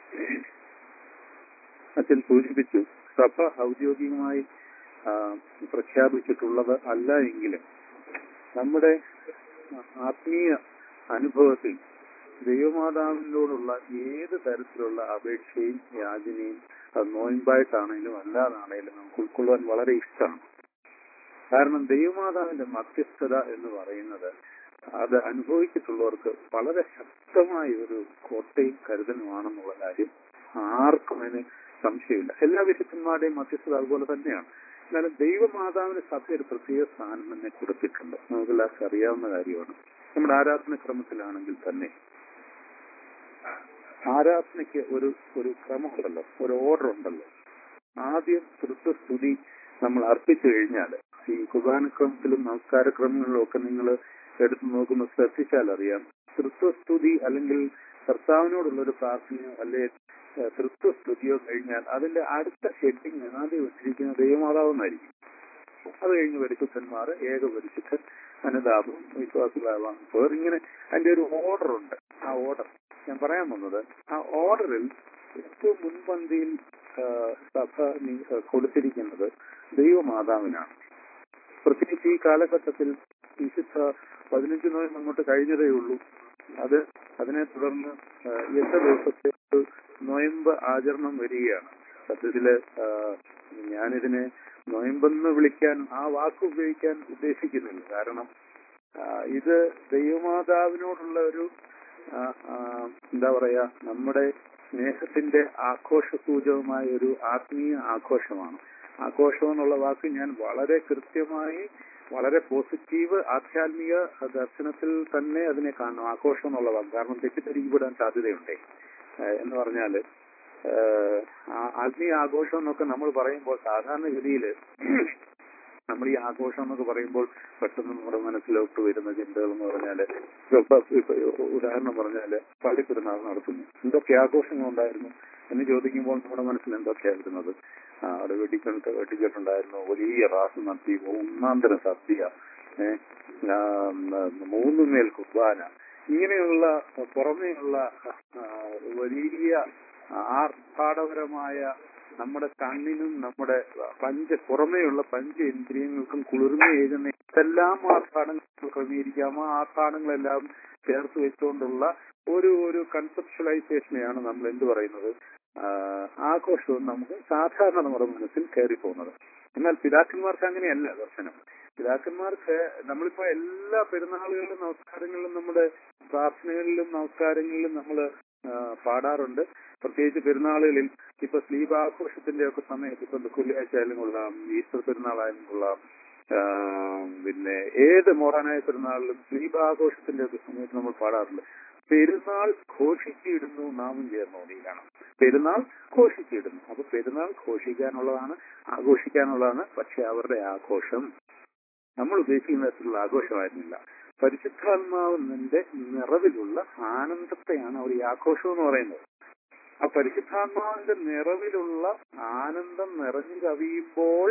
അച്ഛൻ സൂചിപ്പിച്ചു സഭ ഔദ്യോഗികമായി ആ, പ്രഖ്യാപിച്ചിട്ടുള്ളത് അല്ല എങ്കിലും നമ്മുടെ ആത്മീയ അനുഭവത്തിൽ ദൈവമാതാവിനോടുള്ള ഏത് തരത്തിലുള്ള അപേക്ഷയും യാചനയും അത് നോയമ്പായിട്ടാണേലും അല്ലാതാണേലും നമുക്ക് ഉൾക്കൊള്ളുവാൻ വളരെ ഇഷ്ടമാണ് കാരണം ദൈവമാതാവിന്റെ മധ്യസ്ഥത എന്ന് പറയുന്നത് അത് അനുഭവിച്ചിട്ടുള്ളവർക്ക് വളരെ ശക്തമായ ഒരു കോട്ടയും കരുതലുമാണെന്നുള്ള കാര്യം ആർക്കും അതിന് സംശയമില്ല എല്ലാ വിശുദ്ധന്മാരുടെയും മധ്യസ്ഥത അതുപോലെ തന്നെയാണ് എന്നാലും ദൈവമാതാവിന് സഭ ഒരു പ്രത്യേക സ്ഥാനം തന്നെ കൊടുത്തിട്ടുണ്ട് നമുക്കെല്ലാവർക്കും അറിയാവുന്ന കാര്യമാണ് നമ്മുടെ ആരാധന ക്രമത്തിലാണെങ്കിൽ തന്നെ ആരാധനയ്ക്ക് ഒരു ഒരു ക്രമമുണ്ടല്ലോ ഒരു ഓർഡർ ഉണ്ടല്ലോ ആദ്യം തൃത്വസ്തുതി നമ്മൾ അർപ്പിച്ചു കഴിഞ്ഞാൽ ഈ കുർബാനക്രമത്തിലും നമസ്കാരക്രമങ്ങളിലും ഒക്കെ നിങ്ങൾ എടുത്തു നോക്കുമ്പോൾ ശ്രദ്ധിച്ചാൽ അറിയാം തൃത്വസ്തുതി അല്ലെങ്കിൽ കർത്താവിനോടുള്ള ഒരു പ്രാർത്ഥനയോ അല്ലെ ഏഹ്, തൃത്വസ്തുതിയോ കഴിഞ്ഞാൽ അതിന്റെ അടുത്ത ഹെഡിങ് ആദ്യം വെച്ചിരിക്കുന്ന ദൈവമാതാവെന്നായിരിക്കും അത് കഴിഞ്ഞ് പരിശുദ്ധന്മാർ ഏക പരിശുദ്ധൻ അനുതാപം വിശ്വാസികളാവാം പേർ ഇങ്ങനെ അതിന്റെ ഒരു ഓർഡർ ഉണ്ട് ആ ഓർഡർ ഞാൻ പറയാൻ വന്നത് ആ ഓർഡറിൽ ഏറ്റവും മുൻപന്തിയിൽ ആ, സഭ നി- ആ, കൊടുത്തിരിക്കുന്നത് ദൈവമാതാവിനാണ് പ്രത്യേകിച്ച് ഈ കാലഘട്ടത്തിൽ വിശുദ്ധ പതിനഞ്ച് നോയം അങ്ങോട്ട് കഴിഞ്ഞതേ ഉള്ളൂ അത് അതിനെ തുടർന്ന് ആ, എട്ട് ദിവസത്തെ ഒരു നോയമ്പ് ആചരണം വരികയാണ് സത്യത്തില് ആ, ഞാനിതിനെ നോയമ്പെന്ന് വിളിക്കാൻ ആ വാക്ക് ഉപയോഗിക്കാൻ ഉദ്ദേശിക്കുന്നില്ല കാരണം ആ, ഇത് ദൈവമാതാവിനോടുള്ള ഒരു ആ, ആ, എന്താ പറയാ നമ്മുടെ സ്നേഹത്തിന്റെ ആഘോഷ സൂചകമായ ഒരു ആത്മീയ ആഘോഷമാണ് ആഘോഷം എന്നുള്ള വാക്ക് ഞാൻ വളരെ കൃത്യമായി വളരെ പോസിറ്റീവ് ആധ്യാത്മിക ദർശനത്തിൽ തന്നെ അതിനെ കാണണം ആഘോഷം എന്നുള്ള വാക്ക് കാരണം തെറ്റിദ്ധരിക്കപ്പെടാൻ സാധ്യതയുണ്ടേ ഏഹ് എന്ന് പറഞ്ഞാല് ഏഹ് ആ- ആത്മീയ ആഘോഷം എന്നൊക്കെ നമ്മൾ പറയുമ്പോൾ സാധാരണഗതിയിൽ നമ്മൾ ഈ ആഘോഷം എന്നൊക്കെ പറയുമ്പോൾ പെട്ടെന്ന് നമ്മുടെ മനസ്സിലോട്ട് വരുന്ന ചിന്തകൾ എന്ന് പറഞ്ഞാല് ഇപ്പൊ ഇപ്പൊ ഉദാഹരണം പറഞ്ഞാല് പള്ളിപ്പെരുന്നാൾ നടത്തുന്നു എന്തൊക്കെ ആഘോഷങ്ങൾ ഉണ്ടായിരുന്നു എന്ന് ചോദിക്കുമ്പോൾ നമ്മുടെ മനസ്സിൽ എന്തൊക്കെയാ വരുന്നത് ആ, അവിടെ വെടിക്കെട്ട് വെടിക്കെട്ടുണ്ടായിരുന്നു വലിയ റാസ് നടത്തി ഒന്നാന്തര സദ്യ ഏഹ് ആ, ഉം, മൂന്ന് മേൽ കുർബാന ഇങ്ങനെയുള്ള പുറമേയുള്ള ആ, വലിയ ആർഭാടപരമായ നമ്മുടെ കണ്ണിനും നമ്മുടെ പഞ്ച പുറമേയുള്ള പഞ്ച ഇന്ദ്രിയങ്ങൾക്കും കുളിർമയേകുന്ന എന്തെല്ലാം ആർഭാടങ്ങൾ ക്രമീകരിക്കാമോ ആ ആർഭാടങ്ങളെല്ലാം ചേർത്ത് വെച്ചുകൊണ്ടുള്ള ഒരു ഒരു കൺസെപ്ച്വലൈസേഷനെയാണ് നമ്മൾ എന്ത് പറയുന്നത് ആ, ആഘോഷവും നമുക്ക് സാധാരണ നമ്മുടെ മനസ്സിൽ കയറി പോകുന്നത് എന്നാൽ പിതാക്കന്മാർക്ക് അങ്ങനെയല്ല ദർശനം പിതാക്കന്മാർക്ക് നമ്മളിപ്പോ എല്ലാ പെരുന്നാളുകളിലും നമസ്കാരങ്ങളിലും നമ്മുടെ പ്രാർത്ഥനകളിലും നമസ്കാരങ്ങളിലും നമ്മൾ പാടാറുണ്ട് പ്രത്യേകിച്ച് പെരുന്നാളുകളിൽ ഇപ്പൊ സ്ലീപാഘോഷത്തിന്റെ ഒക്കെ സമയത്ത് ഇപ്പൊ വെള്ളിയാഴ്ച ആയാലും കൊള്ളാം ഈസ്റ്റർ പെരുന്നാളായാലും കൊള്ളാം ആ, പിന്നെ ഏത് മോറാനായ പെരുന്നാളിലും സ്ലീപാഘോഷത്തിന്റെ ഒക്കെ സമയത്ത് നമ്മൾ പാടാറുണ്ട് പെരുന്നാൾ ഘോഷിച്ചിടുന്നു നാമം ചേർന്ന് ഓടിയാണ് പെരുന്നാൾ ഘോഷിച്ചിടുന്നു അപ്പൊ പെരുന്നാൾ ഘോഷിക്കാനുള്ളതാണ് ആഘോഷിക്കാനുള്ളതാണ് പക്ഷെ അവരുടെ ആഘോഷം നമ്മൾ ഉദ്ദേശിക്കുന്ന തരത്തിലുള്ള ആഘോഷമായിരുന്നില്ല പരിശുദ്ധാത്മാവിന്റെ നിറവിലുള്ള ആനന്ദത്തെയാണ് അവർ ഈ ആഘോഷം എന്ന് പറയുന്നത് ആ പരിശുദ്ധാത്മാവിന്റെ നിറവിലുള്ള ആനന്ദം നിറഞ്ഞു കവിയുമ്പോൾ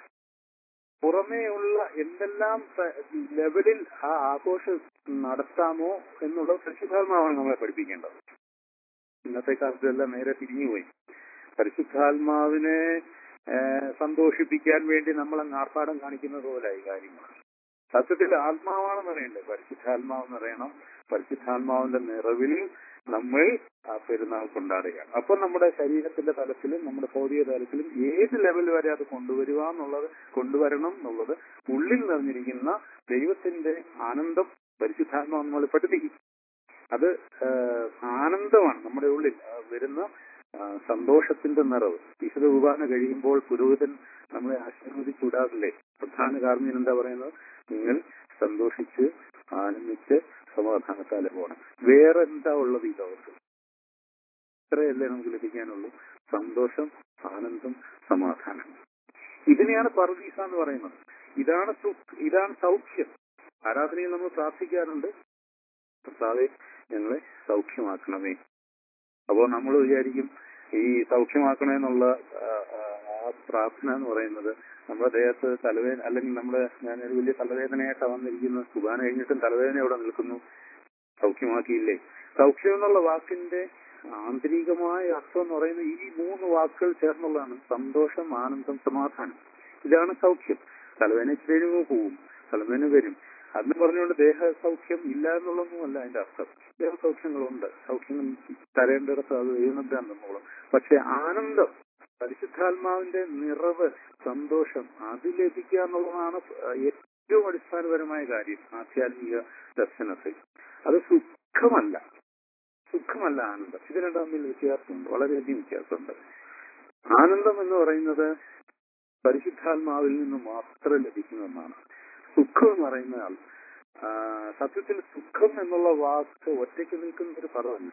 പുറമേയുള്ള എന്തെല്ലാം ത- ലെവലിൽ ആ ആഘോഷം നടത്താമോ എന്നുള്ളത് പരിശുദ്ധാത്മാവാണ് നമ്മളെ പഠിപ്പിക്കേണ്ടത് ഇന്നത്തെ കാലത്തെല്ലാം നേരെ തിരിഞ്ഞുപോയി പരിശുദ്ധാത്മാവിനെ ഏഹ്, സന്തോഷിപ്പിക്കാൻ വേണ്ടി നമ്മൾ അങ്ങ് ആർപ്പാടം കാണിക്കുന്നത് പോലായി കാര്യങ്ങൾ സത്യത്തിൽ ആത്മാവാണെന്ന് അറിയണ്ടേ പരിശുദ്ധാത്മാവെന്ന് അറിയണം പരിശുദ്ധാത്മാവിന്റെ നിറവിൽ നമ്മൾ ആ പെരുന്നാൾ കൊണ്ടാടുകയാണ് അപ്പൊ നമ്മുടെ ശരീരത്തിന്റെ തലത്തിലും നമ്മുടെ ഭൗതിക തലത്തിലും ഏത് ലെവൽ വരെ അത് കൊണ്ടുവരിക എന്നുള്ളത് കൊണ്ടുവരണം എന്നുള്ളത് ഉള്ളിൽ നിറഞ്ഞിരിക്കുന്ന ദൈവത്തിന്റെ ആനന്ദം പരിശുദ്ധാത്മാവ് നമ്മളെ പഠിപ്പിക്കും അത് ആ, ആനന്ദമാണ് നമ്മുടെ ഉള്ളിൽ ആ, വരുന്ന ആ, സന്തോഷത്തിന്റെ നിറവ് വിശുദ്ധ കുർബാന കഴിയുമ്പോൾ പുരോഹിതൻ നമ്മളെ ആശീർവദിച്ചു വിടാറില്ലേ പ്രധാന കാർമ്മികൻ എന്താ പറയുന്നത് നിങ്ങൾ സന്തോഷിച്ച് ആനന്ദിച്ച് സമാധാനത്താലെ പോകണം വേറെ എന്താ ഉള്ളത് ഈ ലോകത്ത് ഇത്രയല്ലേ നമുക്ക് ലഭിക്കാനുള്ളൂ സന്തോഷം ആനന്ദം സമാധാനം ഇതിനെയാണ് പർദീസ എന്ന് പറയുന്നത് ഇതാണ് സുഖ് ഇതാണ് സൗഖ്യം ആരാധനയിൽ നമ്മൾ പ്രാർത്ഥിക്കാറുണ്ട് കർത്താവെ ഞങ്ങളെ സൗഖ്യമാക്കണമേ അപ്പോൾ നമ്മൾ വിചാരിക്കും ഈ സൗഖ്യമാക്കണമെന്നുള്ള ആ, ആ, ആ പ്രാർത്ഥന എന്ന് പറയുന്നത് നമ്മുടെ ദേഹത്ത് തലവേദന അല്ലെങ്കിൽ നമ്മുടെ ഞാനൊരു വലിയ തലവേദനയായിട്ടാണ് വന്നിരിക്കുന്നു സുഖാന കഴിഞ്ഞിട്ടും തലവേദന അവിടെ നിൽക്കുന്നു സൗഖ്യമാക്കിയില്ലേ സൗഖ്യം എന്നുള്ള വാക്കിന്റെ ആന്തരികമായ അർത്ഥം എന്ന് പറയുന്നത് ഈ മൂന്ന് വാക്കുകൾ ചേർന്നുള്ളതാണ് സന്തോഷം ആനന്ദം സമാധാനം ഇതാണ് സൗഖ്യം തലവേദന ഇച്ചിരി കഴിയുമ്പോൾ പോവും തലവേദന വരും അന്ന് പറഞ്ഞുകൊണ്ട് ദേഹ സൗഖ്യം ഇല്ല എന്നുള്ളതൊന്നുമല്ല അതിന്റെ അർത്ഥം ദേഹ സൗഖ്യങ്ങളുണ്ട് സൗഖ്യം തരേണ്ടിടത്ത് അത് എഴുന്നേറ്റാൻ തന്നോളും പക്ഷെ ആനന്ദം പരിശുദ്ധാത്മാവിന്റെ നിറവ് സന്തോഷം അത് ലഭിക്കുക എന്നുള്ളതാണ് ഏറ്റവും അടിസ്ഥാനപരമായ കാര്യം ആധ്യാത്മിക ദർശനത്തിൽ അത് സുഖമല്ല സുഖമല്ല ആനന്ദം ഇത് രണ്ടും തമ്മിൽ വ്യത്യാസമുണ്ട് വളരെയധികം വ്യത്യാസമുണ്ട് ആനന്ദം എന്ന് പറയുന്നത് പരിശുദ്ധാത്മാവിൽ നിന്ന് മാത്രം ലഭിക്കുന്ന ഒന്നാണ് സുഖം എന്ന് പറയുന്ന ആൾ ആ, സത്യത്തിൽ സുഖം എന്നുള്ള വാക്ക് ഒറ്റയ്ക്ക് നിൽക്കുന്ന ഒരു പദമല്ല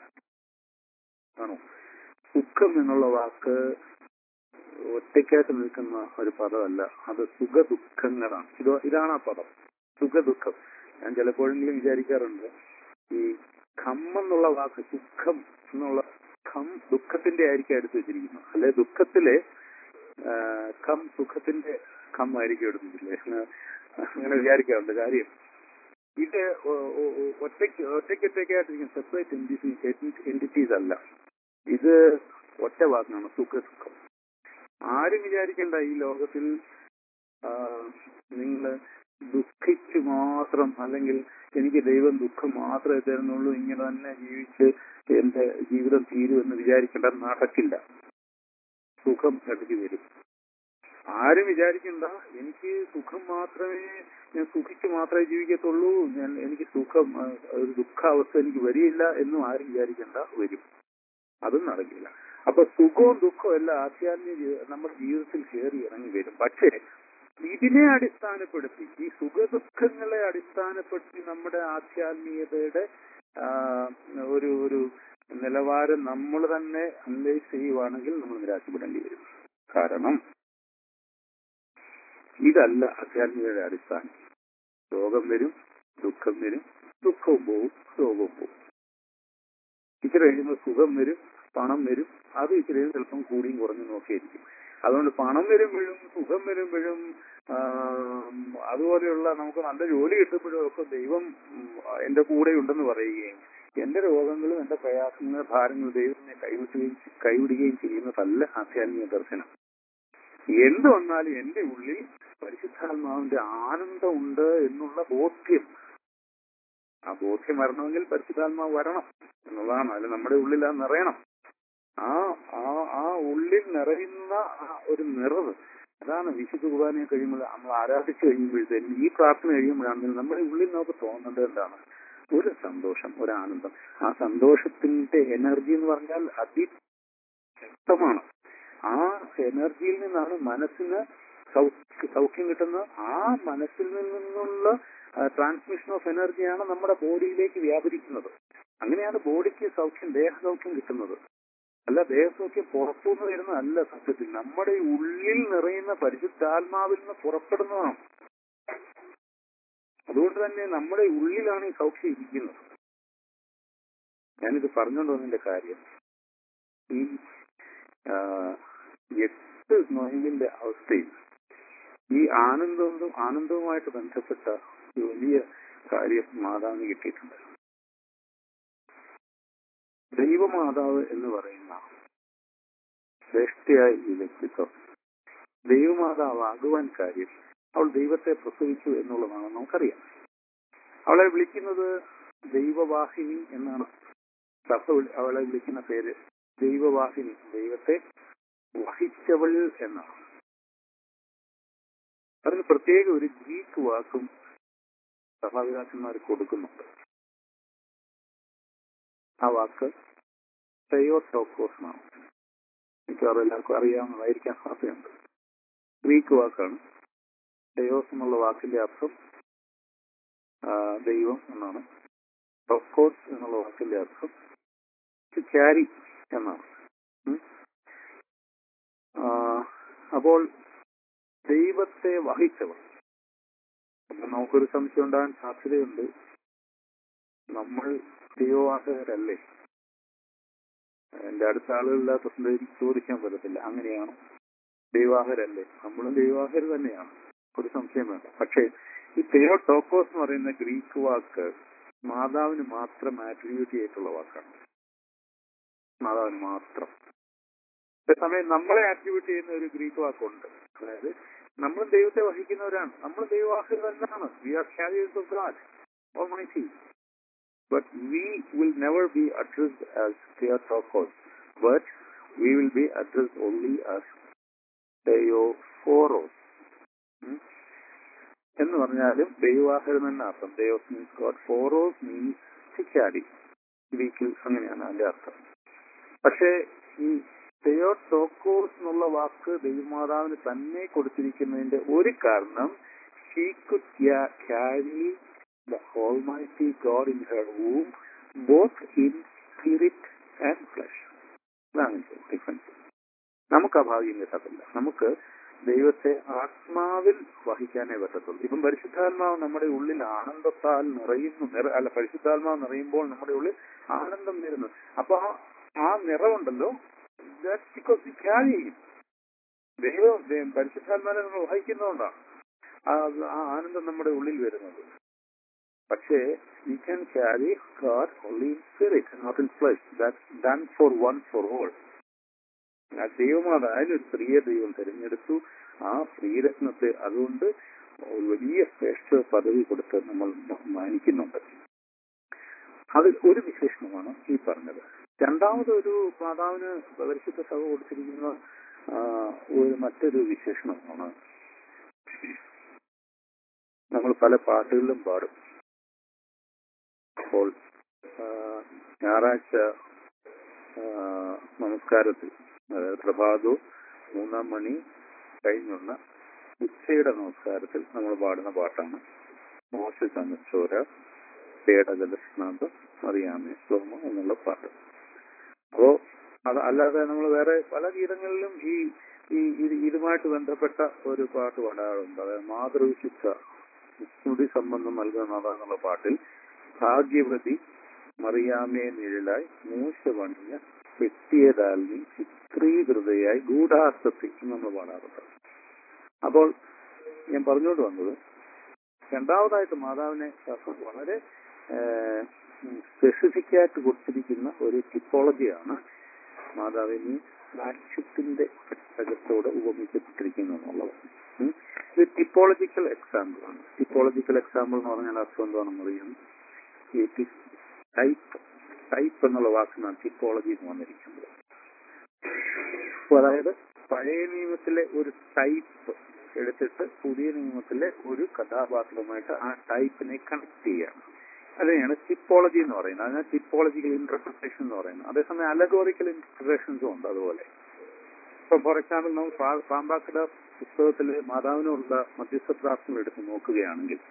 ആണോ സുഖം എന്നുള്ള വാക്ക് ഒറ്റയ്ക്കായിട്ട് നിൽക്കുന്ന ഒരു പദമല്ല അത് സുഖ ദുഃഖങ്ങളാണ് ഇത് ഇതാണ് ആ പദം സുഖ ദുഃഖം ഞാൻ ചിലപ്പോഴെങ്കിലും വിചാരിക്കാറുണ്ട് ഈ ഖം എന്നുള്ള വാക്ക് സുഖം എന്നുള്ള ഖം ദുഃഖത്തിന്റെ ആയിരിക്കും എടുത്തു വെച്ചിരിക്കുന്നത് അല്ലെ ദുഃഖത്തിലെ ആ, ഖം സുഖത്തിന്റെ ഖം ആയിരിക്കും എടുത്തിട്ടില്ലേ എന്ന് അങ്ങനെ വിചാരിക്കാറുണ്ട് കാര്യം ഇത് ഒ- ഒ- ഒ- ഒറ്റയ്ക്ക് ഒറ്റയ്ക്കൊറ്റയ്ക്കായിട്ടിരിക്കും സെപ്പറേറ്റ് എൻറ്റിറ്റീസ് അല്ല ഇത് ഒറ്റ വാക്കാണ് സുഖ സുഖം ആരും വിചാരിക്കണ്ട ഈ ലോകത്തിൽ നിങ്ങൾ ദുഃഖിച്ചു മാത്രം അല്ലെങ്കിൽ എനിക്ക് ദൈവം ദുഃഖം മാത്രമേ തരുന്നുള്ളൂ ഇങ്ങനെ തന്നെ ജീവിച്ച് എന്റെ ജീവിതം തീരുമെന്ന് വിചാരിക്കേണ്ട നടക്കില്ല സുഖം ഇടയ്ക്ക് വരും ആരും വിചാരിക്കണ്ട എനിക്ക് സുഖം മാത്രമേ ഞാൻ സുഖിച്ച് മാത്രമേ ജീവിക്കത്തുള്ളൂ ഞാൻ എനിക്ക് സുഖം ആ, ഒരു ദുഃഖാവസ്ഥ എനിക്ക് വരികയില്ല എന്നും ആരും വിചാരിക്കണ്ട വരും അതും നടക്കില്ല അപ്പൊ സുഖവും ദുഃഖവും എല്ലാം ആധ്യാത്മിക ജീവ- നമ്മുടെ ജീവിതത്തിൽ കയറി ഇറങ്ങി വരും പക്ഷേ ഇതിനെ അടിസ്ഥാനപ്പെടുത്തി ഈ സുഖ ദുഃഖങ്ങളെ അടിസ്ഥാനപ്പെടുത്തി നമ്മുടെ ആധ്യാത്മികതയുടെ ആ, ഒരു ഒരു നിലവാരം നമ്മൾ തന്നെ അനലൈസ് ചെയ്യുവാണെങ്കിൽ നമ്മൾ നിരാശപ്പെടേണ്ടി വരും കാരണം ഇതല്ല ആധ്യാത്മികതയുടെ അടിസ്ഥാനം രോഗം വരും ദുഃഖം വരും ദുഃഖവും പോവും രോഗവും പോവും ഇച്ചിരി കഴിയുമ്പോൾ സുഖം വരും പണം വരും അത് ഇച്ചിരി കഴിയുമ്പോൾ ചിലപ്പം കൂടിയും കുറഞ്ഞും നോക്കിയിരിക്കും അതുകൊണ്ട് പണം വരുമ്പോഴും സുഖം വരുമ്പോഴും ആ, അതുപോലെയുള്ള നമുക്ക് നല്ല ജോലി കിട്ടുമ്പോഴും ഒക്കെ ദൈവം ഉം, എന്റെ കൂടെ ഉണ്ടെന്ന് പറയുകയും എന്റെ രോഗങ്ങളും എന്റെ പ്രയാസങ്ങളും ഭാരങ്ങളും ദൈവം എന്നെ കൈവിട്ടുകയും കൈവിടുകയും ചെയ്യുന്നതല്ല ആധ്യാത്മിക ദർശനം എന്ത് വന്നാലും എന്റെ ഉള്ളിൽ പരിശുദ്ധാത്മാവിന്റെ ആനന്ദം ഉണ്ട് എന്നുള്ള ബോധ്യം ആ ബോധ്യം വരണമെങ്കിൽ പരിശുദ്ധാത്മാവ് വരണം എന്നുള്ളതാണ് അതിൽ നമ്മുടെ ഉള്ളിൽ ആ നിറയണം ആ ആ ആ ഉള്ളിൽ നിറയുന്ന ആ ഒരു നിറവ് അതാണ് വിശുദ്ധ കുർബാനയെ കഴിയുമ്പോൾ നമ്മൾ ആരാധിച്ചു കഴിയുമ്പോഴത്തേനും ഈ പ്രാർത്ഥന കഴിയുമ്പോഴാണെങ്കിൽ നമ്മുടെ ഉള്ളിൽ നമുക്ക് തോന്നുന്നത് എന്താണ് ഒരു സന്തോഷം ഒരു ആനന്ദം ആ സന്തോഷത്തിന്റെ എനർജി എന്ന് പറഞ്ഞാൽ അതിശക്തമാണ് ആ എനർജിയിൽ നിന്നാണ് മനസ്സിന് സൗഖ്യ- സൗഖ്യം കിട്ടുന്നത് ആ മനസ്സിൽ നിന്നുള്ള ട്രാൻസ്മിഷൻ ഓഫ് എനർജിയാണ് നമ്മുടെ ബോഡിയിലേക്ക് വ്യാപരിക്കുന്നത് അങ്ങനെയാണ് ബോഡിക്ക് സൗഖ്യം ദേഹസൗഖ്യം കിട്ടുന്നത് അല്ല ദേഹസൗഖ്യം പുറത്തുനിന്ന് വരുന്നതല്ല സത്യത്തിൽ നമ്മുടെ ഉള്ളിൽ നിറയുന്ന പരിശുദ്ധാത്മാവിൽ നിന്ന് പുറപ്പെടുന്നതാണ് അതുകൊണ്ട് തന്നെ നമ്മുടെ ഉള്ളിലാണ് ഈ സൗഖ്യം ഇരിക്കുന്നത് ഞാനിത് പറഞ്ഞുകൊണ്ട് വന്നതിന്റെ കാര്യം ഈ ആ, എട്ട് നൊയമ്പിന്റെ അവസ്ഥയിൽ ഈ ആനന്ദവും ആനന്ദവുമായിട്ട് ബന്ധപ്പെട്ട ഒരു വലിയ കാര്യം മാതാവിന് കിട്ടിയിട്ടുണ്ട് ദൈവമാതാവ് എന്ന് പറയുന്ന ശ്രേഷ്ഠയായ ഈ വ്യക്തിത്വം ദൈവമാതാവാകുവാൻ കാര്യം അവൾ ദൈവത്തെ പ്രസവിച്ചു എന്നുള്ളതാണ് നമുക്കറിയാം അവളെ വിളിക്കുന്നത് ദൈവവാഹിനി എന്നാണ് സഭ വിളി- അവളെ വിളിക്കുന്ന പേര് ദൈവവാഹിനി ദൈവത്തെ വഹിച്ചവൾ എന്നാണ് അതിന് പ്രത്യേക ഒരു ഗ്രീക്ക് വാക്കും സഭാവികാസന്മാർ കൊടുക്കുന്നുണ്ട് ആ വാക്ക് തെയോട്ടോക്കോസ് എന്നാണ് മിക്കവാറും എല്ലാവർക്കും അറിയാവുന്നതായിരിക്കാൻ സാധ്യതയുണ്ട് ഗ്രീക്ക് വാക്കാണ് തെയോസ് എന്നുള്ള വാക്കിന്റെ അർത്ഥം ആ, ദൈവം എന്നാണ് ടോക്കോസ് എന്നുള്ള വാക്കിന്റെ അർത്ഥം ക്യാരി എന്നാണ് ഉം. ആ, അപ്പോൾ ദൈവത്തെ വഹിച്ചവർ അപ്പൊ നമുക്കൊരു സംശയം ഉണ്ടാകാൻ സാധ്യതയുണ്ട് നമ്മൾ ദൈവവാസകരല്ലേ എന്റെ അടുത്ത ആളുകളില്ലാത്ത എനിക്ക് ചോദിക്കാൻ പറ്റത്തില്ല അങ്ങനെയാണോ ദൈവാഹരല്ലേ നമ്മളും ദൈവാഹര് തന്നെയാണ് ഒരു സംശയം വേണ്ട പക്ഷേ ഈ തെയോ ടോക്കോസ് എന്ന് പറയുന്ന ഗ്രീക്ക് വാക്ക് മാതാവിന് മാത്രം ആട്രിബ്യൂട്ട് ചെയ്തിട്ടുള്ള വാക്കാണ് മാതാവിന് മാത്രം അതേസമയം നമ്മളെ ആട്രിബ്യൂട്ട് ചെയ്യുന്ന ഒരു ഗ്രീക്ക് വാക്കുണ്ട് അതായത് നമ്മൾ ദൈവത്തെ വഹിക്കുന്നവരാണ് നമ്മൾ ദൈവാഹര് തന്നെയാണ് we are carriers of God almighty but we will never be addressed as Theotokos, but we will be addressed only as Theophoros. ഉം. എന്ന് പറഞ്ഞാലും ദൈവാഹരം എന്ന അർത്ഥം ദൈവസ് മീൻസ് ഗോഡ് ഫോറോസ് മീൻസ് ചിക്കാടി ഗ്രീക്കിൽ അങ്ങനെയാണ് അതിന്റെ അർത്ഥം പക്ഷേ ഈ തെയോട്ടോക്കോസ് എന്നുള്ള വാക്ക് ദൈവമാതാവിന് തന്നെ കൊടുത്തിരിക്കുന്നതിന്റെ ഒരു കാരണം she could carry the Almighty God in her womb, both in spirit and flesh. അതാണ് ഡിഫറൻസ് നമുക്ക് ആ ഭാഗ്യം കിട്ടത്തില്ല നമുക്ക് ദൈവത്തെ ആത്മാവിൽ വഹിക്കാനേ പറ്റത്തുള്ളൂ ഇപ്പം പരിശുദ്ധാത്മാവ് നമ്മുടെ ഉള്ളിൽ ആനന്ദത്താൽ നിറയുന്നു നിറ അല്ല പരിശുദ്ധാത്മാവ് നിറയുമ്പോൾ നമ്മുടെ ഉള്ളിൽ ആനന്ദം വരുന്നു അപ്പൊ ആ- ആ നിറവുണ്ടല്ലോ ബിക്കോസ് വി ക്യാരി ദൈവം ദൈവം പരിശുദ്ധാത്മാവിനെ നമ്മൾ വഹിക്കുന്നതുകൊണ്ടാണ് ആ ആ ആനന്ദം നമ്മുടെ ഉള്ളിൽ വരുന്നത് പക്ഷേ we can carry God only in spirit not in flesh that's done for one for all ആ ദൈവമാത അതിനൊരു പ്രിയ ദൈവം തിരഞ്ഞെടുത്തു ആ ശ്രീരത്നത്തെ അതുകൊണ്ട് ഒരു വലിയ ശ്രേഷ്ഠ പദവി കൊടുത്ത് നമ്മൾ മാനിക്കുന്നുണ്ട് അത് ഒരു വിശേഷണമാണ് ഈ പറഞ്ഞത് രണ്ടാമത് ഒരു മാതാവിന് പരിശുദ്ധ സഭ കൊടുത്തിരിക്കുന്ന ആ, ഒരു മറ്റൊരു വിശേഷണമാണ് നമ്മൾ പല പാട്ടുകളിലും പാടും അപ്പോൾ ആ, ഞായറാഴ്ച ആ, നമസ്കാരത്തിൽ അതായത് പ്രഭാതവും മൂന്നാം മണി കഴിഞ്ഞുള്ള ഉച്ചയുടെ നമസ്കാരത്തിൽ നമ്മൾ പാടുന്ന പാട്ടാണ് മോശ ചന്ദ്രചോര പേടകലസ്നാഥ് അറിയാമേ ശ്ലോമ എന്നുള്ള പാട്ട് അപ്പോ അത് അല്ലാതെ നമ്മൾ വേറെ പല ഗീതങ്ങളിലും ഈ ഈ ഇത് ഇതുമായിട്ട് ബന്ധപ്പെട്ട ഒരു പാട്ട് പാടാറുണ്ട് അതായത് മാതൃവിശുദ്ധ സ്മൃതി സംബന്ധം നൽകുന്ന എന്നുള്ള പാട്ടിൽ ഭാഗ്യവതി മറിയാമേ നിഴലായി മൂശ പണിയ വെട്ടിയതാലിനി ചിത്രീകൃതയായി ഗൂഢാർത്ഥത്തിൽ നമ്മൾ പാടാറുണ്ട് അപ്പോൾ ഞാൻ പറഞ്ഞുകൊണ്ട് വന്നത് രണ്ടാമതായിട്ട് മാതാവിനെ ശാസ്ത്രം വളരെ സ്പെസിഫിക് ആയിട്ട് കൊടുത്തിരിക്കുന്ന ഒരു ടിപ്പോളജിയാണ് മാതാവിനെ സാക്ഷ്യത്തിന്റെ ഘടകത്തോട് ഉപമിക്കപ്പെട്ടിരിക്കുന്നു എന്നുള്ളത് ഉം. ഇത് ടിപ്പോളജിക്കൽ എക്സാമ്പിൾ ആണ് ടിപ്പോളജിക്കൽ എക്സാമ്പിൾ എന്ന് പറഞ്ഞാൽ അർത്ഥം എന്താണെന്ന് അറിയാം ഈ ടൈപ്പ് ടൈപ്പ് എന്നുള്ള വാക്കിനാണ് ടിപ്പോളജി എന്ന് വന്നിരിക്കുന്നത് അപ്പൊ അതായത് പഴയ നിയമത്തിലെ ഒരു ടൈപ്പ് എടുത്തിട്ട് പുതിയ നിയമത്തിലെ ഒരു കഥാപാത്രമായിട്ട് ആ ടൈപ്പിനെ കണക്ട് ചെയ്യാണ് അതിനെയാണ് ടിപ്പോളജി എന്ന് പറയുന്നത് അതിനാണ് ടിപ്പോളജിക്കൽ ഇന്റർപ്രിട്ടേഷൻ എന്ന് പറയുന്നത് അതേസമയം അലഗോറിക്കൽ ഇന്റർപ്രിട്ടേഷൻസും ഉണ്ട് അതുപോലെ ഇപ്പൊ ഫോർ എക്സാമ്പിൾ നമ്മൾ പാ- പാമ്പാക്കട പുസ്തകത്തിൽ മാതാവിനുള്ള മധ്യസ്ഥ പ്രാർത്ഥനകൾ എടുത്ത് നോക്കുകയാണെങ്കിൽ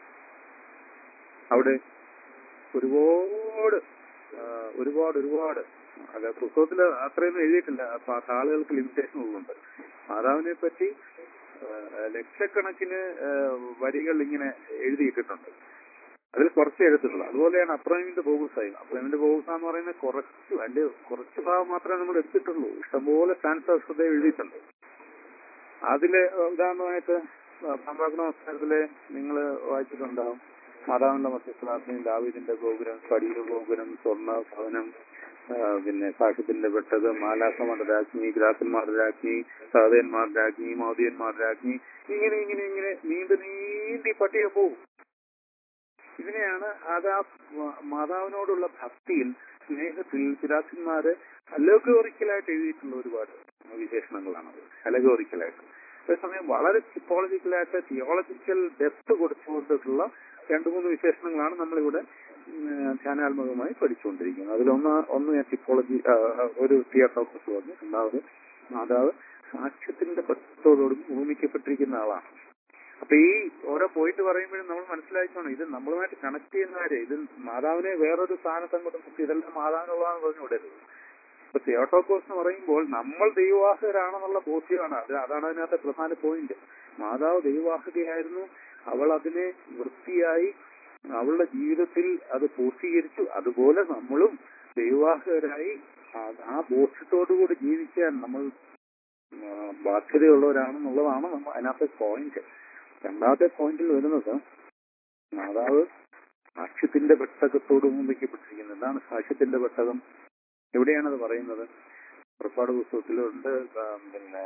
അവിടെ ഒരുപാട് ആ, ഒരുപാട് ഒരുപാട് അല്ല പുസ്തകത്തിൽ അത്രയൊന്നും എഴുതിയിട്ടില്ല അപ്പൊ ആ ആളുകൾക്ക് ലിമിറ്റേഷൻ ഉള്ളുണ്ട് മാതാവിനെ പറ്റി ആ, ലക്ഷക്കണക്കിന് ആ, വരികൾ ഇങ്ങനെ എഴുതിയിട്ടിട്ടുണ്ട് അതിൽ കുറച്ച് എഴുത്തിട്ടുള്ളൂ അതുപോലെയാണ് അപ്രൈമിന്റെ ബോഗുസായി അപ്രൈമിന്റെ ബോഗുസ എന്ന് പറയുന്നത് കുറച്ച് അതിന്റെ കുറച്ച് ഭാഗം മാത്രമേ നമ്മൾ എടുത്തിട്ടുള്ളൂ ഇഷ്ടംപോലെ സ്റ്റാൻസ് എഴുതിയിട്ടുണ്ട് അതില് ഉദാഹരണമായിട്ട് സമ്പാദന നമസ്കാരത്തില് നിങ്ങൾ വായിച്ചിട്ടുണ്ടാവും മാതാവിന്റെ മധ്യസ്ഥാനത്തിൽ ദാവിദിന്റെ ഗോപുരം കടിയൂർ ഗോപുരം സ്വർണ്ണ ഭവനം ആ, പിന്നെ സാഹിത്യത്തിന്റെ പെട്ടത് മാലാസമാരുടെ രാജ്ഞി ഗ്രാസന്മാരുടെ രാജ്ഞി സഹതന്മാരുടെ രാജ്ഞി മൗദിയന്മാരുടെ രാജ്ഞി ഇങ്ങനെ ഇങ്ങനെ ഇങ്ങനെ നീണ്ടു നീണ്ടി പട്ടിക പോകും ഇതിനെയാണ് അത് ആ മ- മാതാവിനോടുള്ള ഭക്തിയിൽ സ്നേഹത്തിൽ പിതാക്കന്മാര് അലോഗോറിക്കലായിട്ട് എഴുതിയിട്ടുള്ള ഒരുപാട് വിശേഷണങ്ങളാണത് അലഗോറിക്കലായിട്ട് അതേസമയം വളരെ ടിപ്പോളജിക്കലായിട്ട് തിയോളജിക്കൽ ഡെപ്ത് കൊടുത്തുകൊണ്ടിട്ടുള്ള രണ്ടു മൂന്ന് വിശേഷണങ്ങളാണ് നമ്മളിവിടെ ഉം, ധ്യാനാത്മകമായി പഠിച്ചുകൊണ്ടിരിക്കുന്നത് അതിലൊന്ന് ഒന്ന് ഞാൻ ടിപ്പോളജി ആ, ആ, ഒരു തിയോട്ടോക്കസ് പറഞ്ഞു രണ്ടാമത് മാതാവ് സാക്ഷ്യത്തിന്റെ പ്രശ്നത്തോടും ഭൂമിക്കപ്പെട്ടിരിക്കുന്ന ആളാണ് അപ്പൊ ഈ ഓരോ പോയിട്ട് പറയുമ്പോഴും നമ്മൾ മനസ്സിലാക്കണം ഇത് നമ്മളുമായിട്ട് കണക്ട് ചെയ്യുന്നവരെ ഇത് മാതാവിനെ വേറൊരു സ്ഥാനത്ത് അങ്ങോട്ട് നിർത്തി ഇതെല്ലാം മാതാവിനുള്ളതാന്ന് പറഞ്ഞു വിടരുത് ഇപ്പൊ തിയോട്ടോക്കോസ് എന്ന് പറയുമ്പോൾ നമ്മൾ ദൈവവാഹകരാണെന്നുള്ള ബോധ്യമാണ് അത് അതാണ് അതിനകത്തെ പ്രധാന പോയിന്റ് മാതാവ് ദൈവവാഹകയായിരുന്നു അവൾ അതിനെ വൃത്തിയായി അവളുടെ ജീവിതത്തിൽ അത് പൂർത്തീകരിച്ചു അതുപോലെ നമ്മളും ദൈവവാഹകരായി ആ- ആ ബോധ്യത്തോടുകൂടി ജീവിക്കാൻ നമ്മൾ ആ, ബാധ്യതയുള്ളവരാണെന്നുള്ളതാണ് നമ്മ അതിനകത്തെ പോയിന്റ് രണ്ടാമത്തെ പോയിന്റിൽ വരുന്നത് മാതാവ് സാക്ഷ്യത്തിന്റെ പെട്ടകത്തോട് ഉപമിക്കപ്പെട്ടിരിക്കുന്നത് എന്താണ് സാക്ഷ്യത്തിന്റെ പെട്ടകം എവിടെയാണത് പറയുന്നത് പുറപ്പാട് പുസ്തകത്തിലുണ്ട് ആ, പിന്നെ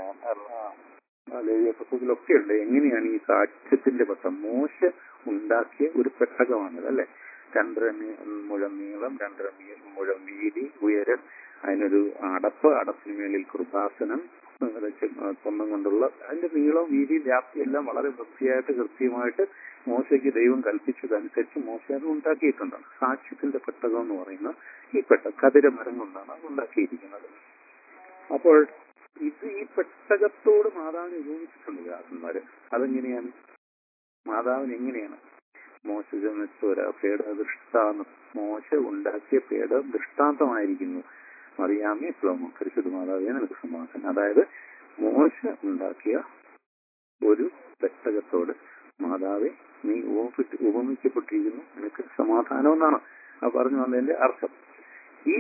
ലേവ്യ പുസ്തകത്തിലൊക്കെ ഉണ്ട് എങ്ങനെയാണ് ഈ സാക്ഷ്യത്തിന്റെ പെട്ടകം മോശ ഉണ്ടാക്കിയ ഒരു പെട്ടകമാണിത് അല്ലെ രണ്ടര നീ- മുഴം നീളം രണ്ടര മീ- മുഴം വീതി ഉയരം അതിനൊരു അടപ്പ് അടപ്പിന് മേളിൽ കൃപാസനം അത് ചെ- ആ, സ്വർണ്ണം കൊണ്ടുള്ള അതിന്റെ നീളവും വീതിയും വ്യാപ്തി എല്ലാം വളരെ വൃത്തിയായിട്ട് കൃത്യമായിട്ട് മോശയ്ക്ക് ദൈവം കൽപ്പിച്ചതനുസരിച്ച് മോശ അത് ഉണ്ടാക്കിയിട്ടുണ്ട് സാക്ഷ്യത്തിന്റെ പെട്ടകം എന്ന് പറയുന്ന ഈ പെട്ട കതിര മരം കൊണ്ടാണ് അത് ഉണ്ടാക്കിയിരിക്കുന്നത് അപ്പോൾ ഇത് ഈ പെട്ടകത്തോട് മാതാവിനെ ഉപയോഗിച്ചിട്ടുണ്ട് ദാസന്മാര് അതെങ്ങനെയാണ് മാതാവിന് എങ്ങനെയാണ് മോശ ജനിച്ചൊര പേട ദൃഷ്ടാന്തം മോശ ഉണ്ടാക്കിയ പേട ദൃഷ്ടാന്തമായിരിക്കുന്നു മറിയാമേ ശ്ലോമോ പരിശുദ്ധ മാതാവിനെ നിനക്ക് സമാധാനം അതായത് മോശ ഉണ്ടാക്കിയ ഒരു പെട്ടകത്തോട് മാതാവെ നീ ഉപമിപ്പിട്ട് ഉപമിക്കപ്പെട്ടിരിക്കുന്നു നിനക്ക് സമാധാനം എന്നാണ് ആ പറഞ്ഞു വന്നതിന്റെ അർത്ഥം ഈ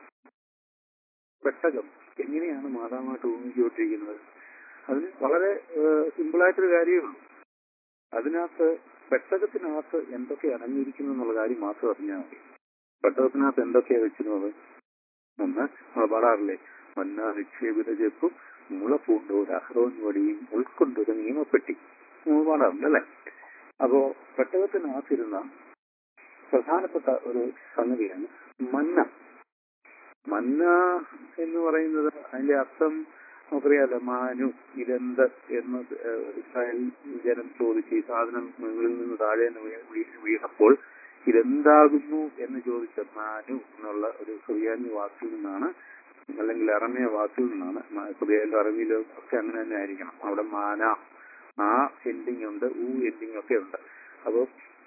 പെട്ടകം എങ്ങനെയാണ് മാതാവുമായിട്ട് ഉപമിക്കപ്പെട്ടിരിക്കുന്നത് അതിന് വളരെ സിമ്പിളായിട്ടൊരു കാര്യമേ ഉള്ളൂ അതിനകത്ത് പെട്ടകത്തിനകത്ത് എന്തൊക്കെ അടങ്ങിയിരിക്കുന്നു എന്നുള്ള കാര്യം മാത്രം അറിഞ്ഞാൽ മതി പെട്ടകത്തിനകത്ത് എന്തൊക്കെയാ വെച്ചിരുന്നത് ഒന്ന് നമ്മൾ പാടാറില്ലേ മന്ന നിക്ഷേപിത ചെപ്പും മുള പൂണ്ടൊരു അഹ്റോൻ വടിയും ഉൾക്കൊണ്ടൊരു നിയമപ്പെട്ടി നമ്മൾ പാടാറുണ്ട് അല്ലേ അപ്പോ പെട്ടകത്തിനകത്തിരുന്ന പ്രധാനപ്പെട്ട ഒരു സംഗതിയാണ് മന്ന മന്ന എന്ന് പറയുന്നത് അതിന്റെ അർത്ഥം നമുക്കറിയാലോ മാനു ഇതെന്ത് എന്ന് ഏഹ് ഇസ്രായേൽ ജനം ചോദിച്ച് ഈ സാധനം മുകളിൽ നിന്ന് താഴെ നിന്ന് വീ- വീ- വീണപ്പോൾ ഇതെന്താകുന്നു എന്ന് ചോദിച്ച മാനു എന്നുള്ള ഒരു സുറിയാനി വാക്കിൽ നിന്നാണ് അല്ലെങ്കിൽ അറമിയ വാക്കിൽ നിന്നാണ് സുറിയാനിലും അറബിയിലും ഒക്കെ അങ്ങനെ തന്നെ ആയിരിക്കണം അവിടെ മാന ആ എൻഡിങ് ഉണ്ട് ഊ എൻഡിങ് ഒക്കെ ഉണ്ട് അപ്പോ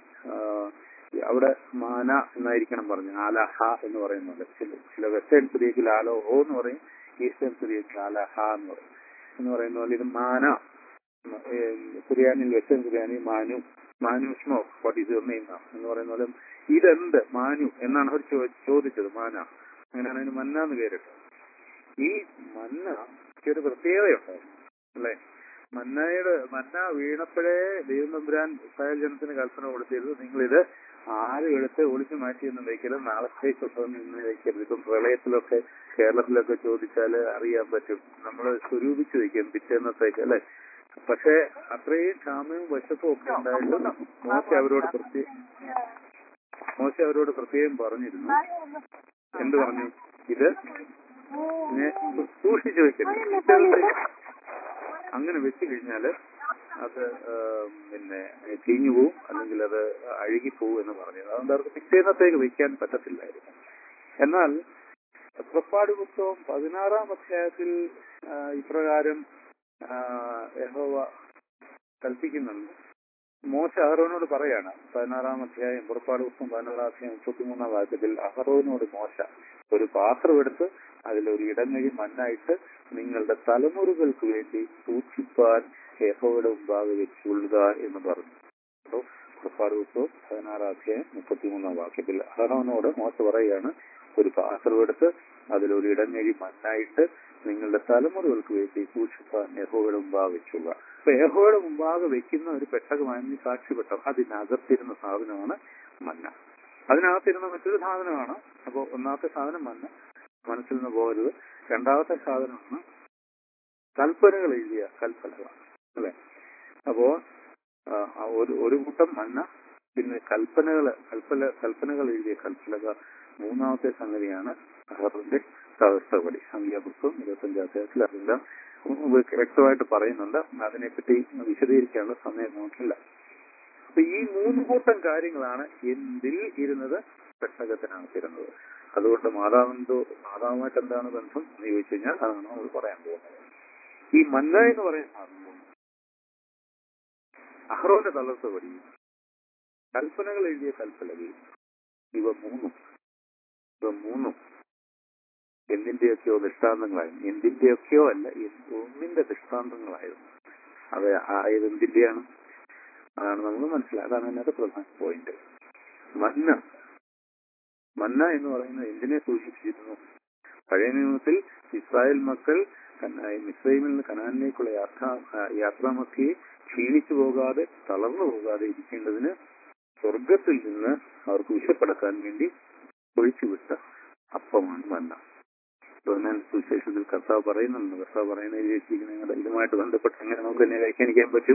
അവിടെ മാന എന്നായിരിക്കണം പറഞ്ഞു ആലഹ എന്ന് പറയുന്നുണ്ട് ചില ചില വെസ്റ്റേൺ സിറിയക്കിൽ ആലോ ഓ എന്ന് പറയും ഈസ്റ്റേൺ സിറിയക്കിൽ ആലഹ എന്ന് പറയും എന്ന് പറയുന്ന പോലെ ഇത് മാന സുറിയാനിൽ വെസ്റ്റേൺ സുറിയാനി മാനു മാനുഷ്മോ വാട്ട് ഈസ് യുവർ നെയിം എന്ന് പറയുന്ന പോലെ ഇതെന്ത് മാനു എന്നാണ് അവർ ചോ- ചോദിച്ചത് മാന അങ്ങനെയാണ് അതിന് മന്ന എന്ന് പേരിട്ടത് ഈ മന്ന ഒരു പ്രത്യേകതയുണ്ടായിരുന്നു അല്ലെ മന്നയുടെ മന്ന വീണപ്പോഴേ ദൈവം തമ്പുരാൻ ഇസ്രായേൽ ജനത്തിന് കൽപ്പന കൊടുത്തിരുന്നു നിങ്ങളിത് ആരും എടുത്ത് ഒളിച്ചു മാറ്റിയൊന്നും വെക്കലും നാളത്തേക്കൊന്നും നിന്ന് വെക്കരുത് ഇപ്പം പ്രളയത്തിലൊക്കെ കേരളത്തിലൊക്കെ ചോദിച്ചാൽ അറിയാൻ പറ്റും നമ്മൾ സ്വരൂപിച്ച് വെക്കും പിറ്റേന്നത്തേക്ക് അല്ലെ പക്ഷെ അത്രയും ക്ഷാമവും വിശപ്പും ഒക്കെ ഉണ്ടായിട്ടും മോശ അവരോട് പ്രത്യേകം മോശ അവരോട് പ്രത്യേകം പറഞ്ഞിരുന്നു എന്ത് പറഞ്ഞു ഇത് ഇങ്ങനെ സൂക്ഷിച്ചു വെക്കരുത് പിറ്റേന്നത്തേക്ക് അങ്ങനെ വെച്ച് കഴിഞ്ഞാല് അത് ആ, പിന്നെ ചീഞ്ഞു പോവും അല്ലെങ്കിൽ അത് അഴുകിപ്പോവും എന്ന് പറഞ്ഞു അതുകൊണ്ട് അവർക്ക് പിറ്റേന്നത്തേക്ക് വെക്കാൻ പറ്റത്തില്ലായിരുന്നു എന്നാൽ പുറപ്പാട് പുസ്തകം പതിനാറാം അധ്യായത്തിൽ ആ, ഇപ്രകാരം ആ, യഹോവ കൽപ്പിക്കുന്നുണ്ട് മോശ അഹറോനോട് പറയാണ് പതിനാറാം അധ്യായം പുറപ്പാട് പുസ്തകം പതിനാറാം അധ്യായം മുപ്പത്തിമൂന്നാം വാക്യത്തിൽ അഹറോനോട് മോശ ഒരു പാത്രം എടുത്ത് അതിലൊരു ഇടങ്ങഴി മണ്ണായിട്ട് നിങ്ങളുടെ തലമുറകൾക്ക് വേണ്ടി സൂക്ഷിപ്പാൻ യഹോവയുടെ മുമ്പാകെ വെച്ചുകൊള്ളുക എന്ന് പറഞ്ഞു അപ്പോൾ പുറപ്പാട് പുസ്തകം പതിനാറാം അധ്യായം മുപ്പത്തിമൂന്നാം വാക്യത്തിൽ അഹറോനോട് മോശ പറയാണ് ഒരു പാത്രം എടുത്ത് അതിലൊരു ഇടങ്ങഴി മണ്ണായിട്ട് നിങ്ങളുടെ തലമുറകൾക്ക് വേണ്ടി സൂക്ഷിപ്പാൻ യഹോവയുടെ മുമ്പാകെ വെച്ചുകൊള്ളുക അപ്പൊ യഹോവയുടെ മുമ്പാകെ വെക്കുന്ന ഒരു പെട്ടകമായിരുന്നു ഈ സാക്ഷ്യപ്പെട്ടം അതിനകത്തിരുന്ന സാധനമാണ് മന്ന അതിനകത്തിരുന്ന മറ്റൊരു സാധനമാണ് അപ്പോൾ ഒന്നാമത്തെ സാധനം മന്ന മനസ്സിൽ നിന്ന് പോകരുത് രണ്ടാമത്തെ സാധനമാണ് കൽപ്പനകൾ എഴുതിയ കൽപ്പലക അല്ലെ അപ്പോ ആ, ആ ഒരു ഒരു കൂട്ടം മന്ന പിന്നെ കൽപ്പനകൾ കൽപ്പന കൽപ്പനകൾ എഴുതിയ കൽപ്പലക മൂന്നാമത്തെ സംഗതിയാണ് അഹറിന്റെ സഹസ്രപടി സംഖ്യാപുസ്തകം ഇരുപത്തഞ്ചാം അധ്യായത്തിൽ അതെല്ലാം വ്യക്തമായിട്ട് പറയുന്നുണ്ട് അതിനെപ്പറ്റി വിശദീകരിക്കാനുള്ള സമയം നമുക്കില്ല അപ്പൊ ഈ മൂന്ന് കൂട്ടം കാര്യങ്ങളാണ് എന്തിൽ ഇരുന്നത് പെട്ടകത്തിനകത്തിരുന്നത് അതുകൊണ്ട് മാതാവിന്റെ മാതാവുമായിട്ട് എന്താണ് ബന്ധം എന്ന് ചോദിച്ചു കഴിഞ്ഞാൽ അതാണ് നമ്മൾ പറയാൻ പോകുന്നത് ഈ മന്ന എന്ന് പറയുന്ന സാധനം അഹ്റോന്റെ തളർത്തപടി കൽപ്പനകൾ എഴുതിയ കൽപ്പലകയും ഇവ മൂന്നും ഇവ മൂന്നും എന്തിന്റെയൊക്കെയോ ദൃഷ്ടാന്തങ്ങളായിരുന്നു എന്തിന്റെയൊക്കെയോ അല്ല എന്ത് ഒന്നിന്റെ ദൃഷ്ടാന്തങ്ങളായിരുന്നു അത് ആയത് എന്തിന്റെയാണ് അതാണ് നമ്മൾ മനസ്സിലാക്കുക അതാണ് അതിനകത്ത് പ്രധാന പോയിന്റ് മന്ന മന്ന എന്ന് പറയുന്നത് എന്തിനെ സൂചിപ്പിച്ചിരുന്നു പഴയ നിയമത്തിൽ ഇസ്രായേൽ മക്കൾ കന- മിസ്രൈമിൽ നിന്ന് കനാനിലേക്കുള്ള യാത്ര യാത്രാമധ്യേ ക്ഷീണിച്ചു പോകാതെ തളർന്നു പോകാതെ ഇരിക്കേണ്ടതിന് സ്വർഗത്തിൽ നിന്ന് അവർക്ക് വിശപ്പടക്കാൻ വേണ്ടി ഒഴിച്ചുവിട്ട അപ്പമാണ് മന്ന യോഹന്നാൻ സുവിശേഷത്തിൽ കർത്താവ് പറയുന്നുണ്ട് കർത്താവ് പറയുന്ന എഴുതിയിരിക്കുന്ന ഇതുമായിട്ട് ബന്ധപ്പെട്ട് എങ്ങനെ നമുക്ക് എന്നെ വ്യാഖ്യാനിക്കാൻ പറ്റും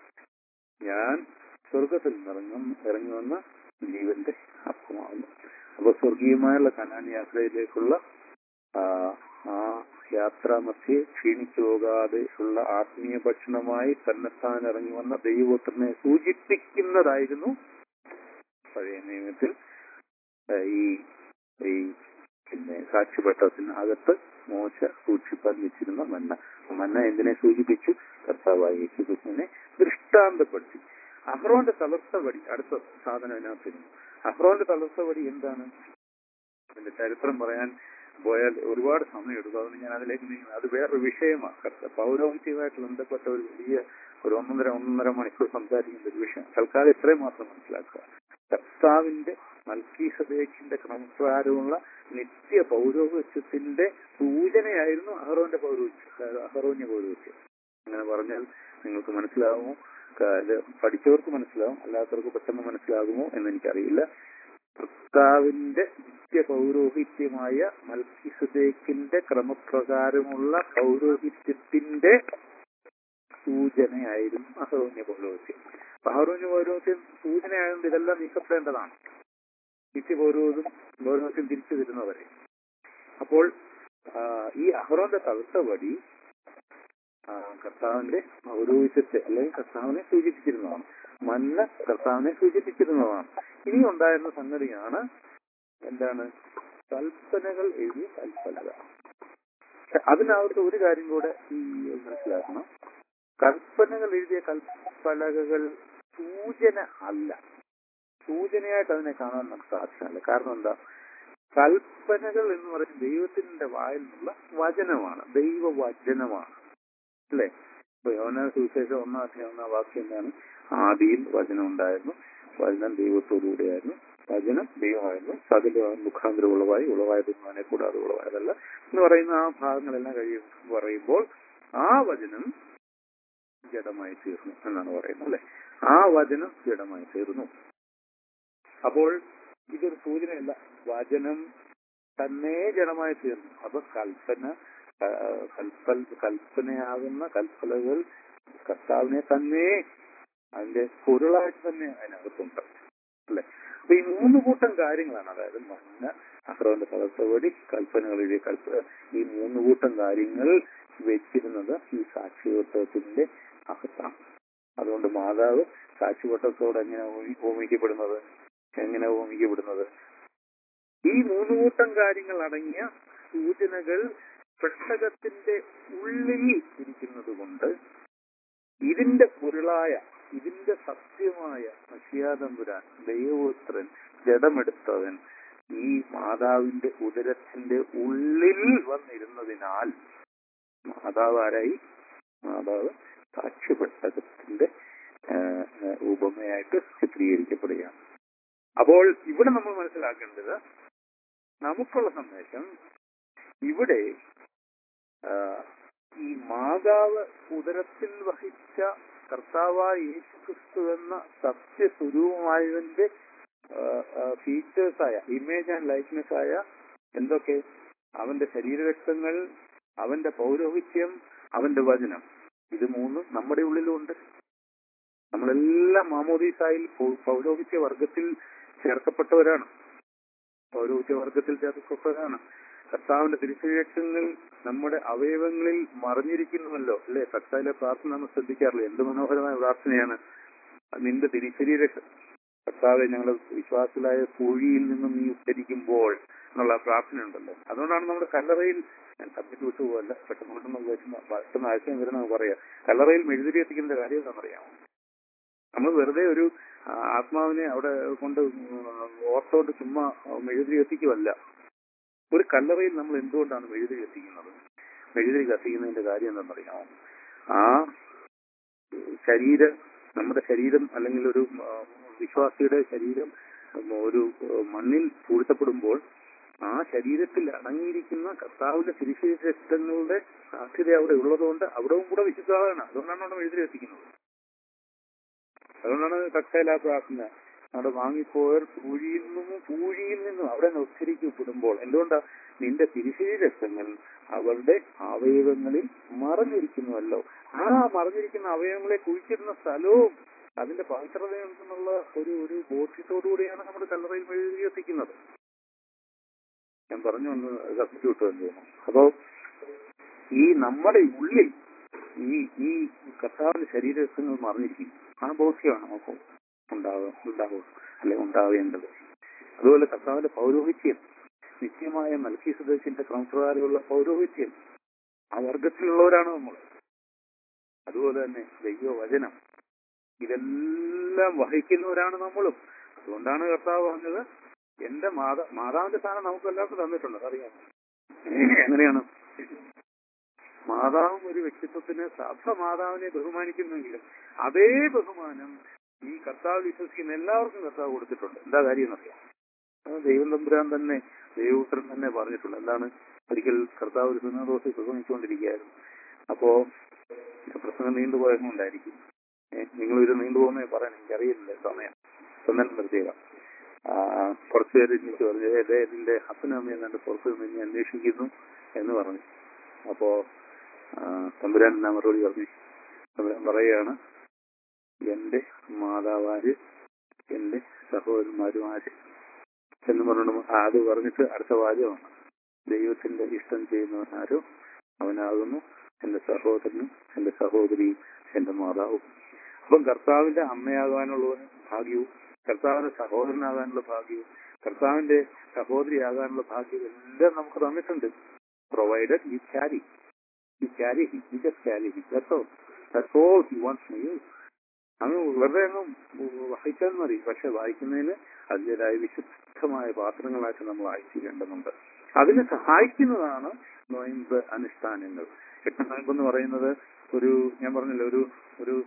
ഞാൻ സ്വർഗത്തിൽ നിന്ന് ഇറങ്ങും ഇറങ്ങി വന്ന ജീവന്റെ അപ്പമാകുന്നു അപ്പൊ സ്വർഗീയമായുള്ള കനാൻ യാത്രയിലേക്കുള്ള ആ, ആ യാത്രാമധ്യേ ക്ഷീണിച്ചു പോകാതെ ഉള്ള ആത്മീയ ഭക്ഷണമായി തന്നെത്താൻ ഇറങ്ങി വന്ന ദൈവപുത്രനെ സൂചിപ്പിക്കുന്നതായിരുന്നു പഴയ നിയമത്തിൽ ആ, ഈ ഈ പിന്നെ സാക്ഷ്യപട്ടത്തിന് അകത്ത് മോശ സൂക്ഷിപ്പാൻ വെച്ചിരുന്ന മന്ന മന്ന എന്തിനെ സൂചിപ്പിച്ചു കർത്താവായ യേശുക്രിസ്തുവിനെ ദൃഷ്ടാന്തപ്പെടുത്തി അഹ്റോന്റെ തളർത്തവടി അടുത്ത സാധനം ഇതിനകത്തിരുന്നു അഹ്റോന്റെ തളർത്തവടി എന്താണ് അതിന്റെ ചരിത്രം പറയാൻ പോയാൽ ഒരുപാട് സമയം എടുക്കും അതുകൊണ്ട് ഞാൻ അതിലേക്ക് നീങ്ങുന്നത് അത് വേറൊരു വിഷയമാണ് കർത്ത പൗരോഹിത്യമായിട്ട് ബന്ധപ്പെട്ട ഒരു വലിയ ഒരു ഒന്നൊന്നര ഒന്നൊന്നര മണിക്കൂർ സംസാരിക്കുന്ന ഒരു വിഷയം തൽക്കാലം ഇത്രയും മാത്രം മനസ്സിലാക്കുക കർത്താവിന്റെ മൽക്കീസദേക്കിന്റെ ക്രമപ്രകാരമുള്ള നിത്യ പൗരോഹിത്യത്തിന്റെ സൂചനയായിരുന്നു അഹറോന്റെ പൗരോഹിത്യം അഹറോന്യ പൗരോഹിത്യം അങ്ങനെ പറഞ്ഞാൽ നിങ്ങൾക്ക് മനസ്സിലാകുമോ ക- ഇത് പഠിച്ചവർക്ക് മനസ്സിലാവും അല്ലാത്തവർക്ക് പെട്ടെന്ന് മനസ്സിലാകുമോ എന്ന് എനിക്കറിയില്ല കർത്താവിന്റെ നിത്യ പൗരോഹിത്യമായ മൽക്കിസദേക്കിന്റെ ക്രമപ്രകാരമുള്ള പൗരോഹിത്യത്തിന്റെ സൂചനയായിരുന്നു അഹറോന്യ പൗരോഹിത്യം അപ്പൊ അഹറോന്യ പൗരോഹിത്യം സൂചനയായതുകൊണ്ട് ഇതെല്ലാം നീക്കപ്പെടേണ്ടതാണ് നിത്യ പൗരോഹിത്യം പൗരോഹിത്യം തിരിച്ചു വരുന്നവരെ അപ്പോൾ ആ, ഈ അഹറോന്റെ തളർത്തപടി ആ, കർത്താവിന്റെ പൗരോഹിത്യത്തെ അല്ലെങ്കിൽ കർത്താവിനെ സൂചിപ്പിച്ചിരുന്നതാണ് മന്ന കർത്താവിനെ സൂചിപ്പിച്ചിരുന്നതാണ് ഇനി ഉണ്ടായിരുന്ന സംഗതിയാണ് എന്താണ് കൽപ്പനകൾ എഴുതിയ കൽപ്പനക പക്ഷെ അതിനകത്ത് ഒരു കാര്യം കൂടെ ഈ മനസ്സിലാക്കണം കൽപ്പനകൾ എഴുതിയ കൽപ്പലകകൾ സൂചന അല്ല സൂചനയായിട്ട് അതിനെ കാണാൻ നമുക്ക് സാധ്യമല്ല കാരണം എന്താ കൽപ്പനകൾ എന്ന് പറയുന്നത് ദൈവത്തിന്റെ വായിൽ നിന്നുള്ള വചനമാണ് ദൈവവചനമാണ് അല്ലേ ഇപ്പൊ യോന സുവിശേഷം ഒന്നാം അധ്യായം ഒന്നാം വാക്യം എന്താണ് ആദിയിൽ വചനം ഉണ്ടായിരുന്നു വചനം ദൈവത്തോടുകൂടിയായിരുന്നു വചനം ദൈവമായിരുന്നു സകല മുഖാന്തരം ഉളവായി ഉളവായതൊന്നും അതിനെ കൂടാതെ ഉളവായതല്ല എന്ന് പറയുന്ന ആ ഭാഗങ്ങളെല്ലാം കഴിയും പറയുമ്പോൾ ആ വചനം ജഡമായി തീർന്നു എന്നാണ് പറയുന്നത് അല്ലെ ആ വചനം ജഡമായി തീർന്നു അപ്പോൾ ഇതൊരു സൂചനയല്ല വചനം തന്നെ ജഡമായി തീർന്നു അപ്പൊ കൽപ്പന ആ, കൽപ്പൽ കൽപ്പനയാകുന്ന കൽപ്പനകൾ കർത്താവിനെ തന്നെ അതിന്റെ പൊരുളായിട്ട് തന്നെ അതിനകത്തുണ്ട് അല്ലെ അപ്പൊ ഈ മൂന്ന് കൂട്ടം കാര്യങ്ങളാണ് അതായത് മഞ്ഞ അഹ്റോന്റെ തലത്തവടി കൽപ്പനകളിലെ കൽപ്പ ഈ മൂന്ന് കൂട്ടം കാര്യങ്ങൾ വെച്ചിരുന്നത് ഈ സാക്ഷിപത്രത്തിന്റെ അകത്താണ് അതുകൊണ്ട് മാതാവ് സാക്ഷിപത്രത്തോട് എങ്ങനെ ഹോമി- ഹോമിക്കപ്പെടുന്നത് എങ്ങനെ ഹോമിക്കപ്പെടുന്നത് ഈ മൂന്ന് കൂട്ടം കാര്യങ്ങൾ അടങ്ങിയ സൂചനകൾ പെട്ടകത്തിന്റെ ഉള്ളിൽ ഇരിക്കുന്നത് കൊണ്ട് ഇതിന്റെ പൊരുളായ ഇതിന്റെ സത്യമായ മഷിയാതമ്പുരാൻ ദൈവപുത്രൻ ജഡമെടുത്തവൻ ഈ മാതാവിന്റെ ഉദരത്തിന്റെ ഉള്ളിൽ വന്നിരുന്നതിനാൽ മാതാവ് ആരായി മാതാവ് സാക്ഷ്യപ്പെട്ടകത്തിന്റെ ആ, ആ, ഉപമയായിട്ട് ചിത്രീകരിക്കപ്പെടുകയാണ് അപ്പോൾ ഇവിടെ നമ്മൾ മനസ്സിലാക്കേണ്ടത് നമുക്കുള്ള സന്ദേശം ഇവിടെ ആ, ഈ മാതാവ് ഉദരത്തിൽ വഹിച്ച കർത്താവായ യേശുക്രിസ്തു എന്ന സത്യസ്വരൂപമായതിന്റെ ഫീച്ചേഴ്സ് ആയ ഇമേജ് ആൻഡ് ലൈക്ക്നെസ് ആയ എന്തൊക്കെ അവന്റെ ശരീരരക്തങ്ങൾ അവന്റെ പൗരോഹിത്യം അവന്റെ വചനം ഇത് മൂന്നും നമ്മുടെ ഉള്ളിലുണ്ട് നമ്മളെല്ലാം മാമോദീസായിൽ പൗ- പൗരോഹിത്യ വർഗത്തിൽ ചേർക്കപ്പെട്ടവരാണ് പൗരോഹിത്യ വർഗത്തിൽ ചേർക്കപ്പെട്ടവരാണ് കർത്താവിന്റെ തിരുശരീരങ്ങൾ നമ്മുടെ അവയവങ്ങളിൽ മറിഞ്ഞിരിക്കുന്നുവല്ലോ അല്ലെ കർത്താവിലെ പ്രാർത്ഥന നമ്മൾ ശ്രദ്ധിക്കാറില്ല എന്ത് മനോഹരമായ പ്രാർത്ഥനയാണ് നിന്റെ തിരുശരീര കർത്താവെ ഞങ്ങൾ വിശ്വാസത്തിലായ കുഴിയിൽ നിന്നും നീ ഉദ്ധരിക്കുമ്പോൾ എന്നുള്ള പ്രാർത്ഥന ഉണ്ടല്ലോ അതുകൊണ്ടാണ് നമ്മുടെ കല്ലറയിൽ ഞാൻ സബ്ജക്ട് വിട്ടുപോകല്ല പെട്ടെന്ന് പെട്ടെന്ന് ഉപയോഗിക്കുന്ന പെട്ടെന്ന് ആശയം വരുന്ന പറയാം കല്ലറയിൽ മെഴുതിരി എത്തിക്കുന്ന കാര്യം എന്താണെന്നറിയാമോ നമ്മൾ വെറുതെ ഒരു ആ, ആത്മാവിനെ അവിടെ കൊണ്ട് ഓർത്തോട്ട് ചുമ്മാ മെഴുതിരി എത്തിക്കുമല്ല ഒരു കല്ലറയിൽ നമ്മൾ എന്തുകൊണ്ടാണ് മെഴുതിരി കത്തിക്കുന്നത് മെഴുതിരി കത്തിക്കുന്നതിന്റെ കാര്യം എന്താണെന്നറിയാമോ ആ ശരീരം നമ്മുടെ ശരീരം അല്ലെങ്കിൽ ഒരു ആ, വിശ്വാസിയുടെ ശരീരം ഉം, ഒരു ആ, മണ്ണിൽ പൂഴ്ത്തപ്പെടുമ്പോൾ ആ ശരീരത്തിൽ അടങ്ങിയിരിക്കുന്ന കർത്താവിന്റെ തിരിശീല രക്തങ്ങളുടെ സാധ്യത അവിടെ ഉള്ളതുകൊണ്ട് അവിടവും കൂടെ വിശുദ്ധമാണ് അതുകൊണ്ടാണ് അവിടെ എഴുതി എത്തിക്കുന്നത് അതുകൊണ്ടാണ് കക്ഷയിലാ പ്രാർത്ഥന അവിടെ വാങ്ങിപ്പോയർ പൂഴിയിൽ നിന്നും പൂഴിയിൽ നിന്നും അവിടെ നിന്ന് ഉച്ചരിക്കപ്പെടുമ്പോൾ എന്തുകൊണ്ടാ നിന്റെ തിരിശീല രക്തങ്ങൾ അവരുടെ അവയവങ്ങളിൽ മറഞ്ഞിരിക്കുന്നുവല്ലോ ആ മറഞ്ഞിരിക്കുന്ന അവയവങ്ങളെ കുഴിച്ചിരുന്ന സ്ഥലവും അതിന്റെ പവിത്രതയുണ്ടെന്നുള്ള ഒരു ഒരു ബോധ്യത്തോടുകൂടിയാണ് നമ്മുടെ കല്ലറയിൽ മെഴുകി എത്തിക്കുന്നത് ഞാൻ പറഞ്ഞു ഒന്ന് സബ്സ്റ്റിറ്റ്യൂട്ട് എന്ന് തോന്നുന്നു അപ്പോ ഈ നമ്മുടെ ഉള്ളിൽ ഈ ഈ കർത്താവിന്റെ ശരീരങ്ങൾ മറിഞ്ഞിരിക്കും ആ ബോധ്യമാണ് നമുക്ക് ഉണ്ടാവുക ഉണ്ടാവുക അല്ലെ ഉണ്ടാവേണ്ടത് അതുപോലെ കർത്താവിന്റെ പൗരോഹിത്യം നിശ്ചയമായ മൽക്കി സദസ്സിന്റെ ക്രമപ്രകാരമുള്ള പൗരോഹിത്യം ആ വർഗത്തിലുള്ളവരാണ് നമ്മൾ അതുപോലെ തന്നെ ദൈവവചനം ഇതെല്ലാം വഹിക്കുന്നവരാണ് നമ്മളും അതുകൊണ്ടാണ് കർത്താവ് പറഞ്ഞത് എന്റെ മാതാ മാതാവിന്റെ സ്ഥാനം നമുക്ക് എല്ലാവർക്കും തന്നിട്ടുണ്ട് അറിയാമോ എങ്ങനെയാണ് മാതാവും ഒരു വ്യക്തിത്വത്തിന് സഭ മാതാവിനെ ബഹുമാനിക്കുന്നെങ്കിലും അതേ ബഹുമാനം ഈ കർത്താവ് വിശ്വസിക്കുന്ന എല്ലാവർക്കും കർത്താവ് കൊടുത്തിട്ടുണ്ട് എന്താ കാര്യം എന്നറിയാം അത് ദൈവം തമ്പുരാൻ തന്നെ ദൈവപുത്രൻ തന്നെ പറഞ്ഞിട്ടുണ്ട് എന്താണ് ഒരിക്കൽ കർത്താവ് ഒരു സുന്നദോഷം പ്രസംഗിച്ചുകൊണ്ടിരിക്കുകയായിരുന്നു അപ്പോ പ്രസംഗം നീണ്ടുപോയതുകൊണ്ടായിരിക്കും നിങ്ങൾ ഇത് നീണ്ടുപോകുന്നേ പറയാൻ എനിക്കറിയില്ല സമയം തന്നെ നിർത്തിയേക്കാം ആ, കുറച്ചു പേര് എനിക്ക് പറഞ്ഞു "ഏ, ഇതിന്റെ അപ്പനും അമ്മയും കണ്ട് പുറത്ത് നിന്ന് ഇനി അന്വേഷിക്കുന്നു എന്ന് പറഞ്ഞു അപ്പോ ആ, തമ്പുരാൻ എന്നാ മറുപടി പറഞ്ഞു തമ്പുരാൻ പറയുകയാണ് എന്റെ മാതാവാര് എന്റെ സഹോദരന്മാരും ആര് എന്ന് പറഞ്ഞു അത് പറഞ്ഞിട്ട് അടുത്ത വാചകമാണ് ദൈവത്തിന്റെ ഇഷ്ടം ചെയ്യുന്നവനാരോ അവനാകുന്നു എന്റെ സഹോദരനും എന്റെ സഹോദരിയും എന്റെ മാതാവും അപ്പം കർത്താവിന്റെ അമ്മയാകാനുള്ള ഭാഗ്യവും കർത്താവിന്റെ സഹോദരനാകാനുള്ള ഭാഗ്യവും കർത്താവിന്റെ സഹോദരിയാകാനുള്ള ഭാഗ്യവും എല്ലാം നമുക്ക് തന്നിട്ടുണ്ട് provided you carry you carry he you just carry he that's all that's all he wants from you അങ്ങ് വെറുതെ അങ്ങ് വായിച്ചാൽ മതി പക്ഷെ വായിക്കുന്നതിന് അതിൻ്റെതായ വിശുദ്ധമായ പാത്രങ്ങളായിട്ട് നമ്മൾ വായിച്ചിരിക്കേണ്ടതുണ്ട് അതിനെ സഹായിക്കുന്നതാണ് നോയമ്പ് അനുഷ്ഠാനങ്ങൾ എട്ടാം നോയമ്പ് എന്ന് പറയുന്നത് ഒരു ഞാൻ പറഞ്ഞില്ല ഒരു ഒരു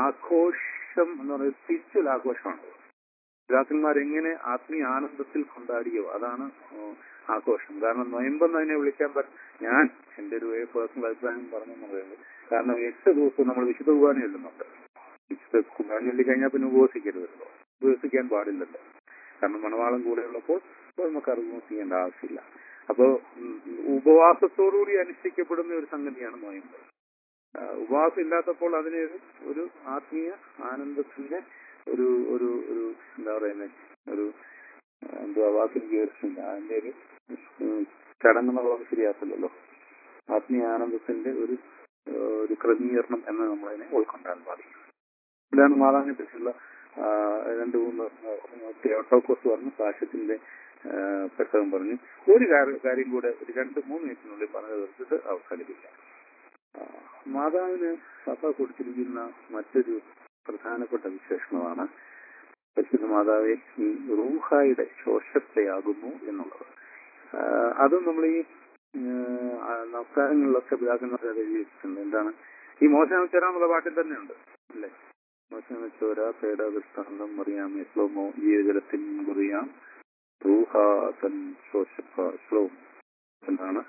ആഘോഷം എന്ന് പറയുന്നത് സ്പിരിച്വൽ ആഘോഷമാണ് പിതാക്കന്മാർ എങ്ങനെ ആത്മീയ ആനന്ദത്തിൽ കൊണ്ടാടിയോ അതാണ് ഉം, ആഘോഷം കാരണം നൊയമ്പെന്ന് അതിനെ വിളിക്കാൻ പറ്റും ഞാൻ എന്റെ ഒരു പേഴ്സണൽ അഭിപ്രായം പറഞ്ഞു പറയുന്നത് കാരണം എട്ട് ദിവസം നമ്മൾ വിശുദ്ധ കുർബാന ചൊല്ലുന്നുണ്ട് വിശുദ്ധ കുർബാന ചൊല്ലി കഴിഞ്ഞാൽ പിന്നെ ഉപവസിക്കരുതല്ലോ ഉപവസിക്കാൻ പാടില്ലല്ലോ കാരണം മണവാളം കൂടെ ഉള്ളപ്പോൾ നമുക്ക് അറിവ് ചെയ്യേണ്ട ആവശ്യമില്ല അപ്പോ ഉം, ഉപവാസത്തോടുകൂടി അനുഷ്ഠിക്കപ്പെടുന്ന ഒരു സംഗതിയാണ് നോയമ്പ് ആ, ഉപവാസം ഇല്ലാത്തപ്പോൾ അതിനെ ഒരു ഒരു ആത്മീയ ആനന്ദത്തിന്റെ ഒരു ഒരു ഒരു എന്താ പറയുന്നത് ഒരു ആ, എന്തുവാ വാക്കിന് കേൾക്കുന്നില്ല അതിന്റെ ഒരു ഉം, ചടങ്ങെന്നുള്ള വാക്ക് ശരിയാക്കില്ലല്ലോ ആത്മീയ ആനന്ദത്തിന്റെ ഒരു ആ, ഒരു ക്രമീകരണം എന്ന് നമ്മളതിനെ ഉൾക്കൊണ്ടാൻ പാടില്ല ഇതാണ് മാതാവിനെ പറ്റിയുള്ള ആ, രണ്ട് മൂന്ന് തിയോട്ടോക്കോസ് പറഞ്ഞു സാക്ഷ്യത്തിന്റെ ആ, പെട്ടകം പറഞ്ഞു ഒരു കാര്യം കാര്യം കൂടെ ഒരു രണ്ട് മൂന്ന് മിനിറ്റിനുള്ളിൽ പറഞ്ഞു തീർത്തിട്ട് അവസാനിപ്പിക്കാം ആ, മാതാവിന് സഭ കൊടുത്തിരിക്കുന്ന മറ്റൊരു പ്രധാനപ്പെട്ട വിശേഷണമാണ് പരിശുദ്ധ മാതാവെ ഈ റൂഹായുടെ ശോഷത്തെയാകുന്നു എന്നുള്ളത് ആ, അതും നമ്മൾ ഈ ആ, നമസ്കാരങ്ങളിലൊക്കെ പിതാക്കന്മാർ അത് എഴുതി വെച്ചിട്ടുണ്ട് എന്താണ് ഈ മോശം എന്നുള്ള പാട്ടിൽ തന്നെ ഉണ്ട് അല്ലേ മോശം ചോര പേട ദൃഷ്ടാന്തം അറിയാം ശ്ലോമോ ജീവജലത്തിൻ കുറിയാം റൂഹാതൻ ശോഷപ്പ ശ്ലോം എന്നാണ്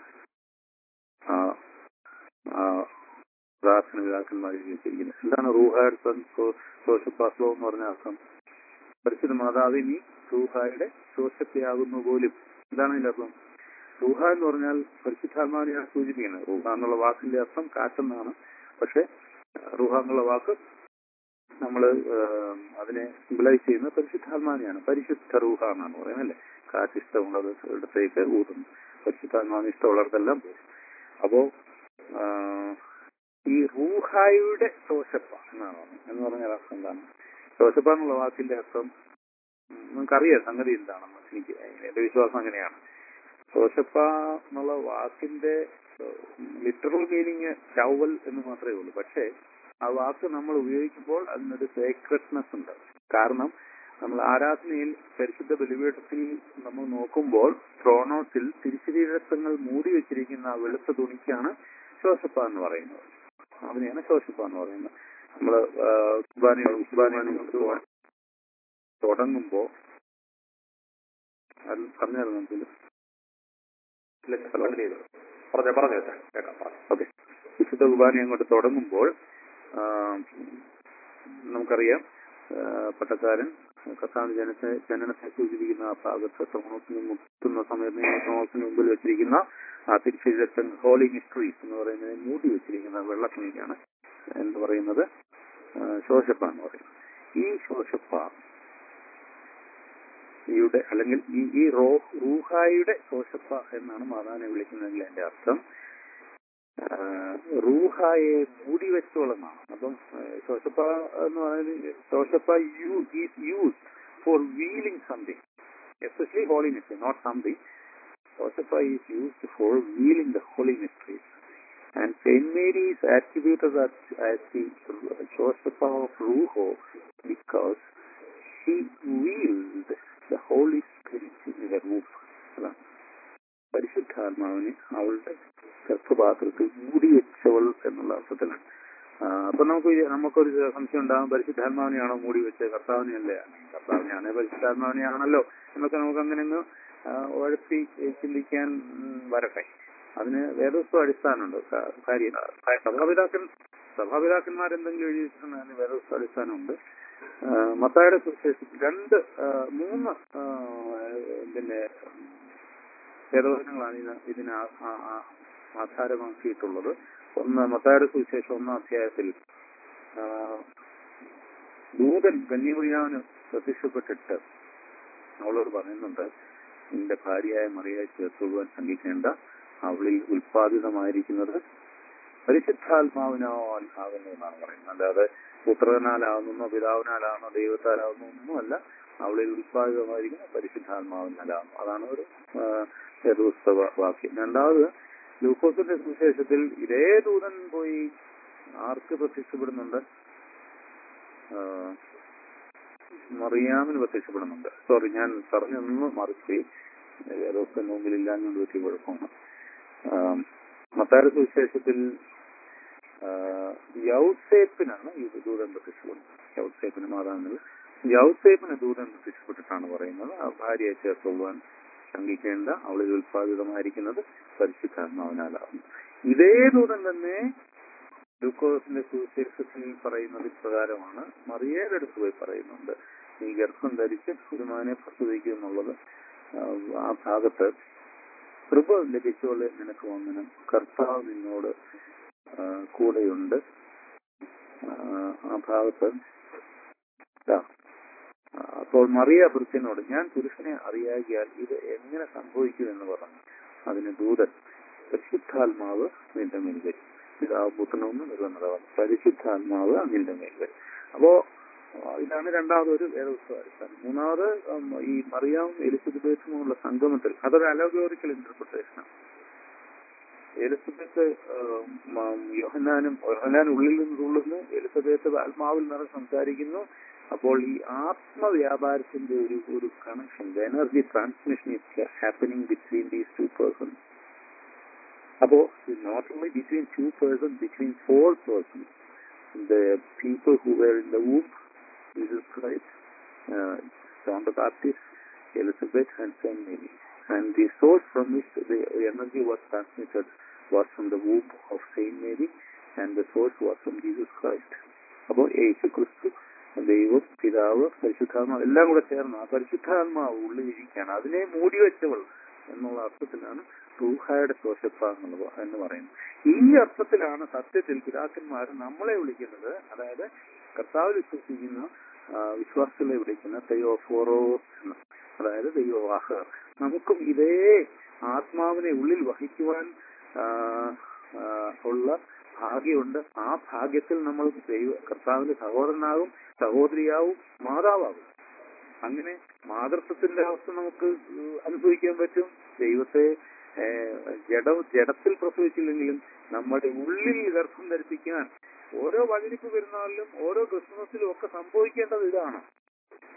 ആ ആ പ്രാർത്ഥന പിതാക്കന്മാർ എഴുതി വെച്ചിരിക്കുന്നത് എന്താണ് റൂഹായുടെ ശോഷപ്പാസ്ലോ എന്ന് പറഞ്ഞ അർത്ഥം പരിശുദ്ധ മാതാവിനി റൂഹായുടെ ശോഷത്തെയാകുന്നു പോലും എന്താണ് അതിന്റെ അർത്ഥം റൂഹ എന്ന് പറഞ്ഞാൽ പരിശുദ്ധാത്മാവിനെയാണ് സൂചിപ്പിക്കുന്നത് റൂഹ എന്നുള്ള വാക്കിന്റെ അർത്ഥം കാറ്റെന്നാണ് പക്ഷെ റൂഹ എന്നുള്ള വാക്ക് നമ്മൾ അതിനെ സിംബലൈസ് ചെയ്യുന്ന പരിശുദ്ധാത്മാവിനെയാണ് പരിശുദ്ധ റൂഹ എന്നാണ് പറയുന്നത് അല്ലേ കാറ്റ് ഇഷ്ടമുള്ളത് ഇടത്തേക്ക് ഊതുന്നു പരിശുദ്ധാത്മാവിന് ഇഷ്ടമുള്ളവർക്കെല്ലാം പോകും അപ്പോ ആ, ഈ റൂഹായുടെ ശോശപ്പ എന്നാണ് പറഞ്ഞത്. എന്ന് പറഞ്ഞാൽ അർത്ഥം എന്താണ് ശോശപ്പ എന്നുള്ള വാക്കിന്റെ അർത്ഥം ഉം, നിങ്ങൾക്കറിയാം സംഗതി എന്താണെന്ന് എനിക്ക് എന്റെ വിശ്വാസം അങ്ങനെയാണ് ശോശപ്പ എന്നുള്ള വാക്കിന്റെ ലിറ്ററൽ മീനിങ് ചൗവൽ എന്ന് മാത്രമേ ഉള്ളൂ പക്ഷേ ആ വാക്ക് നമ്മൾ ഉപയോഗിക്കുമ്പോൾ അതിനൊരു സേക്രട്ട്നെസ് ഉണ്ട് കാരണം നമ്മൾ ആരാധനയിൽ പരിശുദ്ധ ബലിപീഠത്തിൽ നമ്മൾ നോക്കുമ്പോൾ ത്രോണോസിൽ തിരുശരീരത്വങ്ങൾ മൂടി വെച്ചിരിക്കുന്ന ആ വെളുത്ത തുണിക്കാണ് ശോശപ്പ എന്ന് പറയുന്നത് അതിനെയാണ് ശോശപ്പ എന്ന് പറയുന്നത് നമ്മൾ കുർബാന കുർബാന തുടങ്ങുമ്പോ അത് പറഞ്ഞായിരുന്നു നമുക്ക് കണ്ടിന്യൂ ചെയ്തു പറഞ്ഞോ പറഞ്ഞു വെച്ചാൽ കേൾക്കാം പറഞ്ഞു ഓക്കെ വിശുദ്ധ കുർബാന അങ്ങോട്ട് തുടങ്ങുമ്പോൾ ആ, നമുക്കറിയാം ആ, പട്ടക്കാരൻ കർത്താവിന് ജനത്തെ ജനനത്തെ സൂചിപ്പിക്കുന്ന ആ ഭാഗത്ത് തോമസിന് മുത്തുന്ന സമയത്ത് തോമസിന് മുമ്പിൽ വെച്ചിരിക്കുന്ന ആ തിരിച്ചെഴുത്തൻ ഹോളി മിസ്റ്ററീസ് എന്ന് പറയുന്നത് മൂടി വെച്ചിരിക്കുന്ന വെള്ളത്തുണിക്കാണ് എന്ന് പറയുന്നത് ആ, ശോശപ്പ എന്ന് പറയുന്നത് ഈ ശോശപ്പ യുടെ അല്ലെങ്കിൽ ഈ ഈ റോ റൂഹായുടെ ശോശപ്പ എന്നാണ് മാതാവിനെ വിളിക്കുന്നതെങ്കിൽ എന്റെ അർത്ഥം ആ, റൂഹായെ മൂടി വെച്ചോളെന്നാണ് അപ്പം ആ, ശോശപ്പ എന്ന് പറയുന്നത് ശോശപ്പ you is use for veiling something especially holy mystery not something ശോശപ്പ is used for veiling the holy mysteries And Saint Mary is attributed as, as the Joseph of Ruho because she wheeled the Holy Spirit in the roof. അതാണ്. പരിശുദ്ധാത്മാവിനെ അവളുടെ ഗർഭപാത്രത്തിൽ മൂടി വെച്ചവൾ എന്നുള്ള അർത്ഥത്തിലാണ് ആ, അപ്പൊ നമുക്ക് വി- നമുക്കൊരു സംശയം ഉണ്ടാകും പരിശുദ്ധാത്മാവിനെയാണോ മൂടി വെച്ചത് കർത്താവിനെയല്ലേ കർത്താവിനെയാണേ പരിശുദ്ധാത്മാവിനെയാണല്ലോ എന്നൊക്കെ നമുക്ക് അങ്ങനെ ഒന്ന് ആ, ഉഴപ്പി ചിന്തിക്കാൻ ഉം, വരട്ടെ അതിന് വേദോസ്വ അടിസ്ഥാനമുണ്ട് ക- കാര്യം സഭാപിതാക്കൻ സഭാപിതാക്കന്മാരെന്തെങ്കിലും എഴുതിയിട്ടുണ്ട് അതിന് വേദോസ്വ അടിസ്ഥാനമുണ്ട് ആ, മത്തായുടെ സുവിശേഷത്തിൽ രണ്ട് ആ, മൂന്ന് ആ, പിന്നെ വേദവചനങ്ങളാണ് ഇതിന് ഇതിന് ആ- ആ- ആ- ആധാരമാക്കിയിട്ടുള്ളത് ഒന്ന് മത്തായുടെ സുവിശേഷം ഒന്നാം അധ്യായത്തിൽ ആ, ദൂതൻ കന്യമറിയാവിന് പ്രത്യക്ഷപ്പെട്ടിട്ട് അവളോട് പറയുന്നുണ്ട് നിന്റെ ഭാര്യയായ മറിയായി ചേർത്തുവാൻ സംഘിക്കേണ്ട അവളിൽ ഉൽപ്പാദിതമായിരിക്കുന്നത് പരിശുദ്ധാത്മാവിനാൽ ആകുന്നു എന്നാണ് പറയുന്നത് അല്ലാതെ പുത്രനാലാകുന്നോ പിതാവിനാലാകുന്നോ ദൈവത്താലാകുന്നോ ഒന്നുമല്ല അവളിൽ ഉൽപ്പാദിതമായിരിക്കുന്ന പരിശുദ്ധാത്മാവിനാലാകുന്നു അതാണ് ഒരു ആ, വേദപുസ്തക വാക്യം രണ്ടാമത് ലൂക്കോസിന്റെ സുവിശേഷത്തിൽ ഇതേ ദൂതൻ പോയി ആർക്ക് പ്രത്യക്ഷപ്പെടുന്നുണ്ട് ആ, മറിയാമിന് പ്രത്യക്ഷപ്പെടുന്നുണ്ട് സോറി ഞാൻ പറഞ്ഞൊന്ന് മറിച്ച് വേദോസ്തന്റെ മുമ്പിൽ ഇല്ലാഞ്ഞുകൊണ്ട് പറ്റിയ കുഴപ്പമാണ് ആം, മത്തായുടെ സുവിശേഷത്തിൽ ആ, യൗസേപ്പിനാണ് ഈ ദൂതൻ പ്രത്യക്ഷപ്പെടുന്നത് യൗസേപ്പിന് മാതാവിന് യൗസേപ്പിന് ദൂതൻ പ്രത്യക്ഷപ്പെട്ടിട്ടാണ് പറയുന്നത് ആ ഭാര്യയെ ചേർത്തുകൊള്ളുവാൻ ശങ്കിക്കേണ്ട അവളിൽ ഉത്പാദിതമായിരിക്കുന്നത് പരിശുദ്ധാത്മാവിനാലാകുന്നു ഇതേ ദൂതൻ തന്നെ ലൂക്കോസിന്റെ സുവിശേഷത്തിൽ പറയുന്നത് ഇപ്രകാരമാണ് മറിയയുടെ അടുത്ത് പോയി പറയുന്നുണ്ട് നീ ഗർഭം ധരിച്ച് ഒരു മകനെ പ്രസവിക്കും എന്നുള്ളത് ആ, ആ ഭാഗത്ത് കൃപ ലഭിച്ചോളെ നിനക്ക് വന്ദനം കർത്താവ് നിന്നോട് ആ, കൂടെയുണ്ട് ആ, ആ ഭാഗത്ത് ഇതാ. ആ, അപ്പോൾ മറിയ ഭൃത്യനോട് ഞാൻ പുരുഷനെ അറിയാകിയാൽ ഇത് എങ്ങനെ സംഭവിക്കുമെന്ന് പറഞ്ഞു അതിന് ദൂതൻ പരിശുദ്ധാത്മാവ് നിന്റെ മേൽ വരും പിതാവ് പുത്രനൊന്നും നിർവന്നതാണ് പരിശുദ്ധാത്മാവ് നിന്റെ മേൽ വരും അപ്പോ ആ, ഇതാണ് രണ്ടാമത് ഒരു വേദോത്സവ അടിസ്ഥാനം മൂന്നാമത് ഉം, ഈ മറിയാവും എലിസബത്തുമുള്ള സംഗമത്തിൽ അതൊരു അലോഗോറിക്കൽ ഇന്റർപ്രിട്ടേഷനാണ് എലിസബത്ത് ഉം, ഉം, യോഹന്നാനും യോഹന്നാൻ ഉള്ളിൽ നിന്ന് തുള്ളുന്നു എലിസബത്ത് ആത്മാവിൽ നിന്ന് സംസാരിക്കുന്നു അപ്പോൾ ഈ ആത്മവ്യാപാരത്തിന്റെ ഒരു ഒരു connection energy transmission is happening between these two persons അപ്പോ not only between two person between four person the people who were in the womb, Jesus Christ, uh, John the Baptist, Elizabeth, and Saint Mary. And the source from which the energy was transmitted was from the womb of Saint Mary, and the source was from Jesus Christ. അപ്പോൾ യേശു ക്രിസ്തു ദൈവം പിതാവ് പരിശുദ്ധാത്മാവ് എല്ലാം കൂടെ ചേർന്ന് ആ പരിശുദ്ധാത്മാവ് ഉള്ളിലിരിക്കുകയാണ് അതിനെ മൂടി വെച്ചവൾ എന്നുള്ള അർത്ഥത്തിലാണ് റൂഹായുടെ ശോശപ്പ എന്നുള്ളത് എന്ന് പറയുന്നത് ഈ അർത്ഥത്തിലാണ് സത്യത്തിൽ പിതാക്കന്മാർ നമ്മളെ വിളിക്കുന്നത് അതായത് കർത്താവിൽ വിശ്വസിക്കുന്ന ആ, വിശ്വാസികളെ വിളിക്കുന്ന തെയോഫോറോ എന്ന് അതായത് ദൈവവാഹകർ നമുക്കും ഇതേ ആത്മാവിനെ ഉള്ളിൽ വഹിക്കുവാൻ ആ, ആ, ഉള്ള ഭാഗ്യമുണ്ട് ആ ഭാഗ്യത്തിൽ നമ്മൾ ദൈവ കർത്താവിന്റെ സഹോദരനാകും സഹോദരിയാവും മാതാവാകും അങ്ങനെ മാതൃത്വത്തിന്റെ അവസ്ഥ നമുക്ക് ഉം, അനുഭവിക്കാൻ പറ്റും ദൈവത്തെ ഏഹ്, ജഡ ജഡത്തിൽ പ്രസവിച്ചില്ലെങ്കിലും നമ്മുടെ ഉള്ളിൽ ഗർഭം ധരിപ്പിക്കാൻ ഓരോ വചനിപ്പ് പെരുന്നാളിലും ഓരോ ക്രിസ്മസിലും ഒക്കെ സംഭവിക്കേണ്ടത് ഇതാണ്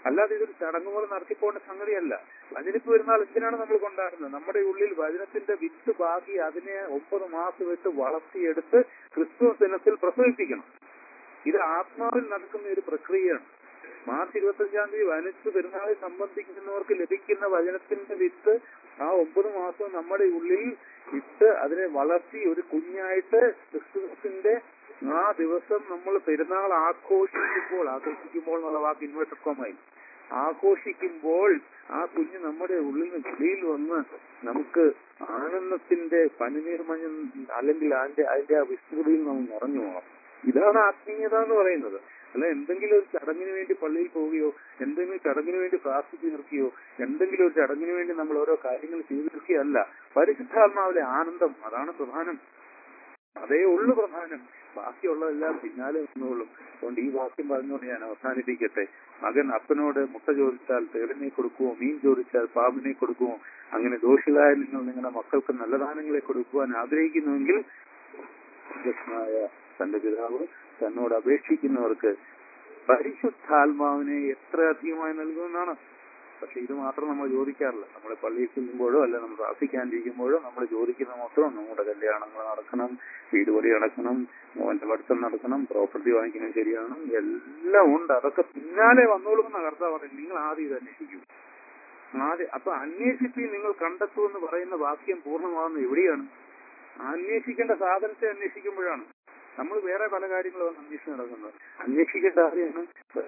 അല്ലാതെ ഇതൊരു ചടങ്ങ് പോലെ നടത്തിപ്പോണ്ട സംഗതിയല്ല വചനപ്പ് പെരുന്നാൾ എന്തിനാണ് നമ്മൾ കൊണ്ടാടുന്നത് നമ്മുടെ ഉള്ളിൽ വചനത്തിന്റെ വിത്ത് ബാക്കി അതിനെ ഒമ്പത് മാസം ഇട്ട് വളർത്തിയെടുത്ത് ക്രിസ്തുമസ് ദിനത്തിൽ പ്രസവിപ്പിക്കണം ഇത് ആത്മാവിൽ നടക്കുന്ന ഒരു പ്രക്രിയയാണ് മാർച്ച് ഇരുപത്തഞ്ചാം തീയതി വനസ് പെരുന്നാളിൽ സംബന്ധിക്കുന്നവർക്ക് ലഭിക്കുന്ന വചനത്തിന്റെ വിത്ത് ആ ഒമ്പത് മാസം നമ്മുടെ ഉള്ളിൽ ഇട്ട് അതിനെ വളർത്തി ഒരു കുഞ്ഞായിട്ട് ക്രിസ്തുമസിന്റെ ആ ദിവസം നമ്മൾ പെരുന്നാൾ ആഘോഷിക്കുമ്പോൾ ആഘോഷിക്കുമ്പോൾ എന്നുള്ള വാക്ക് ഇൻവേർട്ടർക്കോമായി ആഘോഷിക്കുമ്പോൾ ആ കുഞ്ഞ് നമ്മുടെ ഉള്ളിൽ നിന്ന് വെളിയിൽ വന്ന് നമുക്ക് ആനന്ദത്തിന്റെ പനിനീർ മഞ്ഞ അല്ലെങ്കിൽ അതിന്റെ അതിന്റെ ആ വിസ്തൃതിയിൽ നമ്മൾ നിറഞ്ഞു പോകണം ഇതാണ് ആത്മീയത എന്ന് പറയുന്നത് അല്ല എന്തെങ്കിലും ഒരു ചടങ്ങിന് വേണ്ടി പള്ളിയിൽ പോവുകയോ എന്തെങ്കിലും ചടങ്ങിന് വേണ്ടി പ്രാർത്ഥിച്ചു നിർക്കുകയോ എന്തെങ്കിലും ഒരു ചടങ്ങിന് വേണ്ടി നമ്മൾ ഓരോ കാര്യങ്ങൾ ചെയ്തു നിർക്കുകയല്ല പരിശുദ്ധാത്മാവിലെ ആനന്ദം അതാണ് പ്രധാനം അതേ ഉള്ളു പ്രധാനം ബാക്കിയുള്ളതെല്ലാം പിന്നാലെ വന്നോളും അതുകൊണ്ട് ഈ വാക്യം പറഞ്ഞുകൊണ്ട് ഞാൻ അവസാനിപ്പിക്കട്ടെ മകൻ അപ്പനോട് മുട്ട ചോദിച്ചാൽ തേടിനെ കൊടുക്കുമോ മീൻ ചോദിച്ചാൽ പാമ്പിനെ കൊടുക്കുമോ അങ്ങനെ ദോഷികളായ നിങ്ങൾ നിങ്ങളുടെ മക്കൾക്ക് നല്ല ദാനങ്ങളെ കൊടുക്കുവാൻ ആഗ്രഹിക്കുന്നുവെങ്കിൽ സ്വർഗ്ഗസ്ഥനായ തന്റെ പിതാവ് തന്നോട് അപേക്ഷിക്കുന്നവർക്ക് പരിശുദ്ധാത്മാവിനെ എത്ര അധികമായി നൽകുമെന്നാണ് പക്ഷെ ഇത് മാത്രം നമ്മൾ ചോദിക്കാറില്ല നമ്മൾ പള്ളിയിൽ ചെല്ലുമ്പോഴോ അല്ല നമ്മൾ പ്രാർത്ഥിക്കാനിരിക്കുമ്പോഴോ നമ്മൾ ചോദിക്കുന്ന മൊത്തം നമ്മുടെ കല്യാണങ്ങൾ നടക്കണം വീട് പണി നടക്കണം മോന്റെ പഠിത്തം നടക്കണം പ്രോപ്പർട്ടി വാങ്ങിക്കുന്നത് ശരിയാണ് എല്ലാം ഉണ്ട് അതൊക്കെ പിന്നാലെ വന്നോളുമെന്ന കർത്താവ് പറയും നിങ്ങൾ ആദ്യം ഇത് അന്വേഷിക്കൂ ആദ്യം അപ്പൊ അന്വേഷിച്ച് നിങ്ങൾ കണ്ടെത്തൂ എന്ന് പറയുന്ന വാക്യം പൂർണ്ണമാകുന്ന എവിടെയാണ് അന്വേഷിക്കേണ്ട സാധനത്തെ അന്വേഷിക്കുമ്പോഴാണ് നമ്മൾ വേറെ പല കാര്യങ്ങളും അന്വേഷിച്ച് നടക്കുന്നത് അന്വേഷിക്കേണ്ട ആരെയാണ്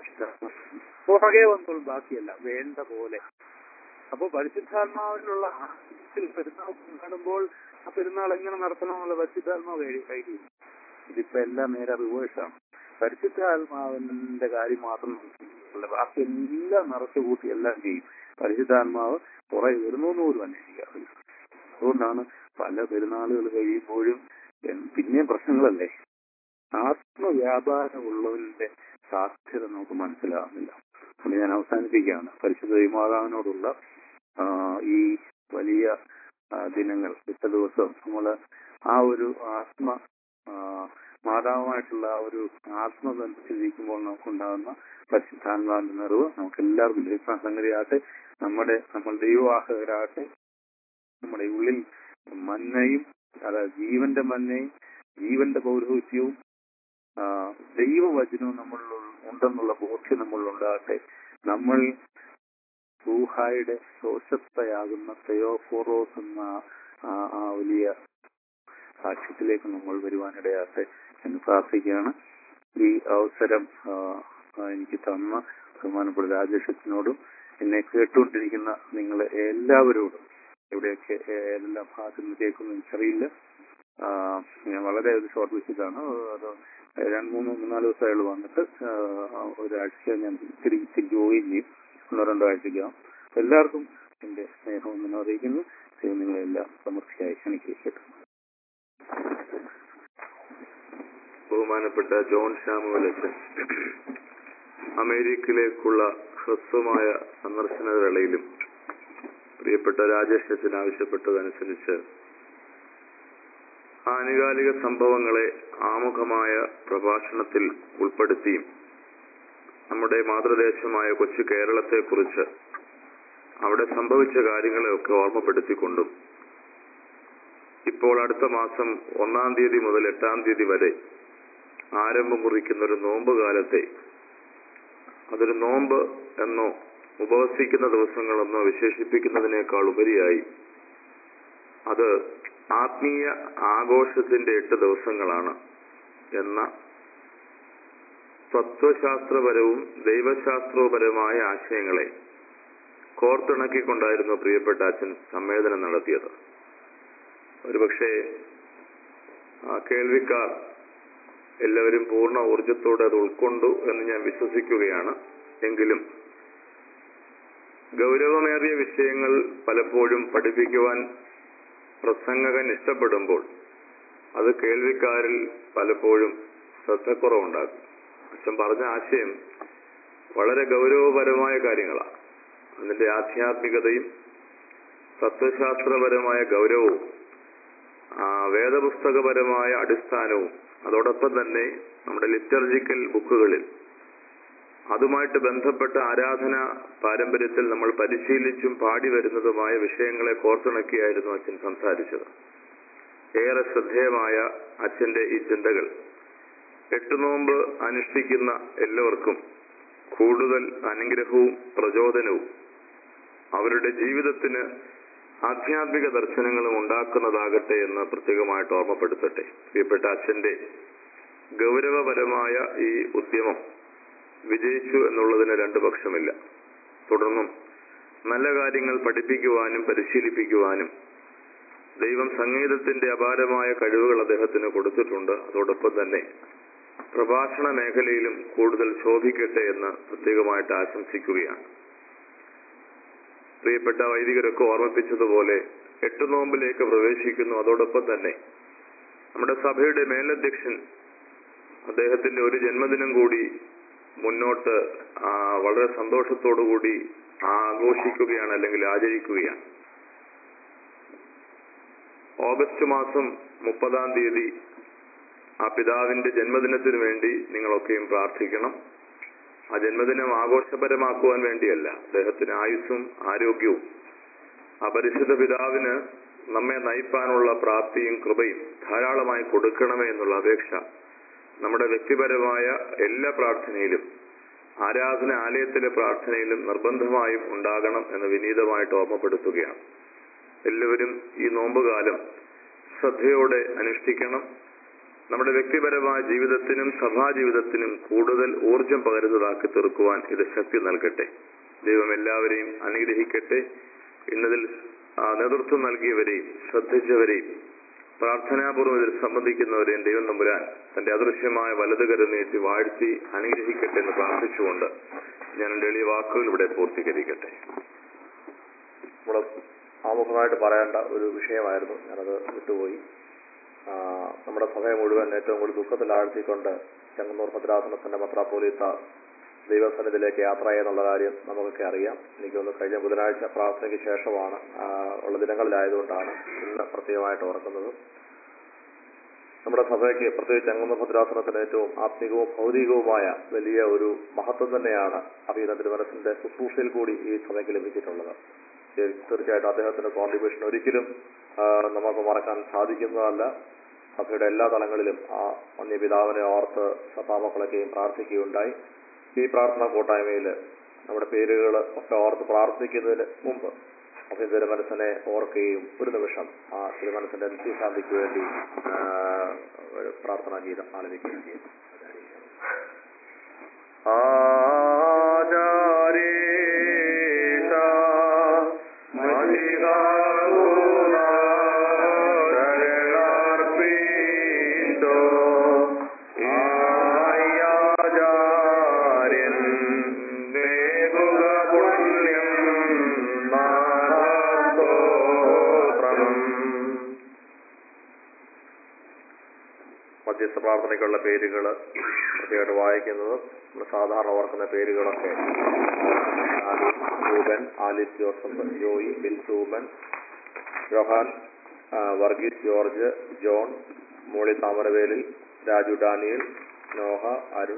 പുറകെ വന്നോളും ബാക്കിയല്ല വേണ്ട പോലെ അപ്പോൾ പരിശുദ്ധാത്മാവിലുള്ള ആശയത്തിൽ പെരുന്നാൾ കൊണ്ടാടുമ്പോൾ ആ പെരുന്നാൾ എങ്ങനെ നടത്തണമെന്നുള്ള പരിശുദ്ധാത്മാവ് കഴി കഴിയും ഇതിപ്പോ എല്ലാം നേരെ റിവേഴ്സാണ് പരിശുദ്ധാത്മാവിന്റെ കാര്യം മാത്രം നോക്കിയില്ല ബാക്കി എല്ലാം നിറച്ചു കൂട്ടി എല്ലാം ചെയ്യും പരിശുദ്ധാത്മാവ് പുറകെ വരുന്നു എന്ന് പോലും അന്വേഷിക്കാറില്ല അതുകൊണ്ടാണ് പല പെരുന്നാളുകൾ കഴിയുമ്പോഴും എൻ- പിന്നെയും പ്രശ്നങ്ങളല്ലേ ആത്മവ്യാപാരമുള്ളവന്റെ സാധ്യത നമുക്ക് മനസ്സിലാവുന്നില്ല അതുകൊണ്ട് ഞാൻ അവസാനിപ്പിക്കുകയാണ് പരിശുദ്ധ ദൈവമാതാവിനോടുള്ള ആ, ഈ വലിയ ആ, ദിനങ്ങൾ ഇത്ത ദിവസം നമ്മൾ ആ ഒരു ആത്മ ആ, മാതാവുമായിട്ടുള്ള ആ ഒരു ആത്മബന്ധത്തിലിരിക്കുമ്പോൾ നമുക്കുണ്ടാകുന്ന പരിശുദ്ധാത്മാവിന്റെ നിറവ് നമുക്ക് എല്ലാവർക്കും ലഭിക്കാൻ സംഗതിയാകട്ടെ നമ്മുടെ നമ്മൾ ദൈവവാഹകരാകട്ടെ നമ്മുടെ ഉള്ളിൽ മന്നയും അതായത് ജീവന്റെ മന്നയും ജീവന്റെ പൗരോഹിത്യവും ആ, ദൈവവചനവും നമ്മളിൽ ഉണ്ടെന്നുള്ള ബോധ്യം നമ്മളിൽ ഉണ്ടാകട്ടെ നമ്മൾ റൂഹായുടെ ശോഷത്തയാകുന്ന തെയോഫോറോസ് എന്ന ആ- ആ വലിയ സാക്ഷ്യത്തിലേക്ക് നമ്മൾ വരുവാനിടയാകട്ടെ എന്ന് പ്രാർത്ഥിക്കുകയാണ് ഈ അവസരം ആ, ആ, എനിക്ക് തന്ന ബഹുമാനപ്പെട്ട രാജേഷത്തിനോടും എന്നെ കേട്ടുകൊണ്ടിരിക്കുന്ന നിങ്ങൾ എല്ലാവരോടും എവിടെയൊക്കെ ഏ, എല്ലാ ഭാഗത്തു നിന്ന് കേൾക്കുന്നു എനിക്കറിയില്ല ആ, ഞാൻ വളരെ ഒരു ഷോർട്ട് വിസിറ്റാണ് അത് രണ്ട് മൂന്ന് മൂന്നാല് ദിവസമായുള്ളൂ വന്നിട്ട് ആ, ഒരാഴ്ച ഞാൻ തിരികെ തിരിച്ചു പോവുകയും ചെയ്യും ഒന്നോ രണ്ടോ ആഴ്ചയ്ക്കകം എല്ലാവർക്കും എന്റെ സ്നേഹവും ഞാൻ അറിയിക്കുന്നു ദൈവം നിങ്ങളെല്ലാം സമൃദ്ധിയായി അനുഗ്രഹിക്കട്ടെ ബഹുമാനപ്പെട്ട ജോൺ ശാമുവൽ അച്ഛൻ അമേരിക്കയിലേക്കുള്ള ഹ്രസ്വമായ സന്ദർശന വേളയിലും പ്രിയപ്പെട്ട രാജേഷ് അച്ഛൻ ആവശ്യപ്പെട്ടതനുസരിച്ച് ആനുകാലിക സംഭവങ്ങളെ ആമുഖമായ പ്രഭാഷണത്തിൽ ഉൾപ്പെടുത്തിയും നമ്മുടെ മാതൃദേശമായ കൊച്ചു കേരളത്തെക്കുറിച്ച് അവിടെ സംഭവിച്ച കാര്യങ്ങളെയൊക്കെ ഓർമ്മപ്പെടുത്തിക്കൊണ്ടും ഇപ്പോൾ അടുത്ത മാസം ഒന്നാം തീയതി മുതൽ എട്ടാം തീയതി വരെ ആരംഭം കുറിക്കുന്ന ഒരു നോമ്പ് കാലത്തെ അതൊരു നോമ്പ് എന്നോ ഉപവസിക്കുന്ന ദിവസങ്ങളെന്നോ വിശേഷിപ്പിക്കുന്നതിനേക്കാൾ ഉപരിയായി അത് ആത്മീയ ആഘോഷത്തിന്റെ എട്ട് ദിവസങ്ങളാണ് എന്ന തത്വശാസ്ത്രപരവും ദൈവശാസ്ത്രപരവുമായ ആശയങ്ങളെ കോർത്തിണക്കിക്കൊണ്ടായിരുന്നു പ്രിയപ്പെട്ട അച്ഛൻ സമ്മേളനം നടത്തിയത് ഒരുപക്ഷെ ആ കേൾവിക്കാർ എല്ലാവരും പൂർണ്ണ ഊർജത്തോടെ അത് ഉൾക്കൊണ്ടു എന്ന് ഞാൻ വിശ്വസിക്കുകയാണ് എങ്കിലും ഗൗരവമേറിയ വിഷയങ്ങൾ പലപ്പോഴും പഠിപ്പിക്കുവാൻ പ്രസംഗകൻ ഇഷ്ടപ്പെടുമ്പോൾ അത് കേൾവിക്കാരിൽ പലപ്പോഴും ശ്രദ്ധക്കുറവുണ്ടാകും അച്ഛൻ പറഞ്ഞ ആശയം വളരെ ഗൗരവപരമായ കാര്യങ്ങളാണ് അതിന്റെ ആധ്യാത്മികതയും തത്വശാസ്ത്രപരമായ ഗൗരവവും ആ, വേദപുസ്തകപരമായ അടിസ്ഥാനവും അതോടൊപ്പം തന്നെ നമ്മുടെ ലിറ്റർജിക്കൽ ബുക്കുകളിൽ അതുമായിട്ട് ബന്ധപ്പെട്ട ആരാധന പാരമ്പര്യത്തിൽ നമ്മൾ പരിശീലിച്ചും പാടി വരുന്നതുമായ വിഷയങ്ങളെ കോർത്തിണക്കിയായിരുന്നു അച്ഛൻ സംസാരിച്ചത് ഏറെ ശ്രദ്ധേയമായ അച്ഛന്റെ ഈ ചിന്തകൾ എട്ട് നോമ്പ് അനുഷ്ഠിക്കുന്ന എല്ലാവർക്കും കൂടുതൽ അനുഗ്രഹവും പ്രചോദനവും അവരുടെ ജീവിതത്തിന് ആധ്യാത്മിക ദർശനങ്ങളും ഉണ്ടാക്കുന്നതാകട്ടെ എന്ന് പ്രത്യേകമായിട്ട് ഓർമ്മപ്പെടുത്തട്ടെ പ്രിയപ്പെട്ട അച്ഛന്റെ ഗൗരവപരമായ ഈ ഉദ്യമം വിജയിച്ചു എന്നുള്ളതിന് രണ്ടു പക്ഷമില്ല തുടർന്നും നല്ല കാര്യങ്ങൾ പഠിപ്പിക്കുവാനും പരിശീലിപ്പിക്കുവാനും ദൈവം സംഗീതത്തിന്റെ അപാരമായ കഴിവുകൾ അദ്ദേഹത്തിന് കൊടുത്തിട്ടുണ്ട് അതോടൊപ്പം തന്നെ പ്രഭാഷണ മേഖലയിലും കൂടുതൽ ശോഭിക്കട്ടെ എന്ന് പ്രത്യേകമായിട്ട് ആശംസിക്കുകയാണ് പ്രിയപ്പെട്ട വൈദികരൊക്കെ ഓർമ്മിപ്പിച്ചതുപോലെ എട്ട് നോമ്പിലേക്ക് പ്രവേശിക്കുന്നു അതോടൊപ്പം തന്നെ നമ്മുടെ സഭയുടെ മേലധ്യക്ഷൻ അദ്ദേഹത്തിന്റെ ഒരു ജന്മദിനം കൂടി മുന്നോട്ട് ആ, വളരെ സന്തോഷത്തോടുകൂടി ആഘോഷിക്കുകയാണ് അല്ലെങ്കിൽ ആചരിക്കുകയാണ് ഓഗസ്റ്റ് മാസം മുപ്പതാം തീയതി ആ പിതാവിന്റെ ജന്മദിനത്തിന് വേണ്ടി നിങ്ങളൊക്കെയും പ്രാർത്ഥിക്കണം ആ ജന്മദിനം ആഘോഷപരമാക്കുവാൻ വേണ്ടിയല്ല അദ്ദേഹത്തിന് ആയുസ്സും ആരോഗ്യവും ആ പരിശുദ്ധ പിതാവിന് നമ്മെ നയിപ്പാനുള്ള പ്രാപ്തിയും കൃപയും ധാരാളമായി കൊടുക്കണമേ എന്നുള്ള അപേക്ഷ നമ്മുടെ വ്യക്തിപരമായ എല്ലാ പ്രാർത്ഥനയിലും ആരാധന ആലയത്തിലെ പ്രാർത്ഥനയിലും നിർബന്ധമായും ഉണ്ടാകണം എന്ന് വിനീതമായിട്ട് ഓർമ്മപ്പെടുത്തുകയാണ് എല്ലാവരും ഈ നോമ്പുകാലം ശ്രദ്ധയോടെ അനുഷ്ഠിക്കണം നമ്മുടെ വ്യക്തിപരമായ ജീവിതത്തിനും സഭാ ജീവിതത്തിനും കൂടുതൽ ഊർജം പകരുന്നതാക്കി തീർക്കുവാൻ ഇത് ശക്തി നൽകട്ടെ ദൈവം എല്ലാവരെയും അനുഗ്രഹിക്കട്ടെ ഇന്നതിൽ ആ, നേതൃത്വം നൽകിയവരെയും ശ്രദ്ധിച്ചവരെയും പ്രാർത്ഥനാപൂർവ്വം ഇതിൽ സംബന്ധിക്കുന്നവരെയും ദൈവം നമ്പുരാൻ തന്റെ അദൃശ്യമായ വലതുകരം നീട്ടി വാഴ്ത്തി അനുഗ്രഹിക്കട്ടെ എന്ന് പ്രാർത്ഥിച്ചുകൊണ്ട് ഞാൻ എന്റെ എളിയ വാക്കുകൾ ഇവിടെ പൂർത്തീകരിക്കട്ടെ നമ്മൾ ആമുഖമായിട്ട് പറയേണ്ട ഒരു വിഷയമായിരുന്നു ഞാനത് വിട്ടുപോയി ആ, നമ്മുടെ സഭയെ മുഴുവൻ ഏറ്റവും കൂടുതൽ ദുഃഖത്തിൽ ആഴ്ത്തിക്കൊണ്ട് ചെങ്ങന്നൂർ ഭദ്രാസനത്തിന്റെ മത്രാപോലീത്ത ദൈവസന്നിധിയിലേക്ക് യാത്ര എന്നുള്ള കാര്യം നമുക്കൊക്കെ അറിയാം എനിക്ക് തോന്നുന്നു കഴിഞ്ഞ ബുധനാഴ്ച പ്രാർത്ഥനയ്ക്ക് ശേഷമാണ് ആ, ഉള്ള ദിനങ്ങളിലായതുകൊണ്ടാണ് ഇന്ന് പ്രത്യേകമായിട്ട് ഓർക്കുന്നത് നമ്മുടെ സഭയ്ക്ക് പ്രത്യേകിച്ച് ചെങ്ങന്നൂർ ഭദ്രാസനത്തിന് ഏറ്റവും ആത്മികവും ഭൗതികവുമായ വലിയ ഒരു മഹത്വം തന്നെയാണ് അഭിനന്ദ തിരുമനസിന്റെ ശുശ്രൂഷയിൽ കൂടി ഈ സഭയ്ക്ക് ലഭിച്ചിട്ടുള്ളത് തീർ- തീർച്ചയായിട്ടും അദ്ദേഹത്തിന്റെ കോൺട്രിബ്യൂഷൻ ഒരിക്കലും ആ, നമുക്ക് മറക്കാൻ സാധിക്കുന്നതല്ല സഭയുടെ എല്ലാ തലങ്ങളിലും ആ വന്യപിതാവിനെ ഓർത്ത് സഭാമക്കളൊക്കെയും പ്രാർത്ഥിക്കുകയുണ്ടായി ഈ പ്രാർത്ഥനാ കൂട്ടായ്മയിൽ നമ്മുടെ പേരുകൾ ഒക്കെ ഓർത്ത് പ്രാർത്ഥിക്കുന്നതിന് മുമ്പ് അഭ്യ തിരുമനസിനെ ഓർക്കുകയും ഒരു നിമിഷം ആ തിരുമനസിന്റെ നിത്യശാന്തിക്ക് വേണ്ടി ആ, ഒരു പ്രാർത്ഥനാ ഗീതം ആലപിക്കുകയും ചെയ്യും മധ്യസ്ഥ പ്രാർത്ഥനയ്ക്കുള്ള പേരുകൾ പ്രത്യേകമായിട്ട് വായിക്കുന്നത് നമ്മൾ സാധാരണ ഓർക്കുന്ന പേരുകളൊക്കെ Alice Reuben Alice Joseph Joy Bill Suban Johan ആ, Varghese George John Molly Thamaravelil Raju Daniel Noah Arun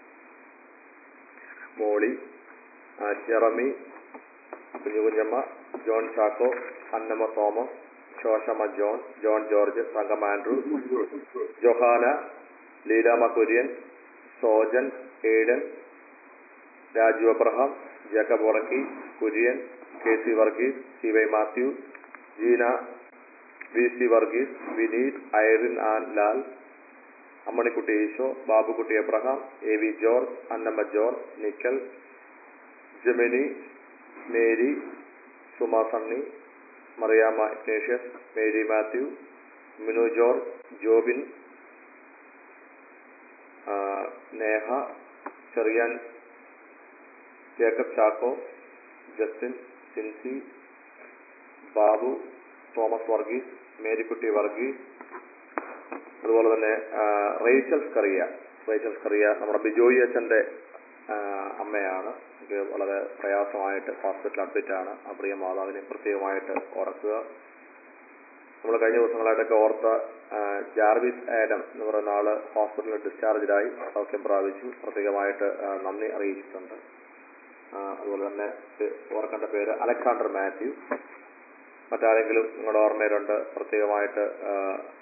Molly ആ, Jeremy Kunjukunjamma John Chacko Annamma Thomas Shoshamma John John George Sangam Andrew Johanna Leelamma Kurian Sojan Aiden Raju Abraham Jacob Urakki Kurian K C Varghese C Y Mathew Jeena V C Varghese Vineeth Irene Ann Lal Ammanikutty Eesho Babukutty Abraham A V George Annamma George nickel Gemini Mary Suma Sunny Mariyamma Ignatius Mary Mathew Minu George Jobin ആ, Neha Cherian Jacob Chacko Justin Sincy Babu Thomas Varghese Marykutty Varghese അതുപോലെ തന്നെ ആ, Rachel Scaria Rachel Scaria നമ്മുടെ ബിജോയി അച്ഛന്റെ ആ, അമ്മയാണ് എനിക്ക് വളരെ പ്രയാസമായിട്ട് ഹോസ്പിറ്റൽ അഡ്മിറ്റ് ആണ് ആ പ്രിയ മാതാവിനെ പ്രത്യേകമായിട്ട് ഓർക്കുക നമ്മൾ കഴിഞ്ഞ ദിവസങ്ങളായിട്ടൊക്കെ ഓർത്ത ആ, ജാർവിസ് ആഡം എന്ന് പറയുന്ന ആള് ഹോസ്പിറ്റലിൽ ഡിസ്ചാർജിലായി സൗഖ്യം പ്രാപിച്ചു പ്രത്യേകമായിട്ട് ആ, നന്ദി അറിയിച്ചിട്ടുണ്ട് ആ, അതുപോലെ തന്നെ പേ- ഓർക്കേണ്ട പേര് അലക്സാണ്ടർ മാത്യു മറ്റാരെങ്കിലും നിങ്ങളുടെ ഓർമ്മയിലുണ്ട് പ്രത്യേകമായിട്ട് ആ,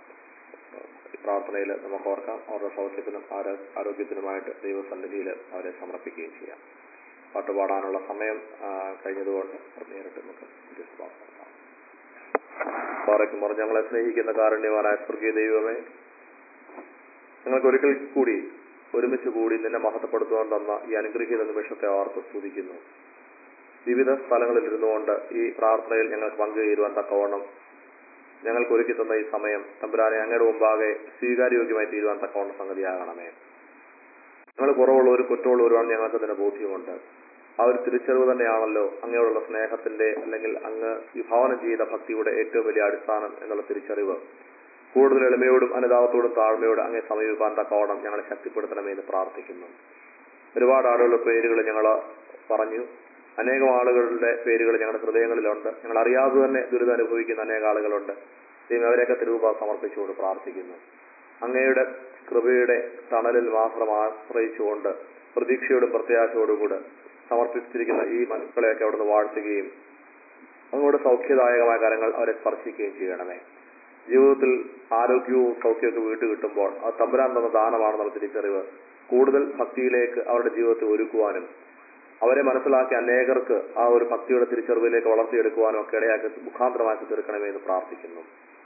ഈ പ്രാർത്ഥനയിൽ നമുക്ക് ഓർക്കാം അവരുടെ സൗഖ്യത്തിനും ആരോ- ആരോഗ്യത്തിനുമായിട്ട് ദൈവസന്നിധിയിൽ അവരെ സമർപ്പിക്കുകയും ചെയ്യാം പാട്ട് പാടാനുള്ള സമയം ആ, കഴിഞ്ഞതുകൊണ്ട് നേരിട്ട് നമുക്ക് ദിവസം നടത്താം പാറയ്ക്കുമർ ഞങ്ങളെ സ്നേഹിക്കുന്ന കാരുണ്യവാനായ സ്വർഗീയ ദൈവമേ ഞങ്ങൾക്ക് ഒരിക്കൽ കൂടി ഒരുമിച്ച് കൂടി നിന്നെ മഹത്വപ്പെടുത്തുവാൻ തന്ന ഈ അനുഗ്രഹീത നിമിഷത്തെ ഓർത്ത് സ്തുതിക്കുന്നു വിവിധ സ്ഥലങ്ങളിൽ ഇരുന്നുകൊണ്ട് ഈ പ്രാർത്ഥനയിൽ ഞങ്ങൾക്ക് പങ്കുചേരുവാൻ തക്കവണ്ണം ഞങ്ങൾക്ക് ഒരുക്കി തന്ന ഈ സമയം തമ്പുരാനെ അങ്ങയുടെ മുമ്പാകെ സ്വീകാര്യോഗ്യമായി തീരുവാൻ തക്കവണ്ണം സംഗതിയാകണമേ ഞങ്ങൾ കുറവുള്ളവർ കുറ്റമുള്ളവരുമാണ് ഞങ്ങൾക്ക് അതിന് ബോധ്യമുണ്ട് ആ ഒരു തിരിച്ചറിവ് തന്നെയാണല്ലോ അങ്ങയോടുള്ള സ്നേഹത്തിന്റെ അല്ലെങ്കിൽ അങ്ങ് വിഭാവനം ചെയ്ത ഭക്തിയുടെ ഏറ്റവും വലിയ അടിസ്ഥാനം എന്നുള്ള തിരിച്ചറിവ് കൂടുതൽ എളിമയോടും അനുതാപത്തോടും താഴ്മയോടും അങ്ങേ സമീപിക്കാൻ തക്കവണ്ണം ഞങ്ങളെ ശക്തിപ്പെടുത്തണമേ എന്ന് പ്രാർത്ഥിക്കുന്നു ഒരുപാട് ആളുകളുടെ പേരുകൾ ഞങ്ങൾ പറഞ്ഞു അനേകം ആളുകളുടെ പേരുകൾ ഞങ്ങളുടെ ഹൃദയങ്ങളിലുണ്ട് ഞങ്ങൾ അറിയാതെ തന്നെ ദുരിതം അനുഭവിക്കുന്ന അനേക ആളുകളുണ്ട് ദൈവം അവരെയൊക്കെ തിരുവുപ സമർപ്പിച്ചുകൊണ്ട് പ്രാർത്ഥിക്കുന്നു അങ്ങയുടെ കൃപയുടെ തണലിൽ മാത്രം ആശ്രയിച്ചുകൊണ്ട് പ്രതീക്ഷയോടും പ്രത്യാശയോടും കൂടെ സമർപ്പിച്ചിരിക്കുന്ന ഈ മക്കളെയൊക്കെ അവിടുന്ന് വാഴ്ത്തുകയും അതുകൊണ്ട് സൗഖ്യദായകമായ കാര്യങ്ങൾ അവരെ സ്പർശിക്കുകയും ചെയ്യണമേ ജീവിതത്തിൽ ആരോഗ്യവും സൗഖ്യമൊക്കെ വീട്ടു കിട്ടുമ്പോൾ അത് തമ്പുരാൻ തന്ന ദാനമാണെന്നുള്ള തിരിച്ചറിവ് കൂടുതൽ ഭക്തിയിലേക്ക് അവരുടെ ജീവിതത്തെ ഒരുക്കുവാനും അവരെ മനസ്സിലാക്കി അനേകർക്ക് ആ ഒരു ഭക്തിയുടെ തിരിച്ചറിവിലേക്ക് വളർത്തിയെടുക്കുവാനും ഒക്കെ ഇടയാക്കി മുഖാന്തരമാക്കി തീർക്കണമേ എന്ന് പ്രാർത്ഥിക്കുന്നു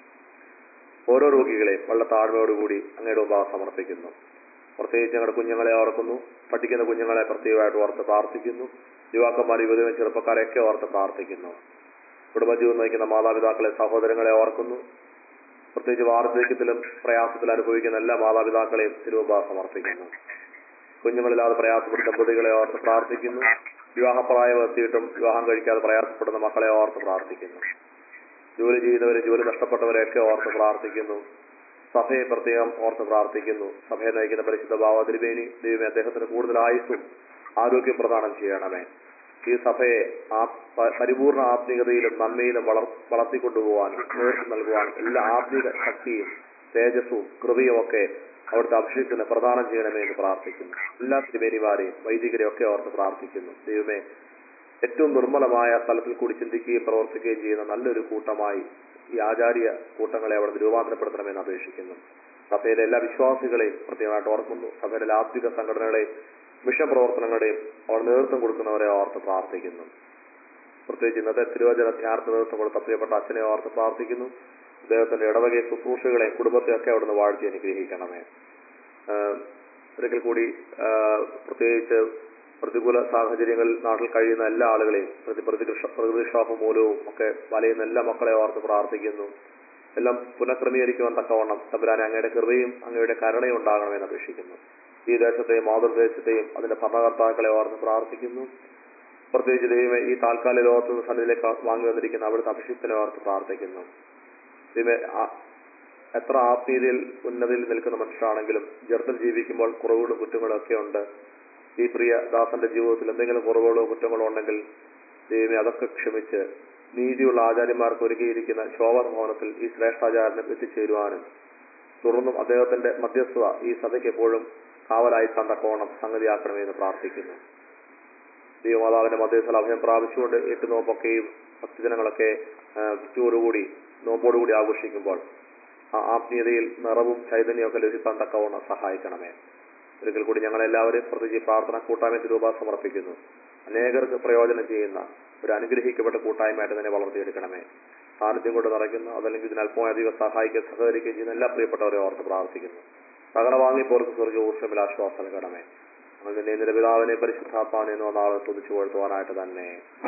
ഓരോ രോഗികളെയും വളരെ താഴ്മയോടുകൂടി അങ്ങയുടെ മുമ്പാകെ സമർപ്പിക്കുന്നു പ്രത്യേകിച്ച് ഞങ്ങളുടെ കുഞ്ഞുങ്ങളെ ഓർക്കുന്നു പഠിക്കുന്ന കുഞ്ഞുങ്ങളെ പ്രത്യേകമായിട്ട് ഓർത്ത് പ്രാർത്ഥിക്കുന്നു യുവാക്കന്മാർ യുവതികളും ചെറുപ്പക്കാരെയൊക്കെ ഓർത്ത് പ്രാർത്ഥിക്കുന്നു കുടുംബജീവൻ നയിക്കുന്ന മാതാപിതാക്കളെ സഹോദരങ്ങളെ ഓർക്കുന്നു പ്രത്യേകിച്ച് വാർദ്ധക്യത്തിലും പ്രയാസത്തിൽ അനുഭവിക്കുന്ന എല്ലാ മാതാപിതാക്കളെയും തിരുവമ്പാ സമർപ്പിക്കുന്നു കുഞ്ഞുങ്ങളില്ലാതെ പ്രയാസപ്പെടുന്ന ദമ്പതികളെ ഓർത്ത് പ്രാർത്ഥിക്കുന്നു വിവാഹപ്രായം എത്തിയിട്ടും വിവാഹം കഴിക്കാതെ പ്രയാസപ്പെടുന്ന മക്കളെ ഓർത്ത് പ്രാർത്ഥിക്കുന്നു ജോലി ചെയ്യുന്നവരെ ജോലി നഷ്ടപ്പെട്ടവരെയൊക്കെ ഓർത്ത് പ്രാർത്ഥിക്കുന്നു സഭയെ പ്രത്യേകം ഓർത്ത് പ്രാർത്ഥിക്കുന്നു സഭയെ നയിക്കുന്ന പരിശുദ്ധ ഭാവ തിരുമേനി ദൈവമേ അദ്ദേഹത്തിന് കൂടുതൽ ആയുസ്സും ആരോഗ്യം പ്രദാനം ചെയ്യണമേ ഈ സഭയെ ആ പ- പരിപൂർണ ആത്മീയതയിലും നന്മയിലും വളർ വളർത്തിക്കൊണ്ടുപോകാനും നേതൃത്വം നൽകുവാനും എല്ലാ ആത്മീക ശക്തിയും തേജസ്സും കൃപയും ഒക്കെ അവിടുത്തെ അഭിഷേകത്തിന് പ്രദാനം ചെയ്യണമേ എന്ന് പ്രാർത്ഥിക്കുന്നു എല്ലാ തിരുമേനിമാരെയും വൈദികരെയും ഒക്കെ ഓർത്ത് പ്രാർത്ഥിക്കുന്നു ദൈവമേ ഏറ്റവും നിർമ്മലമായ തലത്തിൽ കൂടി ചിന്തിക്കുകയും പ്രവർത്തിക്കുകയും ചെയ്യുന്ന നല്ലൊരു കൂട്ടമായി ഈ ആചാര്യ കൂട്ടങ്ങളെ അവിടെ രൂപാന്തരപ്പെടുത്തണമെന്ന് അപേക്ഷിക്കുന്നു സഭയിലെ എല്ലാ വിശ്വാസികളെയും പ്രത്യേകമായിട്ട് ഓർക്കുന്നു സഭയിലെ ആത്മിക സംഘടനകളെയും മിഷൻ പ്രവർത്തനങ്ങളുടെയും അവർ നേതൃത്വം കൊടുക്കുന്നവരെ ഓർത്ത് പ്രാർത്ഥിക്കുന്നു പ്രത്യേകിച്ച് ഇന്നത്തെ തിരുവചന ധ്യാനത്തിന് നേതൃത്വം കൊടുത്ത പ്രിയപ്പെട്ട അച്ഛനെ ഓർത്ത് പ്രാർത്ഥിക്കുന്നു അദ്ദേഹത്തിന്റെ ഇടവകയെ ശുശ്രൂഷകളെ കുടുംബത്തെയൊക്കെ അവിടുന്ന് വാഴ്ത്തി അനുഗ്രഹിക്കണമേ ആഹ് ഒരിക്കൽ കൂടി ആഹ് പ്രത്യേകിച്ച് പ്രതികൂല സാഹചര്യങ്ങളിൽ നാട്ടിൽ കഴിയുന്ന എല്ലാ ആളുകളെയും പ്രതി പ്രതികൃഷ പ്രകൃതിക്ഷോഭം മൂലവും ഒക്കെ വലയുന്ന എല്ലാ മക്കളെ ഓർത്ത് പ്രാർത്ഥിക്കുന്നു എല്ലാം പുനഃക്രമീകരിക്കുവാൻ തക്കവണ്ണം തമ്പുരാനെ അങ്ങയുടെ കൃപയും അങ്ങയുടെ കരുണയും ഉണ്ടാകണമെന്ന് അപേക്ഷിക്കുന്നു ഈ ദേശത്തെയും മാതൃദേശത്തെയും അതിന്റെ ഭരണകർത്താക്കളെ ഓർത്ത് പ്രാർത്ഥിക്കുന്നു പ്രത്യേകിച്ച് ദൈവമേ ഈ താൽക്കാലിക ലോകത്ത് നിന്ന് സന്നിധിയിലേക്ക് വാങ്ങി വന്നിരിക്കുന്ന അവിടുത്തെ അഭിഷിക്തനെ ഓർത്ത് പ്രാർത്ഥിക്കുന്നു ദൈവമേ ആ- എത്ര ആത്മീയതയിൽ ഉന്നതിയിൽ നിൽക്കുന്ന മനുഷ്യരാണെങ്കിലും ജർദ്ദൽ ജീവിക്കുമ്പോൾ കുറവുകളും കുറ്റങ്ങളും ഒക്കെ ഉണ്ട് ഈ പ്രിയ ദാസന്റെ ജീവിതത്തിൽ എന്തെങ്കിലും കുറവുകളോ കുറ്റങ്ങളോ ഉണ്ടെങ്കിൽ ദൈവമേ അതൊക്കെ ക്ഷമിച്ച് നീതിയുള്ള ആചാര്യന്മാർക്ക് ഒരുക്കിയിരിക്കുന്ന ശോഭന ഭവനത്തിൽ ഈ ശ്രേഷ്ഠാചാരനും എത്തിച്ചേരുവാനും തുടർന്നും അദ്ദേഹത്തിന്റെ മധ്യസ്ഥത ഈ സഭയ്ക്ക് എപ്പോഴും കാവലായി തണ്ടക്കോണം സംഗതിയാക്കണമെന്ന് പ്രാർത്ഥിക്കുന്നു ദൈവമാതാവിന്റെ മധ്യസ്ഥല അഭയം പ്രാപിച്ചുകൊണ്ട് എട്ട് നോമ്പൊക്കെയും ഭക്തജനങ്ങളൊക്കെ ആ, ഭക്തിയോടുകൂടി നോമ്പോടുകൂടി ആഘോഷിക്കുമ്പോൾ ആ ആത്മീയതയിൽ നിറവും ചൈതന്യമൊക്കെ ലഭിക്കാൻ തക്കവണ്ണം സഹായിക്കണമേ ഒരിക്കൽ കൂടി ഞങ്ങളെല്ലാവരെയും പ്രത്യേകിച്ച് ഈ പ്രാർത്ഥന കൂട്ടായ്മ രൂപ സമർപ്പിക്കുന്നു അനേകർക്ക് പ്രയോജനം ചെയ്യുന്ന ഒരു അനുഗ്രഹിക്കപ്പെട്ട കൂട്ടായ്മയായിട്ട് തന്നെ വളർത്തിയെടുക്കണമേ സാന്നിധ്യം കൊണ്ട് നിറയ്ക്കുന്ന അതല്ലെങ്കിൽ ഇതിന് അല്പമധികം സഹായിക്കുകയും സഹകരിക്കുകയും ചെയ്യുന്ന എല്ലാ പ്രിയപ്പെട്ടവരെ ഓർത്ത് പ്രാർത്ഥിക്കുന്നു സകല വാങ്ങിപ്പോർക്ക് സ്വർഗ ഊർഷമിൽ ആശ്വാസം നൽകണമേ നമ്മൾ നിന്നെ നിന്റെ പിതാവിനെ പരിശുദ്ധാത്മാവിനെ എന്ന് നാളെ തുതിച്ചു കൊഴുത്തുവാനായിട്ട് തന്നെ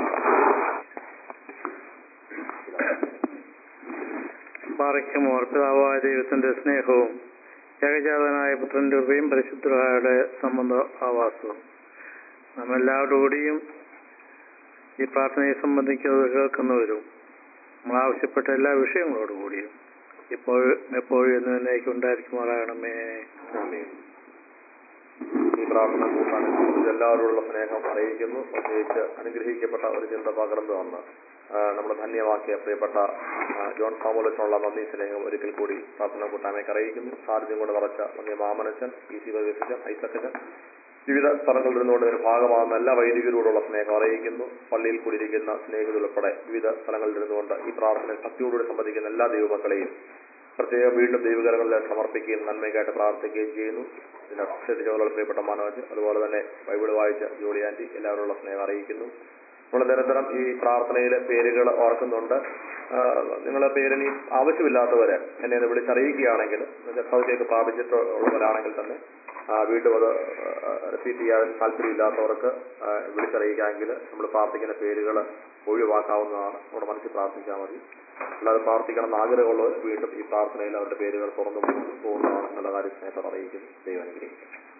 പാറയ്ക്കുമോർ പിതാവായ ദൈവത്തിന്റെ സ്നേഹവും ഏകജാതനായ പുത്രന്റെ കൃപയും പരിശുദ്ധയുടെ സംബന്ധ ആവാസവും നമ്മെല്ലാവരോടുകൂടിയും ഈ പ്രാർത്ഥനയെ സംബന്ധിക്കുന്നത് കേൾക്കുന്നവരും നമ്മൾ ആവശ്യപ്പെട്ട എല്ലാ വിഷയങ്ങളോടുകൂടിയും ഇപ്പോഴും എപ്പോഴും എന്നതിനേക്ക് ഉണ്ടായിരിക്കുമാറാകണമേ ആമേൻ ഈ പ്രാർത്ഥന കൂട്ടാനെ സംബന്ധിച്ച് എല്ലാവരോടുള്ള സ്നേഹം അറിയിക്കുന്നു പ്രത്യേകിച്ച് അനുഗ്രഹിക്കപ്പെട്ട ഒരു ചിന്ത പകർന്നു വന്ന് നമ്മൾ ധന്യമാക്കിയ പ്രിയപ്പെട്ട ആ, ജോൺ സാമൂലത്തിനുള്ള നന്ദി സ്നേഹം ഒരിക്കൽ കൂടി പ്രാർത്ഥന കൂട്ടായ്മയ്ക്ക് അറിയിക്കുന്നു സാന്നിധ്യം കൊണ്ട് നിറച്ച നന്ദി മാമനച്ചൻ ഇ സി വൈദ്യസൻ ഐസക്കച്ചൻ വിവിധ സ്ഥലങ്ങളിൽ നിന്നുകൊണ്ട് ഒരു ഭാഗമാകുന്ന എല്ലാ വൈദികരോടുള്ള സ്നേഹം അറിയിക്കുന്നു പള്ളിയിൽ കൂടിയിരിക്കുന്ന സ്നേഹിതരുൾപ്പെടെ വിവിധ സ്ഥലങ്ങളിൽ ഇരുന്നുകൊണ്ട് ഈ പ്രാർത്ഥനയിൽ ഭക്തിയോടുകൂടി സംബന്ധിക്കുന്ന എല്ലാ ദൈവമക്കളെയും പ്രത്യേകം വീണ്ടും ദൈവകരങ്ങളിൽ സമർപ്പിക്കുകയും നന്മയ്ക്കായിട്ട് പ്രാർത്ഥിക്കുകയും ചെയ്യുന്നു ഇതിന് ശ്രദ്ധിച്ചവരുടെ പ്രിയപ്പെട്ട മനോജ് അതുപോലെ തന്നെ ബൈബിൾ വായിച്ച ജോളി ആന്റി എല്ലാവരോടുള്ള സ്നേഹം അറിയിക്കുന്നു നമ്മൾ നിരന്തരം ഈ പ്രാർത്ഥനയിലെ പേരുകൾ ഓർക്കുന്നുണ്ട് നിങ്ങളെ പേരിനി ആവശ്യമില്ലാത്തവര് എന്നെ ഒന്ന് വിളിച്ചറിയിക്കുകയാണെങ്കിൽ സൗഖ്യമൊക്കെ പ്രാപിച്ചിട്ടുള്ളവരാണെങ്കിൽ തന്നെ ആ, വീണ്ടും അത് റിപ്പീറ്റ് ചെയ്യാൻ താല്പര്യമില്ലാത്തവർക്ക് ആ, വിളിച്ചറിയിക്കാമെങ്കിൽ നമ്മൾ പ്രാർത്ഥിക്കുന്ന പേരുകൾ ഒഴിവാക്കാവുന്നതാണ് നമ്മുടെ മനസ്സിൽ പ്രാർത്ഥിച്ചാൽ മതി അല്ലാതെ പ്രാർത്ഥിക്കണം എന്ന് ആഗ്രഹമുള്ളവർ വീണ്ടും ഈ പ്രാർത്ഥനയിൽ അവരുടെ പേരുകൾ തുറന്നു പോകുന്നതാണ് എന്നുള്ള കാര്യം സ്നേഹത്തോടെ അറിയിക്കുന്നു ദൈവം അനുഗ്രഹിക്കും